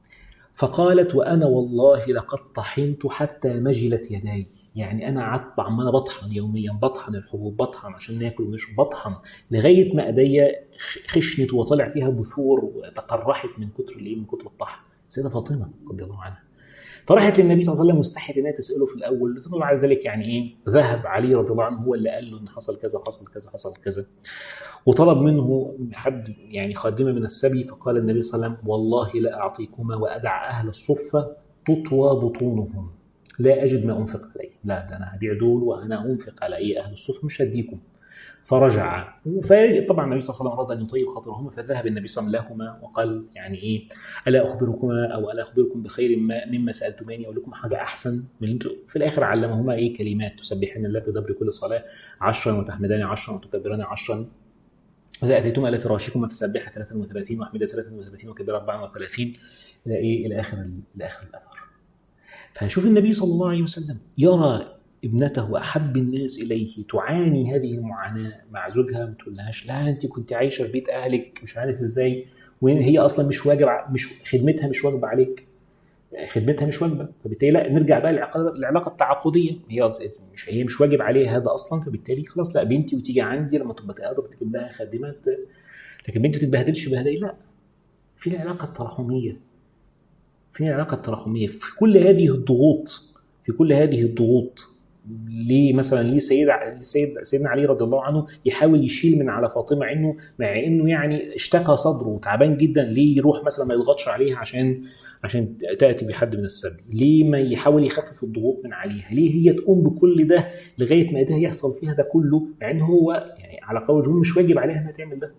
[SPEAKER 1] فقالت وانا والله لقد طحنت حتى مجلت يداي يعني انا قعدت عمال بطحن يوميا بطحن الحبوب بطحن عشان ناكل ونشرب بطحن لغايه ما ايديا خشنت وطلع فيها بثور وتقرحت من كتر الايه من كتر الطحن السيده فاطمه رضي الله عنها فراحت للنبي صلى الله عليه وسلم مستحية انها تساله في الاول ثم بعد ذلك يعني ايه ذهب علي رضي الله عنه هو اللي قال له ان حصل كذا حصل كذا حصل كذا وطلب منه حد يعني خادمه من السبي فقال النبي صلى الله عليه وسلم والله لا اعطيكما وادع اهل الصفه تطوى بطونهم لا اجد ما انفق عليه لا ده انا هبيع دول وانا انفق على اي اهل الصفه مش هديكم فرجع فطبعا النبي صلى الله عليه وسلم اراد ان يطيب خاطرهما فذهب النبي صلى الله عليه وسلم لهما وقال يعني ايه الا اخبركما او الا اخبركم بخير ما مما سالتماني اقول لكم حاجه احسن من انتم في الاخر علمهما ايه كلمات تسبحن الله في دبر كل صلاه عشرا وتحمدان عشرا وتكبران عشرا إذا أتيتم إلى فراشكما فسبح 33 واحمد 33 وكبر 34 إلى إيه؟ إلى آخر إلى آخر الأثر. فشوف النبي صلى الله عليه وسلم يرى ابنته احب الناس اليه تعاني هذه المعاناه مع زوجها ما تقولهاش لا انت كنت عايشه في بيت اهلك مش عارف ازاي وهي اصلا مش واجب مش خدمتها مش واجبه عليك خدمتها مش واجبه فبالتالي لا نرجع بقى للعلاقه التعاقديه هي مش هي مش واجب عليها هذا اصلا فبالتالي خلاص لا بنتي وتيجي عندي لما تبقى قادره تجيب لها خادمه لكن بنتي ما تتبهدلش بهدايا لا في العلاقه التراحميه في العلاقه التراحميه في كل هذه الضغوط في كل هذه الضغوط ليه مثلا ليه سيد سيد سيدنا علي رضي الله عنه يحاول يشيل من على فاطمه انه مع انه يعني اشتكى صدره وتعبان جدا ليه يروح مثلا ما يضغطش عليها عشان عشان تاتي بحد من السبي ليه ما يحاول يخفف الضغوط من عليها ليه هي تقوم بكل ده لغايه ما ده يحصل فيها ده كله مع ان هو يعني على قول الجمهور مش واجب عليها انها تعمل ده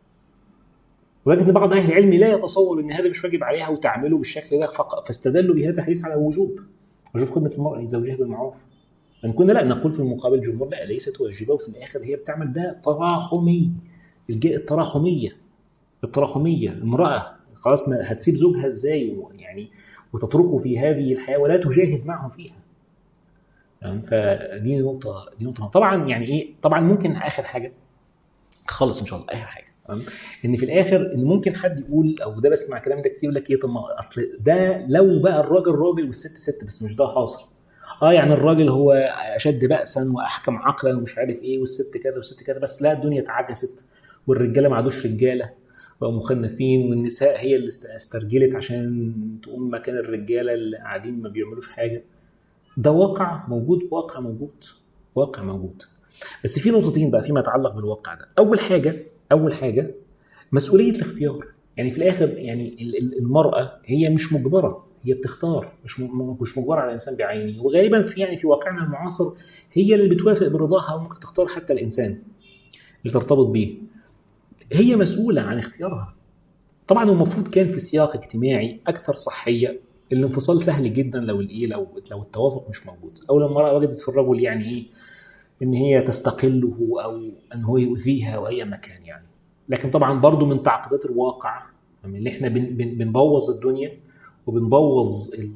[SPEAKER 1] ولكن بعض اهل العلم لا يتصور ان هذا مش واجب عليها وتعمله بالشكل ده فاستدلوا بهذا الحديث على وجوب وجوب خدمه المراه لزوجها بالمعروف ان كنا لا نقول في المقابل الجمهور لا ليست واجبه وفي الاخر هي بتعمل ده تراحمي التراحميه التراحميه المراه خلاص ما هتسيب زوجها ازاي يعني وتتركه في هذه الحياه ولا تجاهد معه فيها يعني فدي نقطه دي نقطه طبعا يعني ايه طبعا ممكن اخر حاجه خلص ان شاء الله اخر حاجه تمام ان في الاخر ان ممكن حد يقول او ده بسمع الكلام ده كتير يقول لك ايه طب ما اصل ده لو بقى الراجل راجل والست ست بس مش ده حاصل اه يعني الراجل هو اشد بأسا واحكم عقلا ومش عارف ايه والست كذا والست كذا بس لا الدنيا اتعكست والرجاله ما عادوش رجاله بقوا مخنثين والنساء هي اللي استرجلت عشان تقوم مكان الرجاله اللي قاعدين ما بيعملوش حاجه ده واقع موجود واقع موجود واقع موجود بس في نقطتين بقى فيما يتعلق بالواقع ده اول حاجه اول حاجه مسؤوليه الاختيار يعني في الاخر يعني المراه هي مش مجبره هي بتختار مش مش مجبره على الانسان بعينه وغالبا في يعني في واقعنا المعاصر هي اللي بتوافق برضاها وممكن تختار حتى الانسان اللي ترتبط بيه هي مسؤوله عن اختيارها طبعا المفروض كان في سياق اجتماعي اكثر صحيه الانفصال سهل جدا لو الايه لو لو التوافق مش موجود او لما المراه وجدت في الرجل يعني ايه ان هي تستقله او ان هو يؤذيها او اي مكان يعني لكن طبعا برضو من تعقيدات الواقع يعني اللي احنا بن بن بنبوظ الدنيا وبنبوظ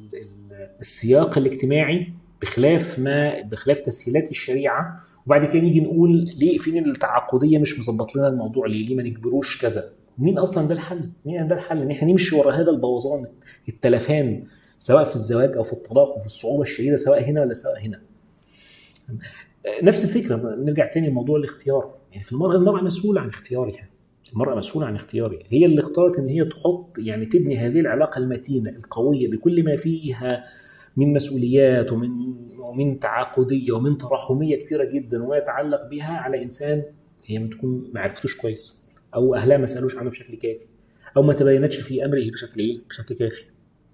[SPEAKER 1] السياق الاجتماعي بخلاف ما بخلاف تسهيلات الشريعه وبعد كده نيجي نقول ليه فين التعاقديه مش مظبط لنا الموضوع ليه؟ ليه ما نجبروش كذا؟ مين اصلا ده الحل؟ مين ده الحل؟ ان احنا نمشي ورا هذا البوظان التلفان سواء في الزواج او في الطلاق وفي الصعوبه الشديده سواء هنا ولا سواء هنا. نفس الفكره نرجع تاني لموضوع الاختيار يعني في المرأة المرأة مسؤولة عن اختيارها المرأة مسؤولة عن اختيارها هي اللي اختارت ان هي تحط يعني تبني هذه العلاقة المتينة القوية بكل ما فيها من مسؤوليات ومن ومن تعاقدية ومن تراحمية كبيرة جدا وما يتعلق بها على إنسان هي ما تكون ما عرفتوش كويس او اهلها ما سالوش عنه بشكل كافي او ما تبينتش في امره بشكل ايه بشكل كافي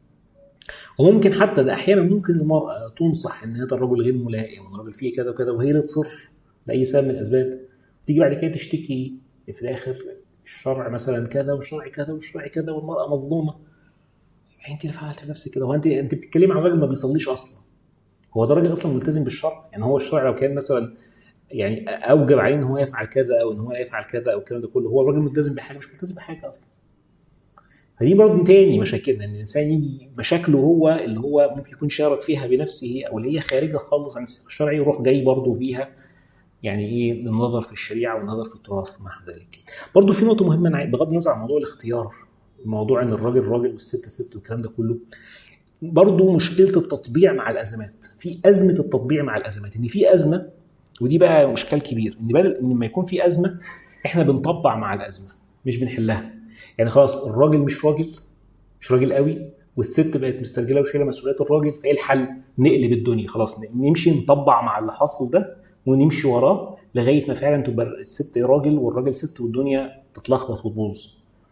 [SPEAKER 1] وممكن حتى ده احيانا ممكن المراه تنصح ان هذا الرجل غير ملائم والراجل فيه كذا وكذا وهي اللي تصر لاي سبب من الاسباب تيجي بعد كده تشتكي في الاخر الشرع مثلا كذا والشرع كذا والشرع كذا والمراه مظلومه انت اللي فعلت في نفسك كده هو انت انت بتتكلمي عن راجل ما بيصليش اصلا هو ده راجل اصلا ملتزم بالشرع يعني هو الشرع لو كان مثلا يعني اوجب عليه ان هو يفعل كذا او ان هو يفعل كذا او الكلام ده كله هو الراجل ملتزم بحاجه مش ملتزم بحاجه اصلا فدي برضه تاني مشاكلنا ان الانسان يجي مشاكله هو اللي هو ممكن يكون شارك فيها بنفسه او اللي هي خارجه خالص عن السياق الشرعي يروح جاي برضه بيها يعني ايه النظر في الشريعه والنظر في التراث مع ذلك. برضه في نقطه مهمه بغض النظر عن موضوع الاختيار موضوع ان الراجل راجل والست ست والكلام ده كله برضه مشكله التطبيع مع الازمات في ازمه التطبيع مع الازمات ان في ازمه ودي بقى اشكال كبير ان بدل ان لما يكون في ازمه احنا بنطبع مع الازمه مش بنحلها يعني خلاص الراجل مش راجل مش راجل قوي والست بقت مسترجله وشايله مسؤوليات الراجل فايه الحل؟ نقلب الدنيا خلاص نمشي نطبع مع اللي حاصل ده ونمشي وراه لغايه ما فعلا تبقى الست راجل والراجل ست والدنيا تتلخبط وتبوظ.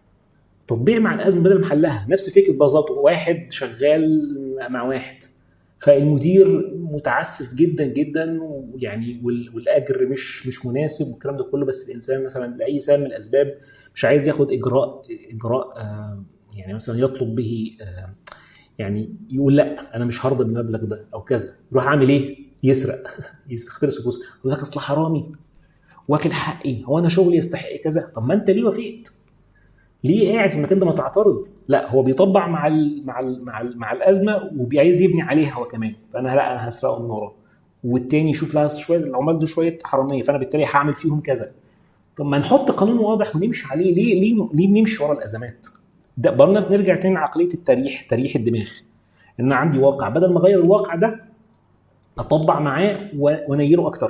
[SPEAKER 1] تطبيع مع الازمه بدل ما حلها نفس فكره بالظبط واحد شغال مع واحد فالمدير متعسف جدا جدا ويعني والاجر مش مش مناسب والكلام ده كله بس الانسان مثلا لاي سبب من الاسباب مش عايز ياخد اجراء اجراء آه يعني مثلا يطلب به آه يعني يقول لا انا مش هرضى بالمبلغ ده او كذا يروح عامل ايه؟ يسرق يستختلس الفلوس يقول لك اصل حرامي واكل حقي هو انا شغلي يستحق كذا طب ما انت ليه وافقت؟ ليه قاعد في المكان ده ما تعترض؟ لا هو بيطبع مع ال مع ال مع, ال مع الازمه وبيعايز يبني عليها هو كمان فانا لا انا هسرقه من وراه والتاني يشوف لا شويه العمال دول شويه حراميه فانا بالتالي هعمل فيهم كذا طب ما نحط قانون واضح ونمشي عليه ليه ليه ليه بنمشي ورا الازمات؟ ده برضه نرجع تاني لعقليه التريح تريح الدماغ ان انا عندي واقع بدل ما اغير الواقع ده اطبع معاه وانيره اكتر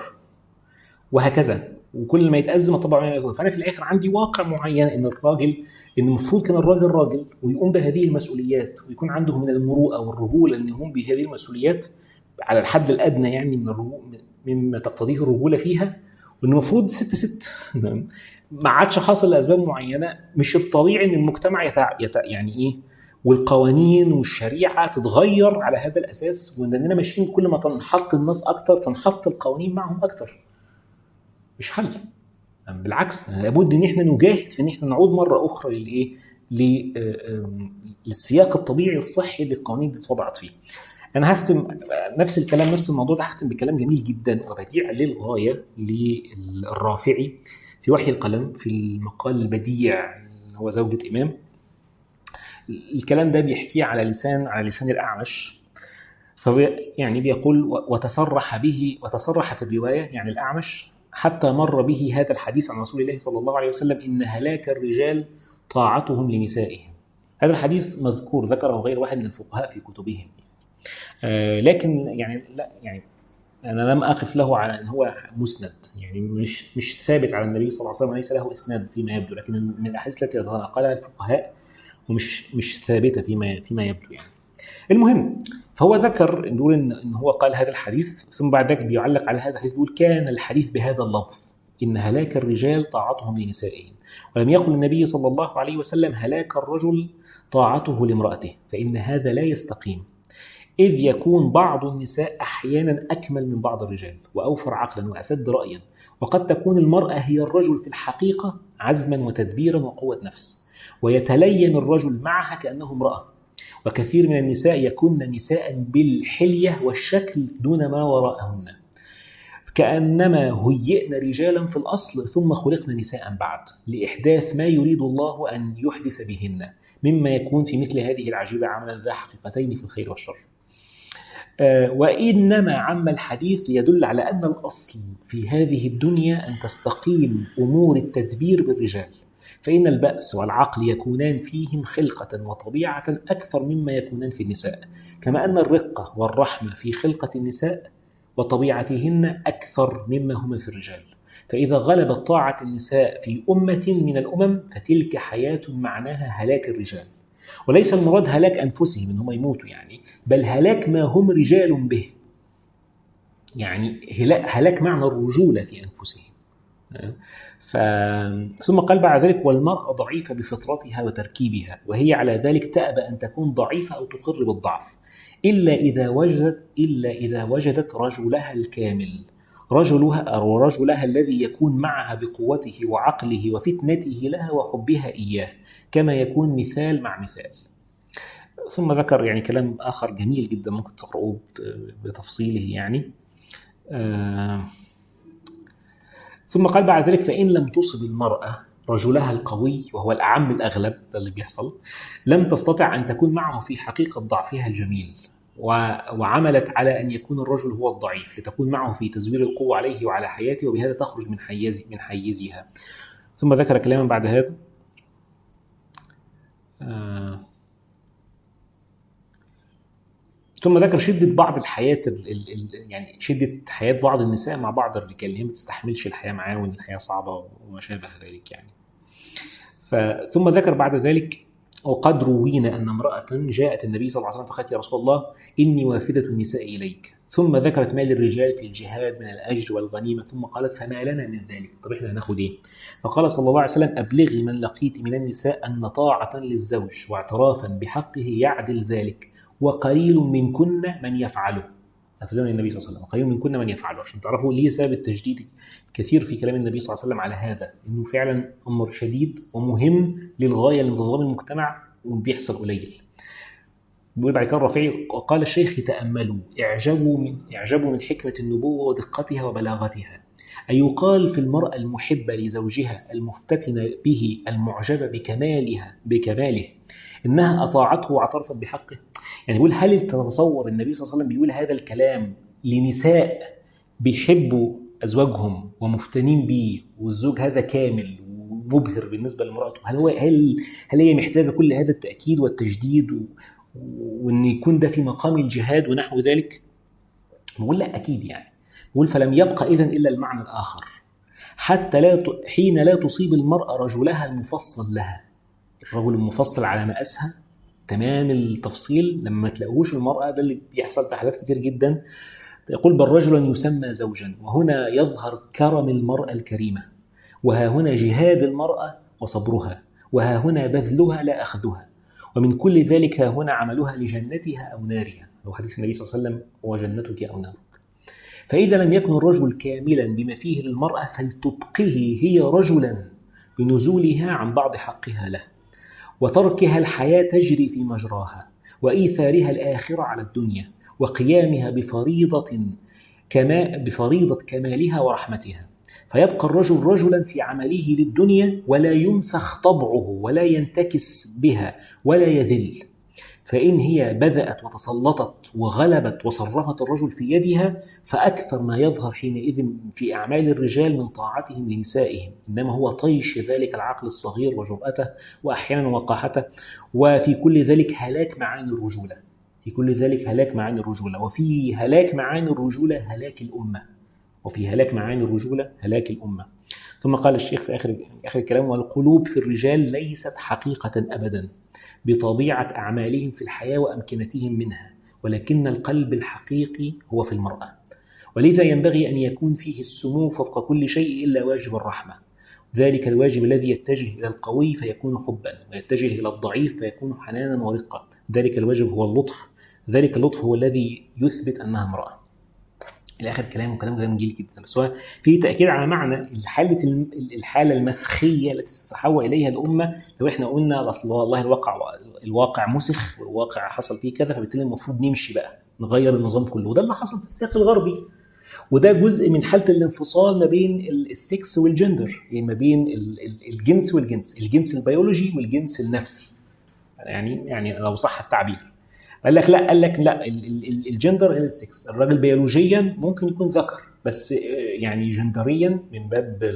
[SPEAKER 1] وهكذا وكل ما يتازم اطبع معاه اكتر فانا في الاخر عندي واقع معين ان الراجل ان المفروض كان الراجل راجل ويقوم بهذه المسؤوليات ويكون عنده من المروءه والرجوله ان يقوم بهذه المسؤوليات على الحد الادنى يعني من الرجوله مما تقتضيه الرجوله فيها وان المفروض ست ست ما عادش حاصل لاسباب معينه مش الطبيعي ان المجتمع يتع... يتع... يعني ايه والقوانين والشريعه تتغير على هذا الاساس واننا ماشيين كل ما تنحط الناس اكتر تنحط القوانين معهم اكتر مش حل بالعكس لابد ان احنا نجاهد في ان احنا نعود مره اخرى للايه للسياق الطبيعي الصحي اللي القوانين دي اتوضعت فيه انا هختم نفس الكلام نفس الموضوع ده هختم بكلام جميل جدا وبديع للغايه للرافعي في وحي القلم في المقال البديع هو زوجة إمام الكلام ده بيحكيه على لسان على لسان الأعمش يعني بيقول وتصرح به وتصرح في الرواية يعني الأعمش حتى مر به هذا الحديث عن رسول الله صلى الله عليه وسلم إن هلاك الرجال طاعتهم لنسائهم هذا الحديث مذكور ذكره غير واحد من الفقهاء في كتبهم آه لكن يعني لا يعني انا لم اقف له على ان هو مسند يعني مش مش ثابت على النبي صلى الله عليه وسلم ليس له اسناد فيما يبدو لكن من الاحاديث التي تناقلها الفقهاء ومش مش ثابته فيما فيما يبدو يعني المهم فهو ذكر بيقول ان ان هو قال هذا الحديث ثم بعد ذلك بيعلق على هذا الحديث بيقول كان الحديث بهذا اللفظ ان هلاك الرجال طاعتهم لنسائهم ولم يقل النبي صلى الله عليه وسلم هلاك الرجل طاعته لامراته فان هذا لا يستقيم إذ يكون بعض النساء أحيانا أكمل من بعض الرجال وأوفر عقلا وأسد رأيا وقد تكون المرأة هي الرجل في الحقيقة عزما وتدبيرا وقوة نفس ويتلين الرجل معها كأنه امرأة وكثير من النساء يكون نساء بالحلية والشكل دون ما وراءهن كأنما هيئن رجالا في الأصل ثم خلقن نساء بعد لإحداث ما يريد الله أن يحدث بهن مما يكون في مثل هذه العجيبة عملا ذا حقيقتين في الخير والشر وإنما عم الحديث ليدل على أن الأصل في هذه الدنيا أن تستقيم أمور التدبير بالرجال فإن البأس والعقل يكونان فيهم خلقة وطبيعة أكثر مما يكونان في النساء كما أن الرقة والرحمة في خلقة النساء وطبيعتهن أكثر مما هما في الرجال فإذا غلبت طاعة النساء في أمة من الأمم فتلك حياة معناها هلاك الرجال وليس المراد هلاك انفسهم ان هم يموتوا يعني بل هلاك ما هم رجال به يعني هلاك معنى الرجوله في انفسهم ف... ثم قال بعد ذلك والمرأة ضعيفة بفطرتها وتركيبها وهي على ذلك تأبى أن تكون ضعيفة أو تقر بالضعف إلا إذا وجدت إلا إذا وجدت رجلها الكامل رجلها أو رجلها الذي يكون معها بقوته وعقله وفتنته لها وحبها إياه كما يكون مثال مع مثال ثم ذكر يعني كلام آخر جميل جدا ممكن تقرؤوه بتفصيله يعني آه ثم قال بعد ذلك فإن لم تصب المرأة رجلها القوي وهو الأعم الأغلب ده اللي بيحصل لم تستطع أن تكون معه في حقيقة ضعفها الجميل وعملت على أن يكون الرجل هو الضعيف لتكون معه في تزوير القوة عليه وعلى حياته وبهذا تخرج من حيز من حيزها ثم ذكر كلاما بعد هذا آه ثم ذكر شده بعض الحياه ال ال يعني شده حياه بعض النساء مع بعض الرجال اللي هي ما بتستحملش الحياه معاه وان الحياه صعبه وما شابه ذلك يعني. ثم ذكر بعد ذلك وقد روينا ان امراه جاءت النبي صلى الله عليه وسلم فقالت يا رسول الله اني وافده النساء اليك ثم ذكرت ما للرجال في الجهاد من الاجر والغنيمه ثم قالت فما لنا من ذلك طب احنا هناخد ايه فقال صلى الله عليه وسلم ابلغي من لقيت من النساء ان طاعه للزوج واعترافا بحقه يعدل ذلك وقليل منكن من يفعله في زمن النبي صلى الله عليه وسلم قليل منكن من يفعله عشان تعرفوا ليه سبب التجديد كثير في كلام النبي صلى الله عليه وسلم على هذا انه فعلا امر شديد ومهم للغايه لانتظام المجتمع وبيحصل قليل بيقول بعد كده الرفيعي قال الشيخ تأملوا اعجبوا من اعجبوا من حكمة النبوة ودقتها وبلاغتها أي يقال في المرأة المحبة لزوجها المفتتنة به المعجبة بكمالها بكماله إنها أطاعته واعترفت بحقه يعني بيقول هل تتصور النبي صلى الله عليه وسلم بيقول هذا الكلام لنساء بيحبوا ازواجهم ومفتنين بيه والزوج هذا كامل ومبهر بالنسبه لمراته هل هو هل هل هي محتاجه كل هذا التاكيد والتجديد و... وان يكون ده في مقام الجهاد ونحو ذلك؟ بقول لا اكيد يعني بقول فلم يبقى اذا الا المعنى الاخر حتى لا ت... حين لا تصيب المراه رجلها المفصل لها الرجل المفصل على مقاسها تمام التفصيل لما ما تلاقوش المرأة ده اللي بيحصل في حالات كتير جدا يقول بل رجلا يسمى زوجا وهنا يظهر كرم المرأة الكريمة وها هنا جهاد المرأة وصبرها وها هنا بذلها لا أخذها ومن كل ذلك ها هنا عملها لجنتها أو نارها هو حديث النبي صلى الله عليه وسلم هو جنتك أو نارك فإذا لم يكن الرجل كاملا بما فيه للمرأة فلتبقه هي رجلا بنزولها عن بعض حقها له وتركها الحياة تجري في مجراها وإيثارها الآخرة على الدنيا وقيامها بفريضة كما بفريضة كمالها ورحمتها فيبقى الرجل رجلا في عمله للدنيا ولا يمسخ طبعه ولا ينتكس بها ولا يذل فإن هي بدأت وتسلطت وغلبت وصرفت الرجل في يدها فأكثر ما يظهر حينئذ في أعمال الرجال من طاعتهم لنسائهم إنما هو طيش ذلك العقل الصغير وجرأته وأحيانا وقاحته وفي كل ذلك هلاك معاني الرجولة في كل ذلك هلاك معاني الرجولة وفي هلاك معاني الرجولة هلاك الأمة وفي هلاك معاني الرجولة هلاك الأمة ثم قال الشيخ في آخر آخر الكلام والقلوب في الرجال ليست حقيقة أبدا بطبيعة أعمالهم في الحياة وأمكنتهم منها ولكن القلب الحقيقي هو في المرأة ولذا ينبغي أن يكون فيه السمو فوق كل شيء إلا واجب الرحمة ذلك الواجب الذي يتجه إلى القوي فيكون حبا ويتجه إلى الضعيف فيكون حنانا ورقة ذلك الواجب هو اللطف ذلك اللطف هو الذي يثبت أنها امرأة الى اخر كلام كلام جميل جدا بس هو في تاكيد على معنى الحاله الحاله المسخيه التي تتحول اليها الامه لو احنا قلنا اصل والله الواقع الواقع مسخ والواقع حصل فيه كذا فبالتالي المفروض نمشي بقى نغير النظام كله وده اللي حصل في السياق الغربي وده جزء من حاله الانفصال ما بين السكس والجندر يعني ما بين الجنس والجنس الجنس البيولوجي والجنس النفسي يعني يعني لو صح التعبير قال لك لا قال لك لا الجندر غير السكس الراجل بيولوجيا ممكن يكون ذكر بس يعني جندريا من باب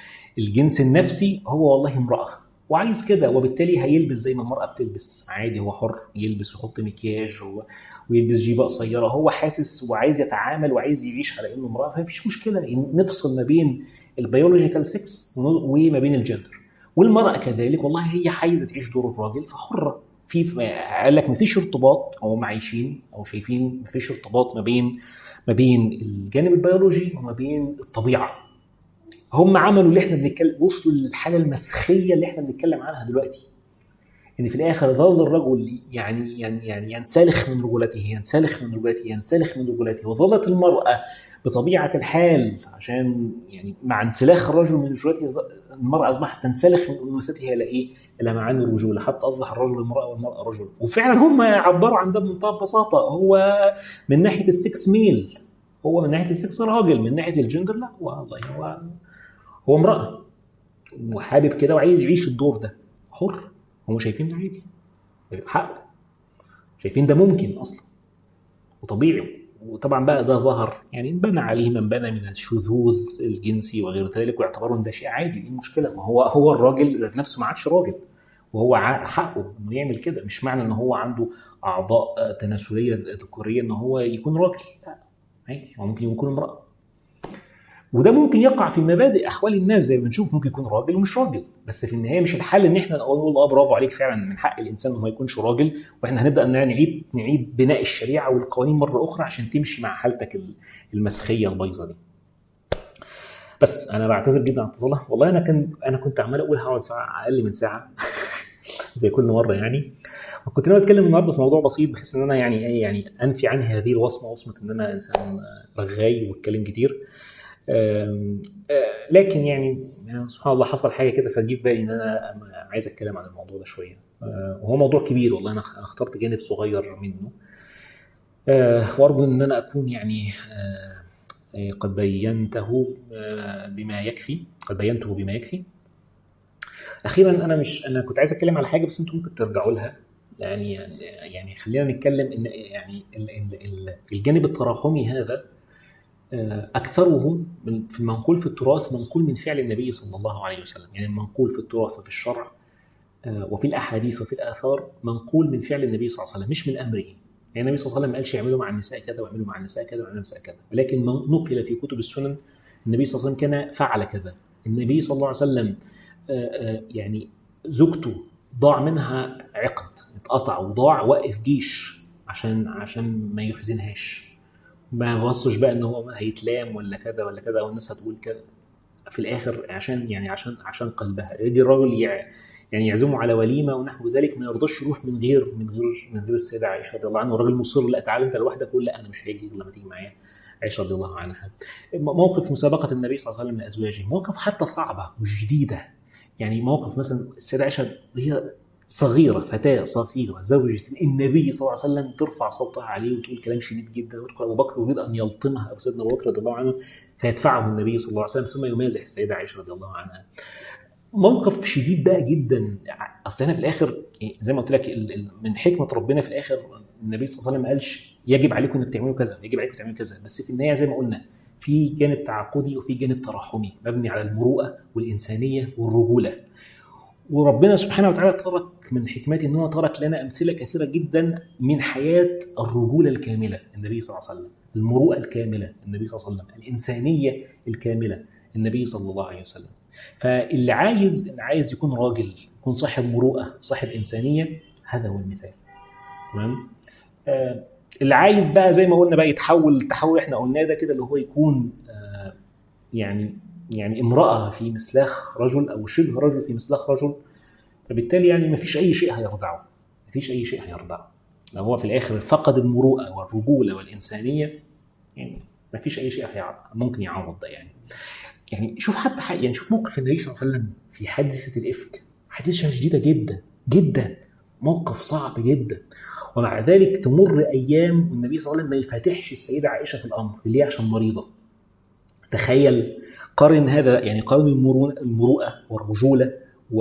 [SPEAKER 1] الجنس النفسي هو والله امراه وعايز كده وبالتالي هيلبس زي ما المراه بتلبس عادي هو حر يلبس ويحط مكياج ويلبس جيبه قصيره هو حاسس وعايز يتعامل وعايز يعيش على انه امراه فمفيش مشكله نفصل ما بين البيولوجيكال سكس وما بين الجندر والمراه كذلك والله هي عايزه تعيش دور الراجل فحره في قال لك مفيش ارتباط او عايشين او شايفين مفيش ارتباط ما بين ما بين الجانب البيولوجي وما بين الطبيعه هم عملوا اللي احنا بنتكلم وصلوا للحاله المسخيه اللي احنا بنتكلم عنها دلوقتي ان في الاخر ظل الرجل يعني يعني يعني ينسلخ من رجولته ينسلخ من رجولته ينسلخ من رجولته وظلت المراه بطبيعه الحال عشان يعني مع انسلاخ الرجل من رجولته المراه اصبحت تنسلخ من انوثتها الى ايه؟ الى معاني الرجوله حتى اصبح الرجل امراه والمراه رجل وفعلا هم عبروا عن ده بمنتهى البساطه هو من ناحيه السكس ميل هو من ناحيه السكس راجل من ناحيه الجندر لا هو والله هو هو امراه وحابب كده وعايز يعيش الدور ده حر هم شايفين ده عادي حقه شايفين ده ممكن اصلا وطبيعي وطبعا بقى ده ظهر يعني انبنى عليه من بنى من الشذوذ الجنسي وغير ذلك واعتبروا ان ده شيء عادي ايه المشكله ما هو هو الراجل ذات نفسه ما عادش راجل وهو حقه انه يعمل كده مش معنى ان هو عنده اعضاء تناسليه ذكوريه ان هو يكون راجل لا عادي هو ممكن يكون امراه وده ممكن يقع في مبادئ احوال الناس زي ما بنشوف ممكن يكون راجل ومش راجل بس في النهايه مش الحل ان احنا نقول اه برافو عليك فعلا من حق الانسان انه ما يكونش راجل واحنا هنبدا نعيد نعيد بناء الشريعه والقوانين مره اخرى عشان تمشي مع حالتك المسخيه البايظه دي. بس انا بعتذر جدا عن التطلع والله انا كان انا كنت عمال اقول هقعد ساعه اقل من ساعه زي كل مره يعني وكنت ناوي اتكلم النهارده في موضوع بسيط بحيث ان انا يعني ايه يعني انفي عني هذه الوصمه وصمه ان انا انسان رغاي واتكلم كتير لكن يعني, يعني سبحان الله حصل حاجه كده فجي في بالي ان انا عايز اتكلم عن الموضوع ده شويه وهو موضوع كبير والله انا اخترت جانب صغير منه وارجو ان انا اكون يعني قد بينته بما يكفي قد بينته بما يكفي اخيرا انا مش انا كنت عايز اتكلم على حاجه بس انتم ممكن ترجعوا لها يعني يعني خلينا نتكلم ان يعني الجانب التراحمي هذا اكثره في المنقول في التراث منقول من فعل النبي صلى الله عليه وسلم يعني المنقول في التراث وفي الشرع وفي الاحاديث وفي الاثار منقول من فعل النبي صلى الله عليه وسلم مش من امره يعني النبي صلى الله عليه وسلم ما قالش اعملوا مع النساء كذا واعملوا مع النساء كذا ومع النساء كذا ولكن نقل في كتب السنن النبي صلى الله عليه وسلم كان فعل كذا النبي صلى الله عليه وسلم يعني زوجته ضاع منها عقد اتقطع وضاع وقف جيش عشان عشان ما يحزنهاش ما بصش بقى ان هو هيتلام ولا كذا ولا كذا والناس هتقول كذا في الاخر عشان يعني عشان عشان قلبها يجي الراجل يعني يعزمه على وليمه ونحو ذلك ما يرضاش يروح من غير من غير من غير السيده عائشه رضي الله عنها والراجل مصر لا تعالى انت لوحدك يقول لا انا مش هاجي لما تيجي معايا عائشه رضي الله عنها موقف مسابقه النبي صلى الله عليه وسلم لازواجه موقف حتى صعبه وشديده يعني موقف مثلا السيده عائشه وهي صغيرة فتاة صغيرة زوجة النبي صلى الله عليه وسلم ترفع صوتها عليه وتقول كلام شديد جدا ويدخل أبو بكر يريد أن يلطمها أبو سيدنا أبو بكر رضي الله عنه فيدفعه النبي صلى الله عليه وسلم ثم يمازح السيدة عائشة رضي الله عنها موقف شديد بقى جدا اصل انا في الاخر زي ما قلت لك من حكمه ربنا في الاخر النبي صلى الله عليه وسلم ما قالش يجب عليكم انك تعملوا كذا يجب عليكم تعملوا كذا بس في النهايه زي ما قلنا في جانب تعاقدي وفي جانب ترحمي مبني على المروءه والانسانيه والرجوله وربنا سبحانه وتعالى ترك من حكمته ان هو ترك لنا امثله كثيره جدا من حياه الرجوله الكامله النبي صلى الله عليه وسلم المروءه الكامله النبي صلى الله عليه وسلم الانسانيه الكامله النبي صلى الله عليه وسلم فاللي عايز اللي عايز يكون راجل يكون صاحب مروءه صاحب انسانيه هذا هو المثال تمام آه اللي عايز بقى زي ما قلنا بقى يتحول التحول احنا قلناه ده كده اللي هو يكون آه يعني يعني امراه في مسلاخ رجل او شبه رجل في مسلاخ رجل فبالتالي يعني ما فيش اي شيء هيرضعه ما فيش اي شيء هيرضعه لو هو في الاخر فقد المروءه والرجوله والانسانيه يعني ما فيش اي شيء ممكن يعوض ده يعني يعني شوف حتى حق يعني شوف موقف النبي صلى الله عليه وسلم في حادثه الافك حادثه شديده جدا جدا موقف صعب جدا ومع ذلك تمر ايام والنبي صلى الله عليه وسلم ما يفاتحش السيده عائشه في الامر اللي هي عشان مريضه تخيل قارن هذا يعني قارن المروءه والرجوله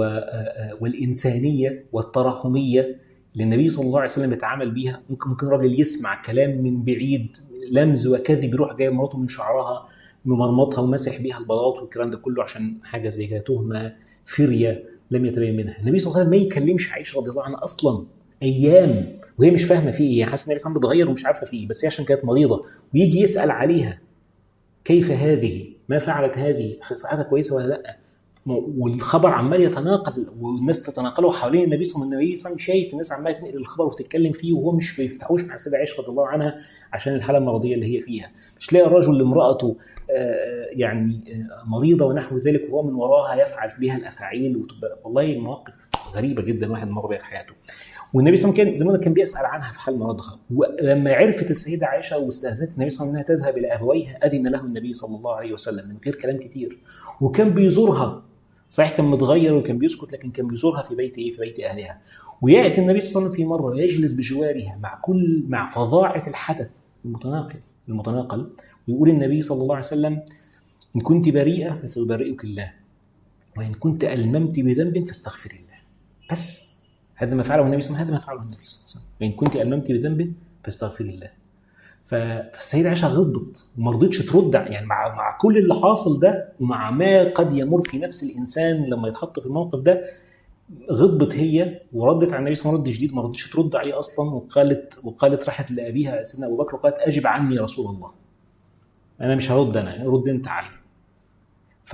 [SPEAKER 1] والانسانيه والترحميه اللي النبي صلى الله عليه وسلم بيتعامل بيها ممكن ممكن راجل يسمع كلام من بعيد لمز وكذب يروح جاي مراته من شعرها ممرمطها ومسح بيها البلاط والكلام ده كله عشان حاجه زي كده تهمه فريه لم يتبين منها النبي صلى الله عليه وسلم ما يكلمش عائشه رضي الله عنها اصلا ايام وهي مش فاهمه فيه ايه حاسه ان النبي بيتغير ومش عارفه فيه بس هي عشان كانت مريضه ويجي يسال عليها كيف هذه ما فعلت هذه صحتها كويسه ولا لا والخبر عمال يتناقل والناس تتناقله حوالين النبي صلى الله عليه وسلم شايف الناس عماله تنقل الخبر وتتكلم فيه وهو مش بيفتحوش مع السيده عائشه رضي الله عنها عشان الحاله المرضيه اللي هي فيها مش تلاقي الرجل اللي امراته آه، يعني آه، مريضه ونحو ذلك وهو من وراها يفعل بها الافاعيل وتبقى والله مواقف غريبه جدا واحد مر بها في حياته والنبي صلى الله عليه وسلم كان كان بيسال عنها في حال مرضها ولما عرفت السيده عائشه واستاذنت النبي صلى الله عليه وسلم انها تذهب الى ابويها اذن له النبي صلى الله عليه وسلم من غير كلام كتير وكان بيزورها صحيح كان متغير وكان بيسكت لكن كان بيزورها في بيت ايه في بيت اهلها وياتي النبي صلى الله عليه وسلم في مره ويجلس بجوارها مع كل مع فظاعه الحدث المتناقل المتناقل ويقول النبي صلى الله عليه وسلم ان كنت بريئه فسيبرئك الله وان كنت الممت بذنب فاستغفر الله بس هذا ما فعله النبي صلى الله عليه وسلم هذا ما فعله النبي صلى الله عليه وسلم وان كنت الممت بذنب فاستغفر الله فالسيدة عائشة غضبت وما رضتش ترد يعني مع مع كل اللي حاصل ده ومع ما قد يمر في نفس الانسان لما يتحط في الموقف ده غضبت هي وردت على النبي صلى الله عليه وسلم رد شديد ما رضتش ترد عليه اصلا وقالت وقالت راحت لابيها سيدنا ابو بكر وقالت اجب عني رسول الله انا مش هرد انا رد انت علي ف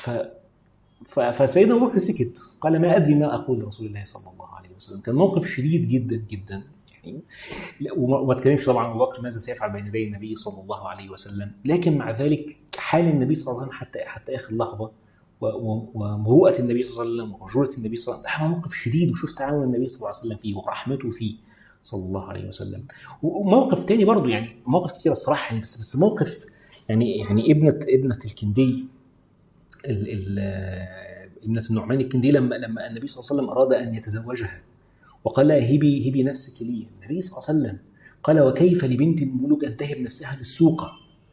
[SPEAKER 1] ف فسيدنا ابو بكر سكت قال ما ادري ما اقول لرسول الله صلى الله عليه وسلم كان موقف شديد جدا جدا يعني وما اتكلمش طبعا ابو بكر ماذا سيفعل بين يدي النبي صلى الله عليه وسلم لكن مع ذلك حال النبي صلى الله عليه وسلم حتى حتى اخر لحظه ومروءه النبي صلى الله عليه وسلم ورجوله النبي صلى الله عليه وسلم ده موقف شديد وشوف تعاون النبي صلى الله عليه وسلم فيه ورحمته فيه صلى الله عليه وسلم وموقف تاني برضو يعني مواقف كتير الصراحه يعني بس بس موقف يعني يعني ابنه ابنه الكندي ال ال ابنه النعمان الكندي لما لما النبي صلى الله عليه وسلم اراد ان يتزوجها وقال لها هبي هبي نفسك لي النبي صلى الله عليه وسلم قال وكيف لبنت الملوك ان تهب نفسها للسوق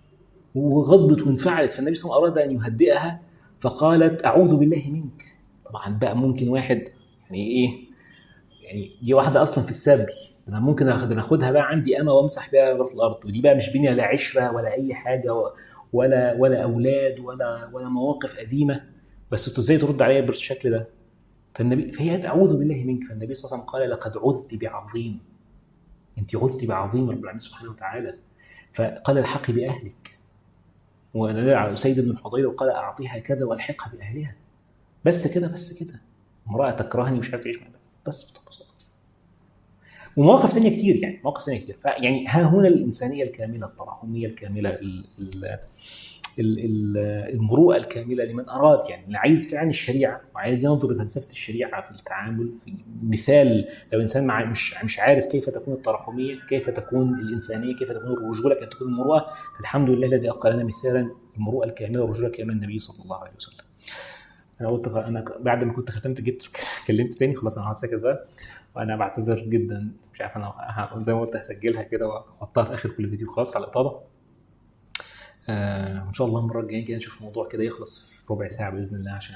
[SPEAKER 1] وغضبت وانفعلت فالنبي صلى الله عليه وسلم اراد ان يهدئها فقالت اعوذ بالله منك طبعا بقى ممكن واحد يعني ايه يعني دي واحده اصلا في السبي انا ممكن ناخدها بقى عندي انا وامسح بيها الارض ودي بقى مش بيني لا عشره ولا اي حاجه ولا ولا اولاد ولا ولا مواقف قديمه بس انتوا ازاي ترد عليا بالشكل ده؟ فالنبي فهي تعوذ بالله منك فالنبي صلى الله عليه وسلم قال لقد عذت بعظيم انت عذت بعظيم رب العالمين سبحانه وتعالى فقال الحقي باهلك ونادى على اسيد بن الحضير وقال اعطيها كذا والحقها باهلها بس كده بس كده امراه تكرهني مش عايزه تعيش معي بس ببساطه ومواقف ثانيه كتير يعني مواقف ثانيه كتير فيعني ها هنا الانسانيه الكامله الترحميه الكامله ال ال المروءه الكامله لمن اراد يعني اللي عايز فعلا الشريعه وعايز ينظر لفلسفه الشريعه في التعامل في مثال لو انسان مع مش مش عارف كيف تكون الترحميه كيف تكون الانسانيه كيف تكون الرجوله كيف تكون المروءه فالحمد لله الذي ابقى لنا مثالا المروءه الكامله والرجوله الكامله النبي صلى الله عليه وسلم انا قلت انا بعد ما كنت ختمت جيت كلمت تاني خلاص انا هقعد ساكت بقى وانا بعتذر جدا مش عارف انا زي ما قلت هسجلها كده واحطها في اخر كل فيديو خلاص على الاطاله آه وان شاء الله المره الجايه كده نشوف الموضوع كده يخلص في ربع ساعه باذن الله عشان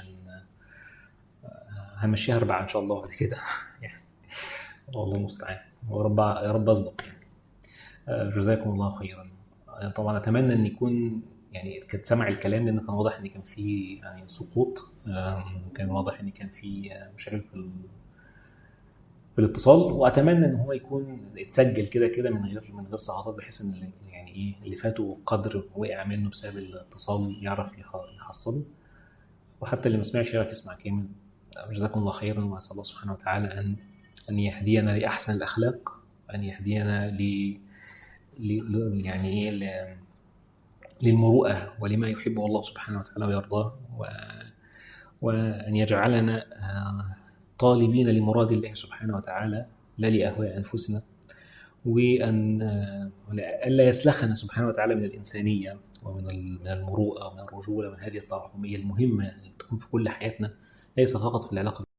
[SPEAKER 1] آه همشيها اربعه ان شاء الله بعد كده يعني والله المستعان ورب يا رب اصدق يعني آه جزاكم الله خيرا طبعا اتمنى ان يكون يعني كانت سمع الكلام لان كان واضح ان كان في يعني سقوط كان واضح ان كان في مشاكل في في الاتصال واتمنى ان هو يكون اتسجل كده كده من غير من غير سقطات بحيث ان يعني ايه اللي فاتوا قدر وقع منه بسبب الاتصال يعرف يحصله وحتى اللي ما سمعش يعرف يسمع كامل جزاكم الله خيرا واسال الله سبحانه وتعالى ان ان يهدينا لاحسن الاخلاق وان يهدينا ل يعني ايه للمروءه ولما يحبه الله سبحانه وتعالى ويرضاه و... وان يجعلنا طالبين لمراد الله سبحانه وتعالى لا لاهواء انفسنا وان الا يسلخنا سبحانه وتعالى من الانسانيه ومن المروءه ومن الرجوله ومن هذه الترحميه المهمه اللي تكون في كل حياتنا ليس فقط في العلاقه